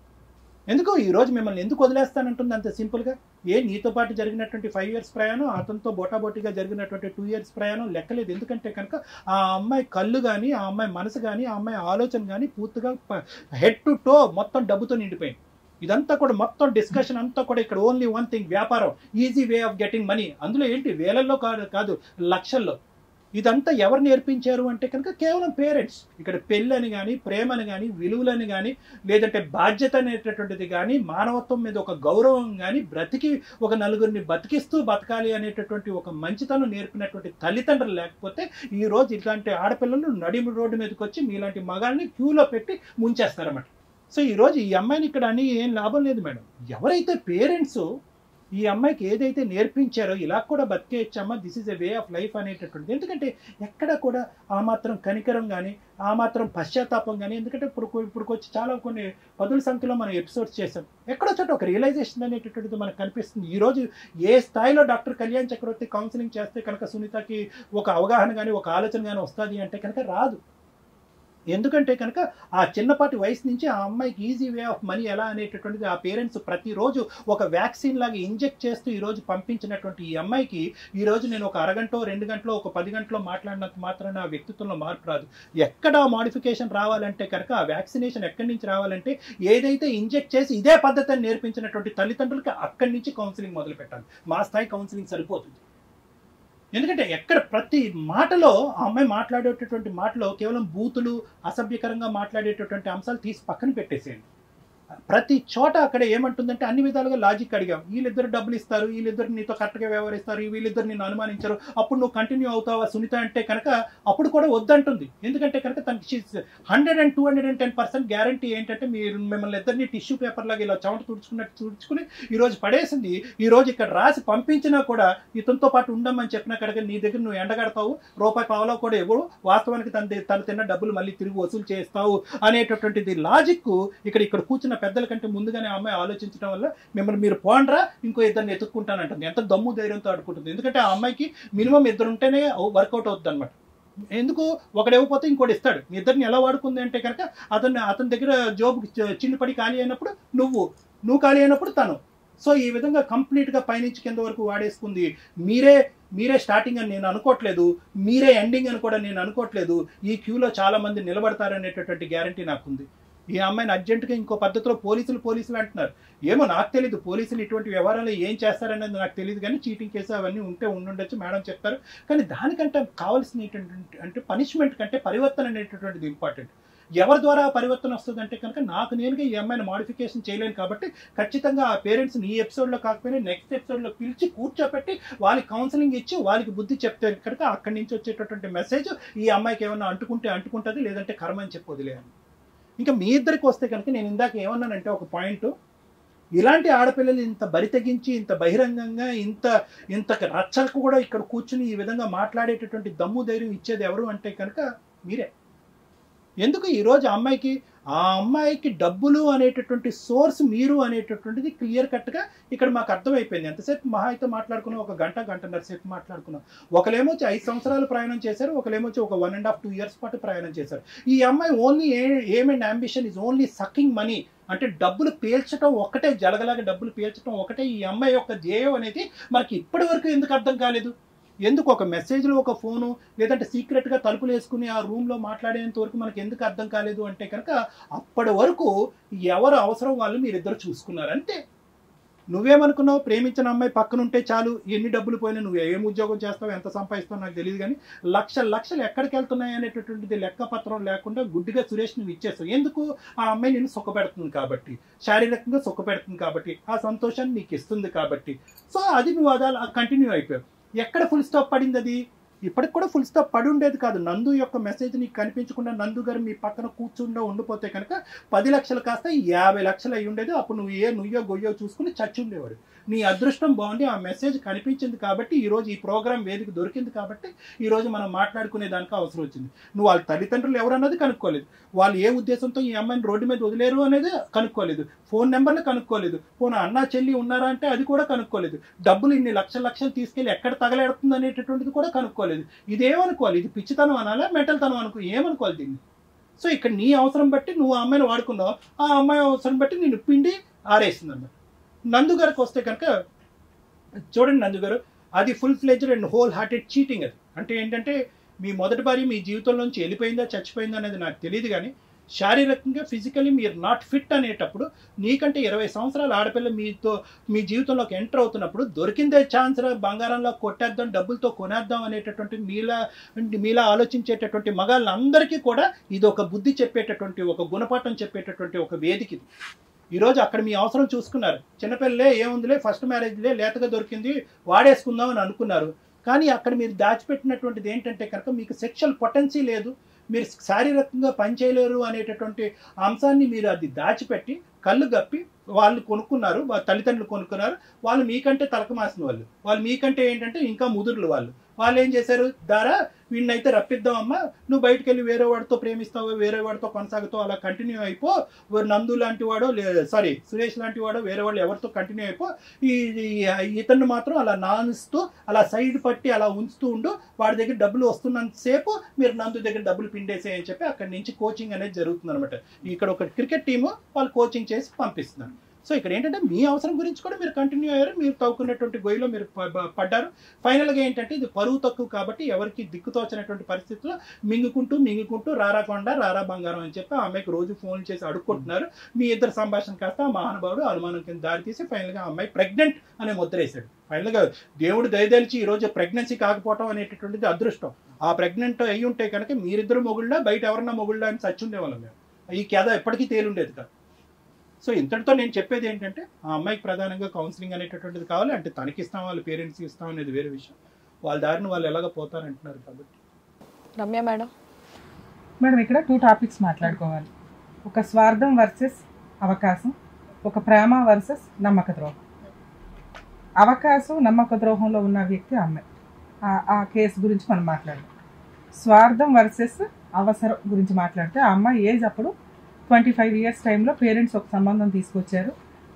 ఎందుకు ఈ రోజు మిమ్మల్ని ఎందుకు వదిలేస్తానంటుంది అంత సింపుల్గా ఏ నీతో పాటు జరిగినటువంటి ఫైవ్ ఇయర్స్ ప్రయాణం అతనితో బోటాబోటీగా జరిగినటువంటి టూ ఇయర్స్ ప్రయాణం లెక్కలేదు ఎందుకంటే కనుక ఆ అమ్మాయి కళ్ళు కానీ ఆ అమ్మాయి మనసు కానీ ఆ అమ్మాయి ఆలోచన కానీ పూర్తిగా హెడ్ టు టో మొత్తం డబ్బుతో నిండిపోయింది ఇదంతా కూడా మొత్తం డిస్కషన్ అంతా కూడా ఇక్కడ ఓన్లీ వన్ థింగ్ వ్యాపారం easy way of getting money అందులో ఏంటి వేలల్లో కాదు కాదు లక్షల్లో ఇదంతా ఎవరు నేర్పించారు అంటే కనుక కేవలం పేరెంట్స్ ఇక్కడ పెళ్ళని కానీ ప్రేమని కానీ విలువలని కానీ లేదంటే బాధ్యత అనేటటువంటిది కానీ మానవత్వం మీద ఒక గౌరవం కానీ బ్రతికి ఒక నలుగురిని బతికిస్తూ బతకాలి అనేటటువంటి ఒక మంచితనం నేర్పినటువంటి తల్లిదండ్రులు లేకపోతే ఈ రోజు ఇట్లాంటి ఆడపిల్లలు నడిమి రోడ్డు మీదకి వచ్చి మీలాంటి మగాళ్ళని క్యూలో పెట్టి ముంచేస్తారన్నమాట సో ఈ రోజు ఈ అమ్మాయిని ఇక్కడ అని ఏం లాభం లేదు మేడం ఎవరైతే పేరెంట్స్ ఈ అమ్మాయికి ఏదైతే నేర్పించారో ఇలా కూడా బతికేయచ్చమ్మా this is a way of life అనేటటువంటిది ఎందుకంటే ఎక్కడ కూడా ఆ మాత్రం కనికరం కానీ ఆ మాత్రం పశ్చాత్తాపం కానీ ఎందుకంటే ఇప్పుడు ఇప్పుడు వచ్చి చాలా కొన్ని పదుల సంఖ్యలో మనం ఎపిసోడ్స్ చేసాం ఎక్కడో చోట ఒక రియలైజేషన్ అనేటటువంటిది మనకు కనిపిస్తుంది ఈ రోజు ఏ స్థాయిలో డాక్టర్ కళ్యాణ్ చక్రవర్తి కౌన్సిలింగ్ చేస్తే కనుక సునీతకి ఒక అవగాహన కానీ ఒక ఆలోచన కానీ వస్తుంది అంటే కనుక రాదు ఎందుకంటే కనుక ఆ చిన్నపాటి వయసు నుంచి ఆ అమ్మాయికి ఈజీ వే ఆఫ్ మనీ ఎలా అనేటటువంటిది ఆ పేరెంట్స్ ప్రతిరోజు ఒక వ్యాక్సిన్ లాగా ఇంజెక్ట్ చేస్తూ ఈ రోజు పంపించినటువంటి ఈ అమ్మాయికి ఈ రోజు నేను ఒక అరగంట రెండు గంటలో ఒక పది గంటలో మాట్లాడినంత మాత్రాన ఆ వ్యక్తిత్వంలో మార్పు రాదు ఎక్కడ మాడిఫికేషన్ రావాలంటే కనుక ఆ వ్యాక్సినేషన్ ఎక్కడి నుంచి రావాలంటే ఏదైతే ఇంజెక్ట్ చేసి ఇదే పద్ధతిని నేర్పించినటువంటి తల్లిదండ్రులకి అక్కడి నుంచి కౌన్సిలింగ్ మొదలు పెట్టాలి మా స్థాయి కౌన్సిలింగ్ సరిపోతుంది ఎందుకంటే ఎక్కడ ప్రతి మాటలో ఆ అమ్మాయి మాట్లాడేటటువంటి మాటలో కేవలం బూతులు అసభ్యకరంగా మాట్లాడేటటువంటి అంశాలు తీసి పక్కన పెట్టేసేయండి ప్రతి చోట అక్కడ ఏమంటుందంటే అన్ని విధాలుగా లాజిక్ అడిగాం వీళ్ళిద్దరు డబ్బులు ఇస్తారు వీళ్ళిద్దరు నీతో కరెక్ట్గా వ్యవహరిస్తారు వీళ్ళిద్దరు నిన్ను అనుమానించరు అప్పుడు నువ్వు కంటిన్యూ అవుతావా సునీత అంటే కనుక అప్పుడు కూడా వద్దంటుంది ఎందుకంటే కనుక తనకి hundred and two hundred and ten percent guarantee ఏంటంటే మీరు మిమ్మల్ని ఇద్దరిని టిష్యూ పేపర్ లాగా ఇలా చెమట తుడుచుకున్నట్టు తుడుచుకుని ఈ రోజు పడేసింది ఈ రోజు ఇక్కడ రాసి పంపించినా కూడా ఇతనితో పాటు ఉండమని చెప్పినా కనుక నీ దగ్గర నువ్వు ఎండగడతావు రూపాయి పావలో కూడా ఎవరు వాస్తవానికి తన ది- తను తిన్న డబ్బులు మళ్ళీ తిరిగి వసూలు చేస్తావు అనేటటువంటిది లాజిక్ ఇక్కడ ఇక్కడ కూర్చున్న పెద్దల కంటే ముందుగానే ఆ అమ్మాయి ఆలోచించడం వల్ల మిమ్మల్ని మీరు పోండ్రా ఇంకో ఇద్దరిని ఎత్తుక్కుంటానంటుంది ఎంత దమ్ము ధైర్యంతో ఆడుకుంటుంది ఎందుకంటే ఆ అమ్మాయికి మినిమం ఇద్దరు ఉంటేనే వర్కౌట్ అవుతుంది అనమాట ఎందుకు ఒకడు ఇవ్వకపోతే ఇంకోటి ఇస్తాడు మీ ఇద్దరిని ఎలా వాడుకుంది అంటే కనుక అతను అతని దగ్గర జాబ్ చిన్నపడి ఖాళీ అయినప్పుడు నువ్వు నువ్వు ఖాళీ అయినప్పుడు తను సో ఈ విధంగా కంప్లీట్గా పైనుంచి కింద వరకు వాడేసుకుంది మీరే మీరే స్టార్టింగ్ అని నేను అనుకోవట్లేదు మీరే ఎండింగ్ అని కూడా నేను అనుకోవట్లేదు ఈ క్యూలో చాలా మంది నిలబడతారనేటటువంటి గ్యారంటీ నాకుంది ఈ అమ్మాయిని అర్జెంటుగా ఇంకో పద్ధతిలో పోలీసులు పోలీసులు అంటున్నారు ఏమో నాకు తెలియదు పోలీసులు ఇటువంటి వ్యవహారాలు ఏం చేస్తారనేది నాకు తెలియదు కానీ చీటింగ్ కేసు అవన్నీ ఉంటే ఉండుండొచ్చు మేడం చెప్తారు కానీ దానికంటే కావాల్సిన అంటే పనిష్మెంట్ కంటే పరివర్తన అనేటటువంటిది ఇంపార్టెంట్ ఎవరి ద్వారా ఆ పరివర్తన వస్తుందంటే కనుక నాకు నేనుగా ఈ అమ్మాయిని మాడిఫికేషన్ చేయలేను కాబట్టి ఖచ్చితంగా ఆ పేరెంట్స్ని ఈ ఎపిసోడ్లో కాకపోయినా నెక్స్ట్ ఎపిసోడ్లో పిలిచి కూర్చోపెట్టి వాళ్ళకి కౌన్సిలింగ్ ఇచ్చి వాళ్ళకి బుద్ధి చెప్తే కనుక అక్కడి నుంచి వచ్చేటటువంటి మెసేజ్ ఈ అమ్మాయికి ఏమన్నా అంటుకుంటే అంటుకుంటుంది లేదంటే కర్మ అని చెప్పి వదిలేయాలి ఇంకా మీ ఇద్దరికి వస్తే కనుక నేను ఇందాక ఏమన్నానంటే ఒక పాయింట్ ఇలాంటి ఆడపిల్లలు ఇంత బరి తెగించి ఇంత బహిరంగంగా ఇంత ఇంత రచ్చలకు కూడా ఇక్కడ కూర్చుని ఈ విధంగా మాట్లాడేటటువంటి దమ్ము ధైర్యం ఇచ్చేది ఎవరు అంటే కనుక మీరే ఎందుకు ఈరోజు ఆ అమ్మాయికి ఆ అమ్మాయికి డబ్బులు అనేటటువంటి సోర్స్ మీరు అనేటటువంటిది క్లియర్ కట్గా ఇక్కడ మాకు అర్థమైపోయింది ఎంతసేపు మహా అయితే మాట్లాడుకున్నాం ఒక గంట గంటన్నర సేపు మాట్లాడుకున్నాం ఒకలేమో వచ్చి ఐదు సంవత్సరాలు ప్రయాణం చేశారు ఒకలేమో వచ్చి ఒక one and half two years పాటు ప్రయాణం చేశారు ఈ అమ్మాయి only a aim and ambition is only sucking money అంటే డబ్బులు పీల్చడం ఒకటే జలగలాగా డబ్బులు పీల్చడం ఒకటే ఈ అమ్మాయి యొక్క ధ్యేయం అనేది మనకి ఇప్పటి వరకు ఎందుకు అర్థం కాలేదు ఎందుకు ఒక మెసేజ్లో ఒక ఫోను లేదంటే సీక్రెట్గా తలుపులు వేసుకుని ఆ రూమ్లో మాట్లాడేంత వరకు మనకి ఎందుకు అర్థం కాలేదు అంటే కనుక అప్పటి వరకు ఎవరు అవసరం వాళ్ళు మీరిద్దరు చూసుకున్నారు అంతే నువ్వేమనుకున్నావు ప్రేమించిన అమ్మాయి పక్కన ఉంటే చాలు ఎన్ని డబ్బులు పోయినా నువ్వు ఏం ఉద్యోగం చేస్తావు ఎంత సంపాదిస్తావు నాకు తెలియదు కానీ లక్ష లక్షలు ఎక్కడికి వెళ్తున్నాయి అనేటటువంటిది లెక్కపత్రం లేకుండా గుడ్డిగా సురేష్ నువ్వు ఇచ్చేస్తావు ఎందుకు ఆ అమ్మాయి నేను సుఖపెడుతుంది కాబట్టి శారీరకంగా సుఖపెడుతుంది కాబట్టి ఆ సంతోషాన్ని నీకు ఇస్తుంది కాబట్టి సో అది నువ్వు అదా కంటిన్యూ అయిపోయావు ఎక్కడ ఫుల్ స్టాప్ పడింది అది ఇప్పటికి కూడా ఫుల్ స్టాప్ పడి ఉండేది కాదు నందు యొక్క మెసేజ్ నీకు కనిపించకుండా నందు గారు మీ పక్కన కూర్చుండా ఉండిపోతే కనుక పది లక్షలు కాస్త యాభై లక్షలు అయి ఉండేది అప్పుడు నువ్వు ఏ నుయ్యో గొయ్యో చూసుకుని చచ్చి ఉండేవాడు నీ అదృష్టం బాగుండి ఆ మెసేజ్ కనిపించింది కాబట్టి ఈ రోజు ఈ ప్రోగ్రామ్ వేదిక దొరికింది కాబట్టి ఈ రోజు మనం మాట్లాడుకునే దానికి అవసరం వచ్చింది నువ్వు వాళ్ళ తల్లిదండ్రులు ఎవరన్నది కనుక్కోలేదు వాళ్ళు ఏ ఉద్దేశంతో ఈ అమ్మాయిని రోడ్డు మీద వదిలేరు అనేది కనుక్కోలేదు ఫోన్ నెంబర్లు కనుక్కోలేదు పోనీ అన్న చెల్లి ఉన్నారా అంటే అది కూడా కనుక్కోలేదు డబ్బులు ఇన్ని లక్షల లక్షలు తీసుకెళ్లి ఎక్కడ తగలేడుతుంది అనేటటువంటిది కూడా కనుక్కోలేదు ఇదేమనుకోవాలి ఇది పిచ్చితనం అనాలా మెంటల్తనం అనుకో ఏమనుకోవాలి దీన్ని సో ఇక్కడ నీ అవసరం బట్టి నువ్వు ఆ అమ్మాయిని వాడుకున్నావు ఆ అమ్మాయి అవసరం బట్టి నేను పిండి ఆరేసింది అన్నమాట నందు గారికి వస్తే కనుక చూడండి నందు గారు అది full fledged and whole hearted cheating అది అంటే ఏంటంటే మీ మొదటి భార్య మీ జీవితంలోంచి వెళ్ళిపోయిందా చచ్చిపోయిందా అనేది నాకు తెలియదు కానీ శారీరకంగా ఫిజికలీ మీరు నాట్ ఫిట్ అనేటప్పుడు నీకంటే ఇరవై సంవత్సరాల ఆడపిల్ల మీతో మీ జీవితంలోకి ఎంటర్ అవుతున్నప్పుడు దొరికిందే ఛాన్స్ రా బంగారంలో కొట్టేద్దాం డబ్బులతో కొనేద్దాం అనేటటువంటి మీలా మీలా ఆలోచించేటటువంటి మగాళ్ళందరికీ కూడా ఇది ఒక బుద్ధి చెప్పేటటువంటి ఒక గుణపాఠం చెప్పేటటువంటి ఒక వేదిక ఇది ఈరోజు అక్కడ మీ అవసరం చూసుకున్నారు చిన్నపిల్లలే ఏముందిలే ఫస్ట్ మ్యారేజ్లే లేతగా దొరికింది వాడేసుకుందాం అని అనుకున్నారు కానీ అక్కడ మీరు దాచిపెట్టినటువంటిది ఏంటంటే కనుక మీకు సెక్షువల్ పొటెన్సీ లేదు మీరు శారీరకంగా పనిచేయలేరు అనేటటువంటి అంశాన్ని మీరు అది దాచిపెట్టి కళ్ళు గప్పి వాళ్ళు కొనుక్కున్నారు వాళ్ళ తల్లిదండ్రులు కొనుక్కున్నారు వాళ్ళు మీకంటే తలకమాసిన వాళ్ళు వాళ్ళు మీకంటే ఏంటంటే ఇంకా ముదురులు వాళ్ళు వాళ్ళు ఏం చేశారు దారా వీడినైతే రప్పిద్దామమ్మా నువ్వు బయటకు వెళ్ళి వేరే వాడితో ప్రేమిస్తావు వేరే వాడితో కొనసాగుతావు అలా కంటిన్యూ అయిపో నందు లాంటి వాడో సారీ సురేష్ లాంటి వాడో వేరే వాళ్ళు ఎవరితో కంటిన్యూ అయిపో ఈ ఈ- ఇతన్ని మాత్రం అలా నానుస్తూ అలా సైడ్ పట్టి అలా ఉంచుతూ ఉండు వాడి దగ్గర డబ్బులు వస్తున్నంతసేపు మీరు నందు దగ్గర డబ్బులు పిండేసేయని చెప్పి అక్కడి నుంచి కోచింగ్ అనేది జరుగుతుంది అనమాట ఇక్కడ ఒక క్రికెట్ టీము వాళ్ళు కోచింగ్ చేసి పంపిస్తున్నారు సో ఇక్కడ ఏంటంటే మీ అవసరం గురించి కూడా మీరు కంటిన్యూ అయ్యారు మీరు తవ్వుకున్నటువంటి గొయ్యిలో మీరు ప- ప- పడ్డారు ఫైనల్గా ఏంటంటే ఇది పరువు తక్కువ కాబట్టి ఎవరికి దిక్కుతోచినటువంటి పరిస్థితుల్లో మింగుకుంటూ మింగుకుంటూ రారా కొండ రారా బంగారం అని చెప్పి ఆ అమ్మాయికి రోజు ఫోన్ చేసి అడుక్కుంటున్నారు మీ ఇద్దరు సంభాషణ కాస్త ఆ మహానుభావుడు అనుమానం కింద దారి తీసి ఫైనల్గా ఆ అమ్మాయి ప్రెగ్నెంట్ అనే ముద్ర వేశాడు ఫైనల్గా దేవుడు దయదలిచి ఈ రోజు ప్రెగ్నెన్సీ కాకపోవడం అనేటటువంటిది అదృష్టం ఆ ప్రెగ్నెంట్ అయి ఉంటే కనుక మీరిద్దరు మొగుళ్ళ బయట ఎవరన్నా మొగుళ్ళ అని చచ్చి ఉండేవాళ్ళం మేము ఈ కథ ఎప్పటికీ తేలుండేది కాదు సో ఇంతటితో నేను చెప్పేది ఏంటంటే ఆ అమ్మాయికి ప్రధానంగా కౌన్సిలింగ్ అనేటటువంటిది కావాలి అంటే తనకి ఇస్తాం వాళ్ళ పేరెంట్స్కి ఇస్తాం అనేది వేరే విషయం వాళ్ళ దారిని వాళ్ళు ఎలాగ పోతారంటున్నారు కాబట్టి రమ్య మేడం మేడం ఇక్కడ టూ టాపిక్స్ మాట్లాడుకోవాలి ఒక స్వార్థం వర్సెస్ అవకాశం ఒక ప్రేమ వర్సెస్ నమ్మక ద్రోహం అవకాశం నమ్మక ద్రోహంలో ఉన్న వ్యక్తి అమ్మాయి ఆ- ఆ కేసు గురించి మనం మాట్లాడదాం స్వార్థం వర్సెస్ అవసరం గురించి మాట్లాడితే ఆ అమ్మాయి ఏజ్ అప్పుడు ట్వంటీ ఫైవ్ ఇయర్స్ టైంలో పేరెంట్స్ ఒక సంబంధం తీసుకొచ్చారు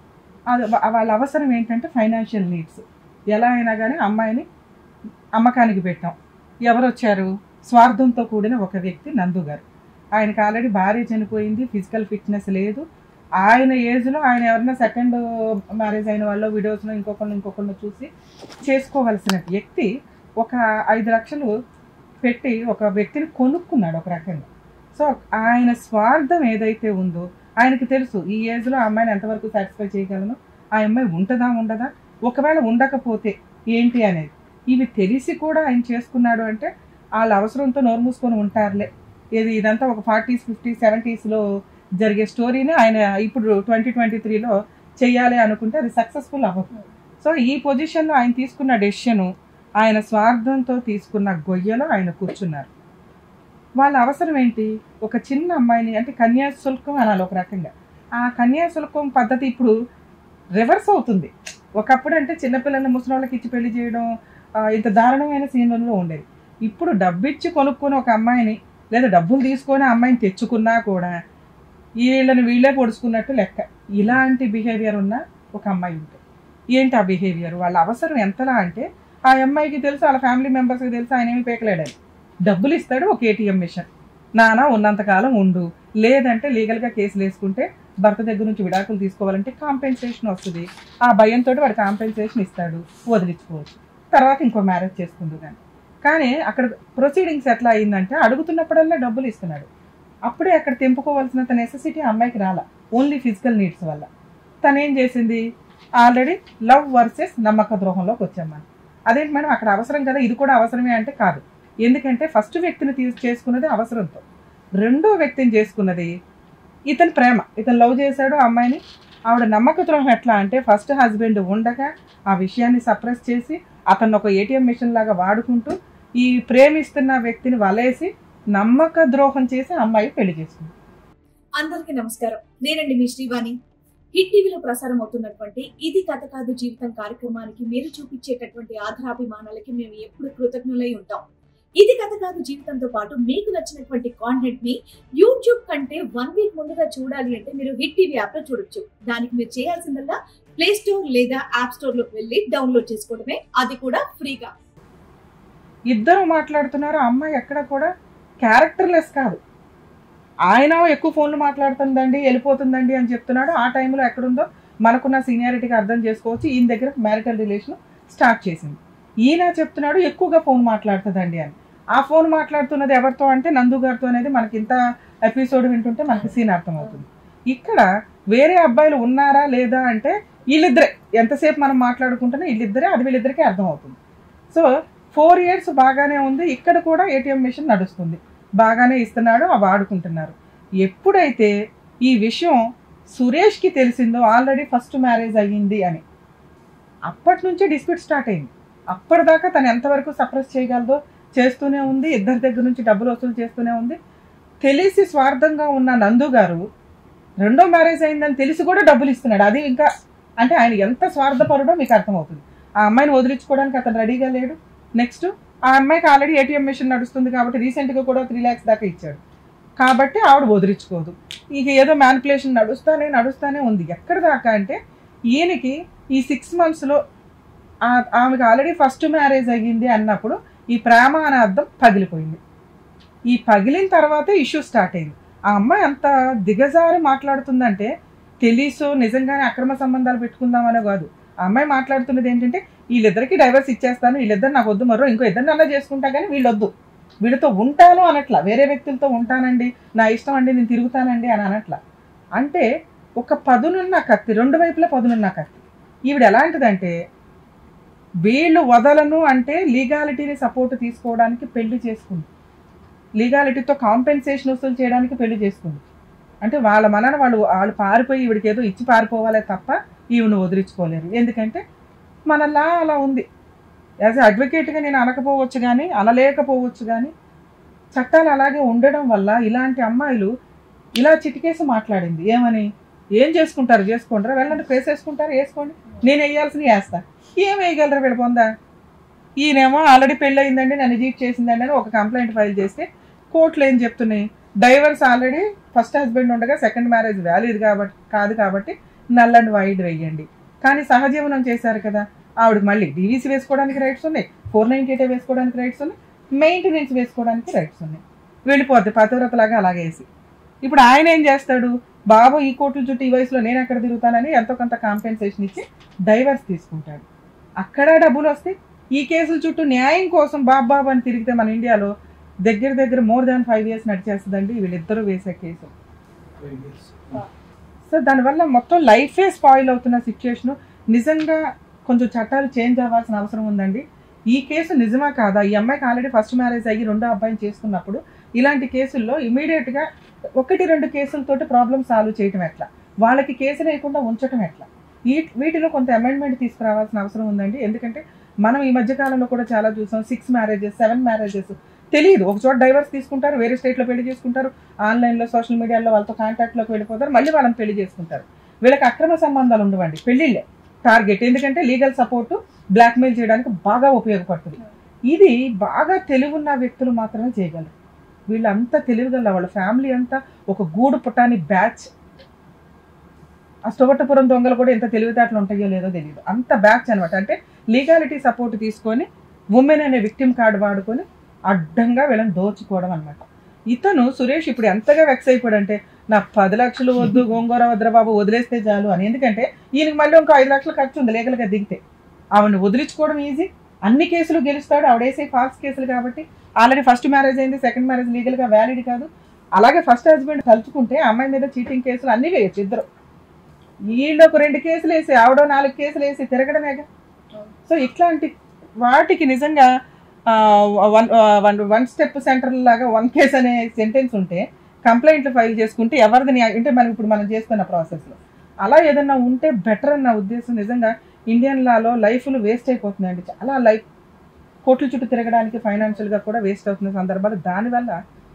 అది వా- వాళ్ళ అవసరం ఏంటంటే ఫైనాన్షియల్ నీడ్స్ ఎలా అయినా కానీ అమ్మాయిని అమ్మకానికి పెట్టాం ఎవరు వచ్చారు స్వార్థంతో కూడిన ఒక వ్యక్తి నందు గారు ఆయనకి ఆల్రెడీ భార్య చనిపోయింది ఫిజికల్ ఫిట్నెస్ లేదు ఆయన ఏజ్లో ఆయన ఎవరైనా సెకండ్ మ్యారేజ్ అయిన వాళ్ళు వీడియోస్లో ఇంకొకళ్ళు ఇంకొకళ్ళు చూసి చేసుకోవలసిన వ్యక్తి ఒక ఐదు లక్షలు పెట్టి ఒక వ్యక్తిని కొనుక్కున్నాడు ఒక రకంగా సో ఆయన స్వార్థం ఏదైతే ఉందో ఆయనకి తెలుసు ఈ ఏజ్లో ఆ అమ్మాయిని ఎంతవరకు సాటిస్ఫై చేయగలను ఆ అమ్మాయి ఉంటుందా ఉండదా ఒకవేళ ఉండకపోతే ఏంటి అనేది ఇవి తెలిసి కూడా ఆయన చేసుకున్నాడు అంటే వాళ్ళ అవసరంతో నోరు మూసుకొని ఉంటారులే ఇది ఇదంతా ఒక ఫార్టీస్ ఫిఫ్టీ సెవెంటీస్లో జరిగే స్టోరీని ఆయన ఇప్పుడు ట్వంటీ ట్వంటీ త్రీలో చెయ్యాలి అనుకుంటే అది సక్సెస్ఫుల్ అవ్వదు సో ఈ పొజిషన్లో ఆయన తీసుకున్న డెసిషను ఆయన స్వార్థంతో తీసుకున్న గొయ్యలో ఆయన కూర్చున్నారు వాళ్ళ అవసరం ఏంటి ఒక చిన్న అమ్మాయిని అంటే కన్యాశుల్కం అనాలి ఒక రకంగా ఆ కన్యాశుల్కం పద్ధతి ఇప్పుడు రివర్స్ అవుతుంది ఒకప్పుడు అంటే చిన్నపిల్లల్ని ముసలి వాళ్ళకి ఇచ్చి పెళ్లి చేయడం ఆ, ఇంత దారుణమైన సీన్లలో ఉండేది ఇప్పుడు డబ్బిచ్చి కొనుక్కొని ఒక అమ్మాయిని లేదా డబ్బులు తీసుకొని ఆ అమ్మాయిని తెచ్చుకున్నా కూడా వీళ్ళని వీళ్ళే పొడుచుకున్నట్టు లెక్క ఇలాంటి బిహేవియర్ ఉన్న ఒక అమ్మాయి ఉంటుంది ఏంటి ఆ బిహేవియర్ వాళ్ళ అవసరం ఎంతలా అంటే ఆ అమ్మాయికి తెలుసు వాళ్ళ ఫ్యామిలీ మెంబర్స్కి తెలుసు ఆయన ఏమి పేకలేడని డబ్బులు ఇస్తాడు ఒక ఏటీఎం మిషన్ నానా ఉన్నంతకాలం ఉండు లేదంటే లీగల్గా కేసులు వేసుకుంటే భర్త దగ్గర నుంచి విడాకులు తీసుకోవాలంటే కాంపెన్సేషన్ వస్తుంది ఆ భయంతో వాడు కాంపెన్సేషన్ ఇస్తాడు వదిలించుకోవచ్చు తర్వాత ఇంకో మ్యారేజ్ చేసుకుందు కానీ కానీ అక్కడ ప్రొసీడింగ్స్ ఎట్లా అయిందంటే అడుగుతున్నప్పుడల్లా డబ్బులు ఇస్తున్నాడు అప్పుడే అక్కడ తెంపుకోవాల్సినంత నెసెసిటీ అమ్మాయికి రాల ఓన్లీ ఫిజికల్ నీడ్స్ వల్ల తను ఏం చేసింది ఆల్రెడీ లవ్ వర్సెస్ నమ్మక ద్రోహంలోకి వచ్చాం మనం అదేంటి మేడం అక్కడ అవసరం కదా ఇది కూడా అవసరమే అంటే కాదు ఎందుకంటే ఫస్ట్ వ్యక్తిని తీసు చేసుకున్నది అవసరంతో రెండో వ్యక్తిని చేసుకున్నది ఇతని ప్రేమ ఇతను లవ్ చేశాడు ఆ అమ్మాయిని ఆవిడ నమ్మక ద్రోహం ఎట్లా అంటే ఫస్ట్ హస్బెండ్ ఉండగా ఆ విషయాన్ని సప్రెస్ చేసి అతను ఒక ఏటీఎం మిషన్ లాగా వాడుకుంటూ ఈ ప్రేమిస్తున్న వ్యక్తిని వలేసి నమ్మక ద్రోహం చేసి ఆ అమ్మాయి పెళ్లి చేసుకుంది అందరికీ నమస్కారం నేనండి మీ శ్రీవాణి హిట్ టీవీలో ప్రసారం అవుతున్నటువంటి ఇది కథ కాదు జీవితం కార్యక్రమానికి మీరు చూపించేటటువంటి ఆధారాభిమానాలకి మేము ఎప్పుడు కృతజ్ఞులై ఉంటాం ఇది కథ కాదు జీవితంతో పాటు మీకు నచ్చినటువంటి కాంటెంట్ ని యూట్యూబ్ కంటే వన్ వీక్ ముందుగా చూడాలి అంటే మీరు హిట్ టీవీ యాప్ లో చూడొచ్చు దానికి మీరు చేయాల్సిందల్లా ప్లే స్టోర్ లేదా యాప్ స్టోర్ లోకి వెళ్ళి డౌన్లోడ్ చేసుకోవడమే అది కూడా ఫ్రీగా ఇద్దరు మాట్లాడుతున్నారు ఆ అమ్మాయి ఎక్కడ కూడా క్యారెక్టర్లెస్ కాదు ఆయన ఎక్కువ ఫోన్లు మాట్లాడుతుందండి వెళ్ళిపోతుందండి అని చెప్తున్నాడు ఆ టైంలో ఎక్కడుందో మనకున్న సీనియారిటీకి అర్థం చేసుకోవచ్చు ఈయన దగ్గర మ్యారిటల్ రిలేషన్ స్టార్ట్ చేసింది ఈయన చెప్తున్నాడు ఎక్కువగా ఫోన్ మాట్లాడుతుందండి అని ఆ ఫోన్ మాట్లాడుతున్నది ఎవరితో అంటే నందు గారితో అనేది మనకి ఇంత ఎపిసోడ్ వింటుంటే మనకి సీన్ అర్థమవుతుంది ఇక్కడ వేరే అబ్బాయిలు ఉన్నారా లేదా అంటే వీళ్ళిద్దరే ఎంతసేపు మనం మాట్లాడుకుంటున్నా వీళ్ళిద్దరే అది వీళ్ళిద్దరికీ అర్థమవుతుంది సో ఫోర్ ఇయర్స్ బాగానే ఉంది ఇక్కడ కూడా ఏటీఎం మిషన్ నడుస్తుంది బాగానే ఇస్తున్నాడు అవి వాడుకుంటున్నారు ఎప్పుడైతే ఈ విషయం సురేష్కి తెలిసిందో ఆల్రెడీ ఫస్ట్ మ్యారేజ్ అయ్యింది అని అప్పటి నుంచే డిస్ప్యూట్ స్టార్ట్ అయింది అప్పటిదాకా తను ఎంతవరకు సప్రెస్ చేయగలదో చేస్తూనే ఉంది ఇద్దరి దగ్గర నుంచి డబ్బులు వసూలు చేస్తూనే ఉంది తెలిసి స్వార్థంగా ఉన్న నందు గారు రెండో మ్యారేజ్ అయిందని తెలిసి కూడా డబ్బులు ఇస్తున్నాడు అది ఇంకా అంటే ఆయన ఎంత స్వార్థపరుడో మీకు అర్థమవుతుంది ఆ అమ్మాయిని వదిలించుకోవడానికి అతను రెడీగా లేడు నెక్స్ట్ ఆ అమ్మాయికి ఆల్రెడీ ఏటీఎం మిషన్ నడుస్తుంది కాబట్టి రీసెంట్గా కూడా త్రీ ల్యాక్స్ దాకా ఇచ్చాడు కాబట్టి ఆవిడ వదిలించుకోదు ఇక ఏదో మ్యానిపులేషన్ నడుస్తానే నడుస్తానే ఉంది ఎక్కడ దాకా అంటే ఈయనకి ఈ సిక్స్ మంత్స్లో ఆమెకు ఆల్రెడీ ఫస్ట్ మ్యారేజ్ అయ్యింది అన్నప్పుడు ఈ ప్రేమ అనే అర్థం పగిలిపోయింది ఈ పగిలిన తర్వాతే ఇష్యూ స్టార్ట్ అయింది ఆ అమ్మాయి అంత దిగజారి మాట్లాడుతుందంటే తెలుసో నిజంగానే అక్రమ సంబంధాలు పెట్టుకుందామనే కాదు ఆ అమ్మాయి మాట్లాడుతున్నది ఏంటంటే వీళ్ళిద్దరికి డైవర్స్ ఇచ్చేస్తాను వీళ్ళిద్దరు నాకు వద్దు మరో ఇంకో ఇద్దరిని అలా చేసుకుంటా కానీ వీళ్ళొద్దు వీళ్ళతో ఉంటాను అనట్లా వేరే వ్యక్తులతో ఉంటానండి నా ఇష్టం అండి నేను తిరుగుతానండి అని అనట్లా అంటే ఒక పదునున్న కత్తి రెండు వైపులా పదునున్న కత్తి ఈవిడ ఎలాంటిదంటే వీళ్ళు వదలను అంటే లీగాలిటీని సపోర్ట్ తీసుకోవడానికి పెళ్లి చేసుకుంది లీగాలిటీతో కాంపెన్సేషన్ వసూలు చేయడానికి పెళ్లి చేసుకుంది అంటే వాళ్ళ మనన వాళ్ళు వాళ్ళు పారిపోయి ఈవిడికి ఏదో ఇచ్చి పారిపోవాలే తప్ప ఈవిని వదిలించుకోలేరు ఎందుకంటే మనలా అలా ఉంది యాజ్ అడ్వకేట్గా నేను అనకపోవచ్చు కానీ అనలేకపోవచ్చు కానీ చట్టాలు అలాగే ఉండడం వల్ల ఇలాంటి అమ్మాయిలు ఇలా చిటికేసి మాట్లాడింది ఏమని ఏం చేసుకుంటారు చేసుకుంటారా వెళ్ళండి ఫేస్ వేసుకుంటారు వేసుకోండి నేను వేయాల్సిన వేస్తా ఏం వేయగలరా వీళ్ళ పొందా ఈయనేమో ఆల్రెడీ పెళ్ళి అయిందండి నన్ను జీట్ చేసిందండి అని ఒక కంప్లైంట్ ఫైల్ చేస్తే కోర్టులు ఏం చెప్తున్నాయి డైవర్స్ ఆల్రెడీ ఫస్ట్ హస్బెండ్ ఉండగా సెకండ్ మ్యారేజ్ వ్యాలిడ్ కాబట్టి కాదు కాబట్టి నల్ అండ్ వైడ్ వేయండి కానీ సహజీవనం చేశారు కదా ఆవిడకి మళ్ళీ డీవీసీ వేసుకోవడానికి రైట్స్ ఉన్నాయి ఫోర్ నైన్టీ ఎయిట్ వేసుకోవడానికి రైట్స్ ఉన్నాయి మెయింటెనెన్స్ వేసుకోవడానికి రైట్స్ ఉన్నాయి వెళ్ళిపోద్ది పతివ్రతలాగా అలాగే వేసి ఇప్పుడు ఆయన ఏం చేస్తాడు బాబు ఈ కోర్టుల చుట్టూ ఈ వయసులో నేను ఎక్కడ తిరుగుతానని ఎంతో కొంత కాంపెన్సేషన్ ఇచ్చి డైవర్స్ తీసుకుంటాడు అక్కడ డబ్బులు వస్తే ఈ కేసుల చుట్టూ న్యాయం కోసం బాబు బాబు అని తిరిగితే మన ఇండియాలో దగ్గర దగ్గర మోర్ దాన్ ఫైవ్ ఇయర్స్ నడిచేస్తుందండి వీళ్ళిద్దరూ వేసే కేసు సో దానివల్ల మొత్తం లైఫే స్పాయిల్ అవుతున్న సిచ్యుయేషన్ నిజంగా కొంచెం చట్టాలు చేంజ్ అవ్వాల్సిన అవసరం ఉందండి ఈ కేసు నిజమా కాదా ఈ అమ్మాయికి ఆల్రెడీ ఫస్ట్ మ్యారేజ్ అయ్యి రెండో అబ్బాయిని చేసుకున్నప్పుడు ఇలాంటి కేసుల్లో ఇమీడియట్గా ఒకటి రెండు కేసులతోటి ప్రాబ్లమ్ సాల్వ్ చేయటం ఎట్లా వాళ్ళకి కేసు లేకుండా ఉంచటం ఎట్లా ఈ వీటిలో కొంత అమెండ్మెంట్ తీసుకురావాల్సిన అవసరం ఉందండి ఎందుకంటే మనం ఈ మధ్య కాలంలో కూడా చాలా చూసాం సిక్స్ మ్యారేజెస్ సెవెన్ మ్యారేజెస్ తెలియదు ఒక చోట డైవర్స్ తీసుకుంటారు వేరే స్టేట్లో పెళ్లి చేసుకుంటారు ఆన్లైన్లో సోషల్ మీడియాలో వాళ్ళతో కాంటాక్ట్లోకి వెళ్ళిపోతారు మళ్ళీ వాళ్ళని పెళ్లి చేసుకుంటారు వీళ్ళకి అక్రమ సంబంధాలు ఉండవండి పెళ్లిళ్ళే టార్గెట్ ఎందుకంటే లీగల్ సపోర్ట్ బ్లాక్మెయిల్ చేయడానికి బాగా ఉపయోగపడుతుంది ఇది బాగా తెలివున్న వ్యక్తులు మాత్రమే చేయగలరు వీళ్ళంతా తెలివిగల వాళ్ళ ఫ్యామిలీ అంతా ఒక గూడు పుటాని బ్యాచ్ అష్టవట్టపురం దొంగలు కూడా ఎంత తెలివితేటలు ఉంటాయో లేదో తెలియదు అంత బ్యాచ్ అనమాట అంటే లీగాలిటీ సపోర్ట్ తీసుకొని ఉమెన్ అనే విక్టిమ్ కార్డు వాడుకొని అడ్డంగా వీళ్ళని దోచుకోవడం అనమాట ఇతను సురేష్ ఇప్పుడు ఎంతగా వెక్స్ అయిపోయాడంటే నా పది లక్షలు వద్దు గోంగూర వద్దుర బాబు వదిలేస్తే చాలు అని ఎందుకంటే ఈయనకి మళ్ళీ ఇంకో ఐదు లక్షలు ఖర్చు ఉంది లీగల్గా దిగితే ఆవిడని వదిలించుకోవడం ఈజీ అన్ని కేసులు గెలుస్తాడు ఆవిడేసే ఫాల్స్ కేసులు కాబట్టి ఆల్రెడీ ఫస్ట్ మ్యారేజ్ అయింది సెకండ్ మ్యారేజ్ లీగల్గా వ్యాలిడ్ కాదు అలాగే ఫస్ట్ హస్బెండ్ తలుచుకుంటే ఆ అమ్మాయి మీద చీటింగ్ కేసులు అన్ని వేయచ్చు ఇద్దరు వీళ్ళు ఒక రెండు కేసులు వేసి ఆవిడ నాలుగు కేసులు వేసి తిరగడమేగా సో ఇట్లాంటి వాటికి నిజంగా ఆ, వన్ ఆ, వన్ వన్ స్టెప్ సెంటర్ లాగా వన్ కేస్ అనే సెంటెన్స్ ఉంటే కంప్లైంట్లు ఫైల్ చేసుకుంటే ఎవరిది న్యాయం అంటే మనం ఇప్పుడు మనం చేస్తున్న ప్రాసెస్లో అలా ఏదన్నా ఉంటే బెటర్ అన్న ఉద్దేశం నిజంగా ఇండియన్ లాలో లైఫ్లు వేస్ట్ అయిపోతున్నాయండి చాలా లైఫ్ కోట్ల చుట్టూ తిరగడానికి ఫైనాన్షియల్గా కూడా వేస్ట్ అవుతున్న సందర్భాలు దానివల్ల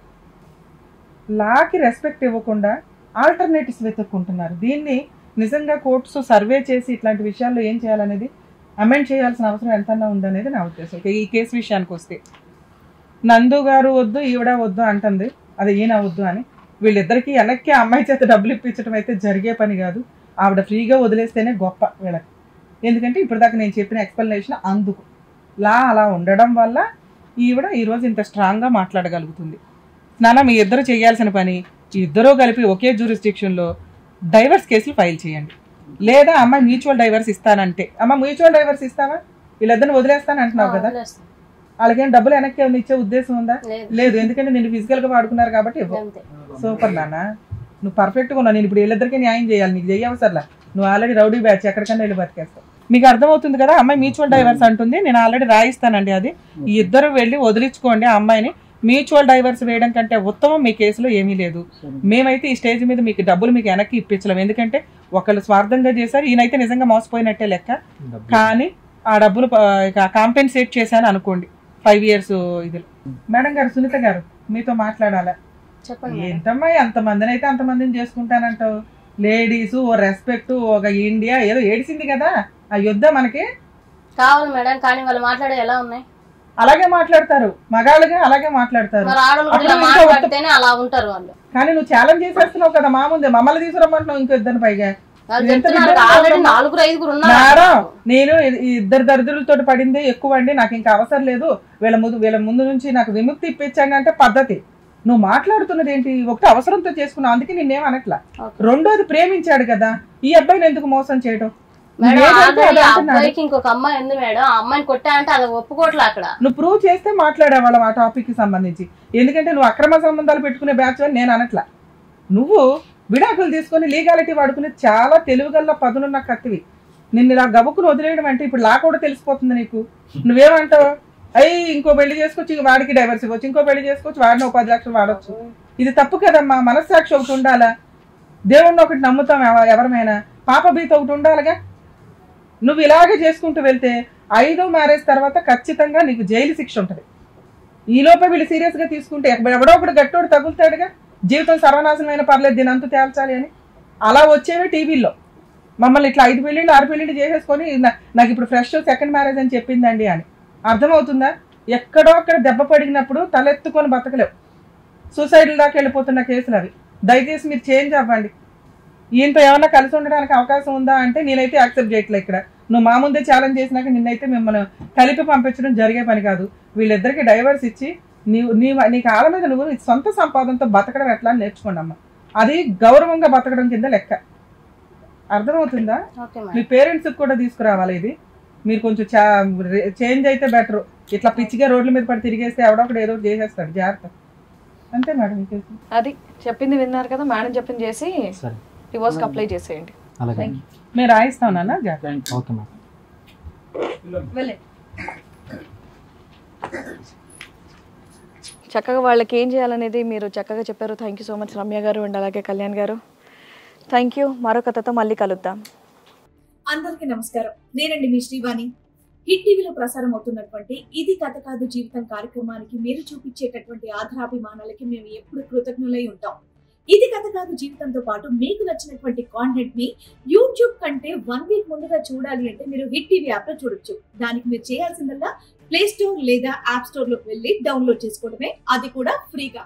లాకి రెస్పెక్ట్ ఇవ్వకుండా ఆల్టర్నేటివ్స్ వెతుక్కుంటున్నారు దీన్ని నిజంగా కోర్ట్స్ సర్వే చేసి ఇట్లాంటి విషయాల్లో ఏం చేయాలనేది అమెండ్ చేయాల్సిన అవసరం ఎంతన్నా ఉందనేది నా ఉద్దేశం ఇక ఈ కేసు విషయానికి వస్తే నందు గారు వద్దు ఈవిడ వద్దు అంటుంది అది ఈయన వద్దు అని వీళ్ళిద్దరికి వెనక్కి ఆ అమ్మాయి చేత డబ్బులు ఇప్పించడం అయితే జరిగే పని కాదు ఆవిడ ఫ్రీగా వదిలేస్తేనే గొప్ప వీళ్ళకి ఎందుకంటే ఇప్పటిదాకా నేను చెప్పిన ఎక్స్ప్లెనేషన్ అందుకు లా అలా ఉండడం వల్ల ఈవిడ ఈరోజు ఇంత స్ట్రాంగ్గా మాట్లాడగలుగుతుంది నాన్న మీ ఇద్దరు చేయాల్సిన పని ఇద్దరూ కలిపి ఒకే జ్యూరిస్డిక్షన్లో డైవర్స్ కేసులు ఫైల్ చేయండి లేదా అమ్మాయి మ్యూచువల్ డైవర్స్ ఇస్తానంటే అమ్మ మ్యూచువల్ డైవర్స్ ఇస్తావా వీళ్ళిద్దరిని వదిలేస్తాను అంటున్నావు కదా వదిలేస్తాం. వాళ్ళకేం డబ్బులు వెనక్కి ఏమైనా ఇచ్చే ఉద్దేశం ఉందా లేదు. లేదు ఎందుకంటే నేను ఫిజికల్ గా వాడుకున్నారు కాబట్టి ఇవ్వు. అంతే సూపర్ నాన్న నువ్వు పర్ఫెక్ట్ గా ఉన్నావు నేను ఇప్పుడు వీళ్ళిద్దరికీ న్యాయం చేయాలి నీకు చెయ్యవసర్లా నువ్వు ఆల్రెడీ రౌడీ బ్యాచ్ ఎక్కడికన్నా వెళ్ళి బతికేస్తావు మీకు అర్థమవుతుంది కదా అమ్మాయి మ్యూచువల్ డైవర్స్ అంటుంది నేను ఆల్రెడీ రాయిస్తానండి అది ఈ ఇద్దరు వెళ్ళి వదిలించుకోండి ఆ అమ్మాయిని మ్యూచువల్ డైవర్స్ వేయడం కంటే ఉత్తమం మీ కేసులో ఏమీ లేదు మేమైతే ఈ స్టేజ్ మీద మీకు డబ్బులు మీకు వెనక్కి ఇప్పించలేము ఎందుకంటే ఒకళ్ళు స్వార్థంగా చేశారు ఈయనైతే నిజంగా మోసపోయినట్టే లెక్క కానీ ఆ డబ్బులు కాంపెన్సేట్ చేశాను అనుకోండి ఫైవ్ ఇయర్స్ ఇది మేడం గారు సునీత గారు మీతో మాట్లాడాలా చెప్పండి మేడం. ఏంటమ్మా ఎంతమందిని అయితే అంతమందిని చేసుకుంటానంటావు లేడీస్ ఓ రెస్పెక్ట్ ఒక ఇండియా ఏదో ఏడిసింది కదా ఆ యుద్ధం మనకి కావాలి మేడం కానీ వాళ్ళు మాట్లాడే ఎలా ఉన్నాయి అలాగే మాట్లాడతారు మగాళ్ళుగా అలాగే మాట్లాడతారు మరి ఆడవాళ్ళు కూడా అప్పుడు ఇలా ఇంకా మాట్లాడితేనే అలా ఉంటారు వాళ్ళు కానీ నువ్వు ఛాలెంజ్ చేసేస్తున్నావు కదా మా ముందే మమ్మల్ని తీసుకురమ్మంటున్నావు ఇంకో ఇద్దరు పైగా వాళ్ళు ఇది ఎంత చెప్తున్నారు విడ్డూరం ఆల్రెడీ ఉందమ్మా. నాలుగురు ఐదుగురు ఉన్నారు మేడం నేను ఇ- ఈ ఇద్దరు దరిద్రులతో పడిందే ఎక్కువ అండి నాకు ఇంకా అవసరం లేదు వీళ్ళ ముందు వీళ్ళ ముందు నుంచి నాకు విముక్తి ఇప్పించండి అంటే పద్ధతి నువ్వు మాట్లాడుతున్నది ఏంటి ఒకటి అవసరంతో చేసుకున్నావు అందుకే నిన్నేం అనట్లా Okay. రెండోది ప్రేమించాడు కదా ఈ అబ్బాయిని ఎందుకు మోసం చేయడం మేడం నువ్వు ఏదంటే ఆల్రెడీ అదే ఆ అంటున్నాడు. అబ్బాయికి ఇంకొక అమ్మాయి ఉంది మేడం ఆ అమ్మాయిని కొట్టా అంటే అది ఒప్పుకోవట్లే అక్కడ నువ్వు ప్రూవ్ చేస్తే మాట్లాడేవాళ్ళం ఆ టాపిక్ కి సంబంధించి ఎందుకంటే నువ్వు అక్రమ సంబంధాలు పెట్టుకునే బ్యాచ్ అని నేను అనట్లా నువ్వు విడాకులు తీసుకొని లీగాలిటీ వాడుకునే చాలా తెలివిగల్ల పదునున్న కత్తివి నిన్ను ఇలా గబుక్కును వదిలేయడం అంటే ఇప్పుడు లా కూడా తెలిసిపోతుంది నీకు నువ్వేమంటావు అయ్యి ఇంకో పెళ్లి చేసుకోవచ్చు ఇంకో వాడికి డైవర్స్ ఇవ్వచ్చు ఇంకో పెళ్లి చేసుకోవచ్చు వాడిని ఒక పది లక్షలు వాడచ్చు ఇది తప్పు కదమ్మా మనస్సాక్షి ఒకటి ఉండాలా దేవుణ్ణి ఒకటి నమ్ముతాం ఎవ- ఎవరమైనా పాప భీత ఒకటి ఉండాలిగా నువ్వు ఇలాగే చేసుకుంటూ వెళ్తే ఐదో మ్యారేజ్ తర్వాత ఖచ్చితంగా నీకు జైలు శిక్ష ఉంటుంది ఈ లోపే వీళ్ళు సీరియస్ గా తీసుకుంటే ఎక్కడ- ఎవడో ఒకడు గట్టోడు తగులుతాడుగా జీవితం సర్వనాశనమైన పర్లేదు దీని అంతు తేల్చాలి అని అలా వచ్చేవే టీవీల్లో మమ్మల్ని ఇట్లా ఐదు పెళ్ళిళ్ళు ఆరు పెళ్ళిళ్ళు చేసేసుకొని నా- నాకు ఇప్పుడు ఫ్రెష్ సెకండ్ మ్యారేజ్ అని చెప్పిందండి అని అర్థమవుతుందా ఎక్కడో అక్కడ దెబ్బ పడినప్పుడు తలెత్తుకొని బతకలేవు సూసైడ్ల దాకా వెళ్ళిపోతున్న కేసులు అవి దయచేసి మీరు చేంజ్ అవ్వండి ఈయనతో ఏమన్నా కలిసి ఉండడానికి అవకాశం ఉందా అంటే నేనైతే యాక్సెప్ట్ చేయట్లే ఇక్కడ నువ్వు మా ముందే ఛాలెంజ్ చేసినాక నిన్నైతే మిమ్మల్ని కలిపి పంపించడం జరిగే పని కాదు వీళ్ళిద్దరికి డైవర్స్ ఇచ్చి నీవు నీ నీ కాళ్ళ మీద నువ్వు నీ సొంత సంపాదనతో బతకడం ఎట్లా అని నేర్చుకోండి అమ్మ అది గౌరవంగా బతకడం కింద లెక్క అర్థమవుతుందా ఓకే మీ మేడం పేరెంట్స్ కూడా తీసుకురావాలి ఇది మీరు కొంచెం చేంజ్ అయితే బెటర్ ఇట్లా పిచ్చిగా రోడ్ల మీద పడి తిరిగేస్తే ఎవడొకడు ఏదో ఒకటి చేసేస్తాడు జాగ్రత్త అంతే మేడం ఇంకేం. అది చెప్పింది విన్నారు కదా మేడం చెప్పింది చేసి సరే డివోర్స్ కి అప్లై చేసేయండి అలాగే Thank మేము రాయిస్తాం నాన్న జాగ్రత్త ఓకే మేడం వెళ్ళే చక్కగా వాళ్ళకి ఏం చేయాలనేది మీరు చక్కగా చెప్పారు thank you so much Ramya garu and అలాగే కళ్యాణ్ గారు థ్యాంక్ యూ మరో కథతో మళ్ళీ కలుద్దాం అందరికీ నమస్కారం నేనండి మీ శ్రీవాణి హిట్ టీవీలో ప్రసారం అవుతున్నటువంటి ఇది కథ కాదు జీవితం కార్యక్రమానికి మీరు చూపించేటటువంటి ఆధారాభిమానాలకి మేము ఎప్పుడు కృతజ్ఞులై ఉంటాం ఇది కథ కాదు జీవితంతో పాటు మీకు నచ్చినటువంటి కాంటెంట్ ని యూట్యూబ్ కంటే వన్ వీక్ ముందుగా చూడాలి అంటే మీరు హిట్ టీవీ యాప్ లో చూడొచ్చు దానికి మీరు చేయాల్సిందల్లా ప్లే స్టోర్ లేదా యాప్ స్టోర్ లోకి వెళ్ళి డౌన్లోడ్ చేసుకోవడమే అది కూడా ఫ్రీగా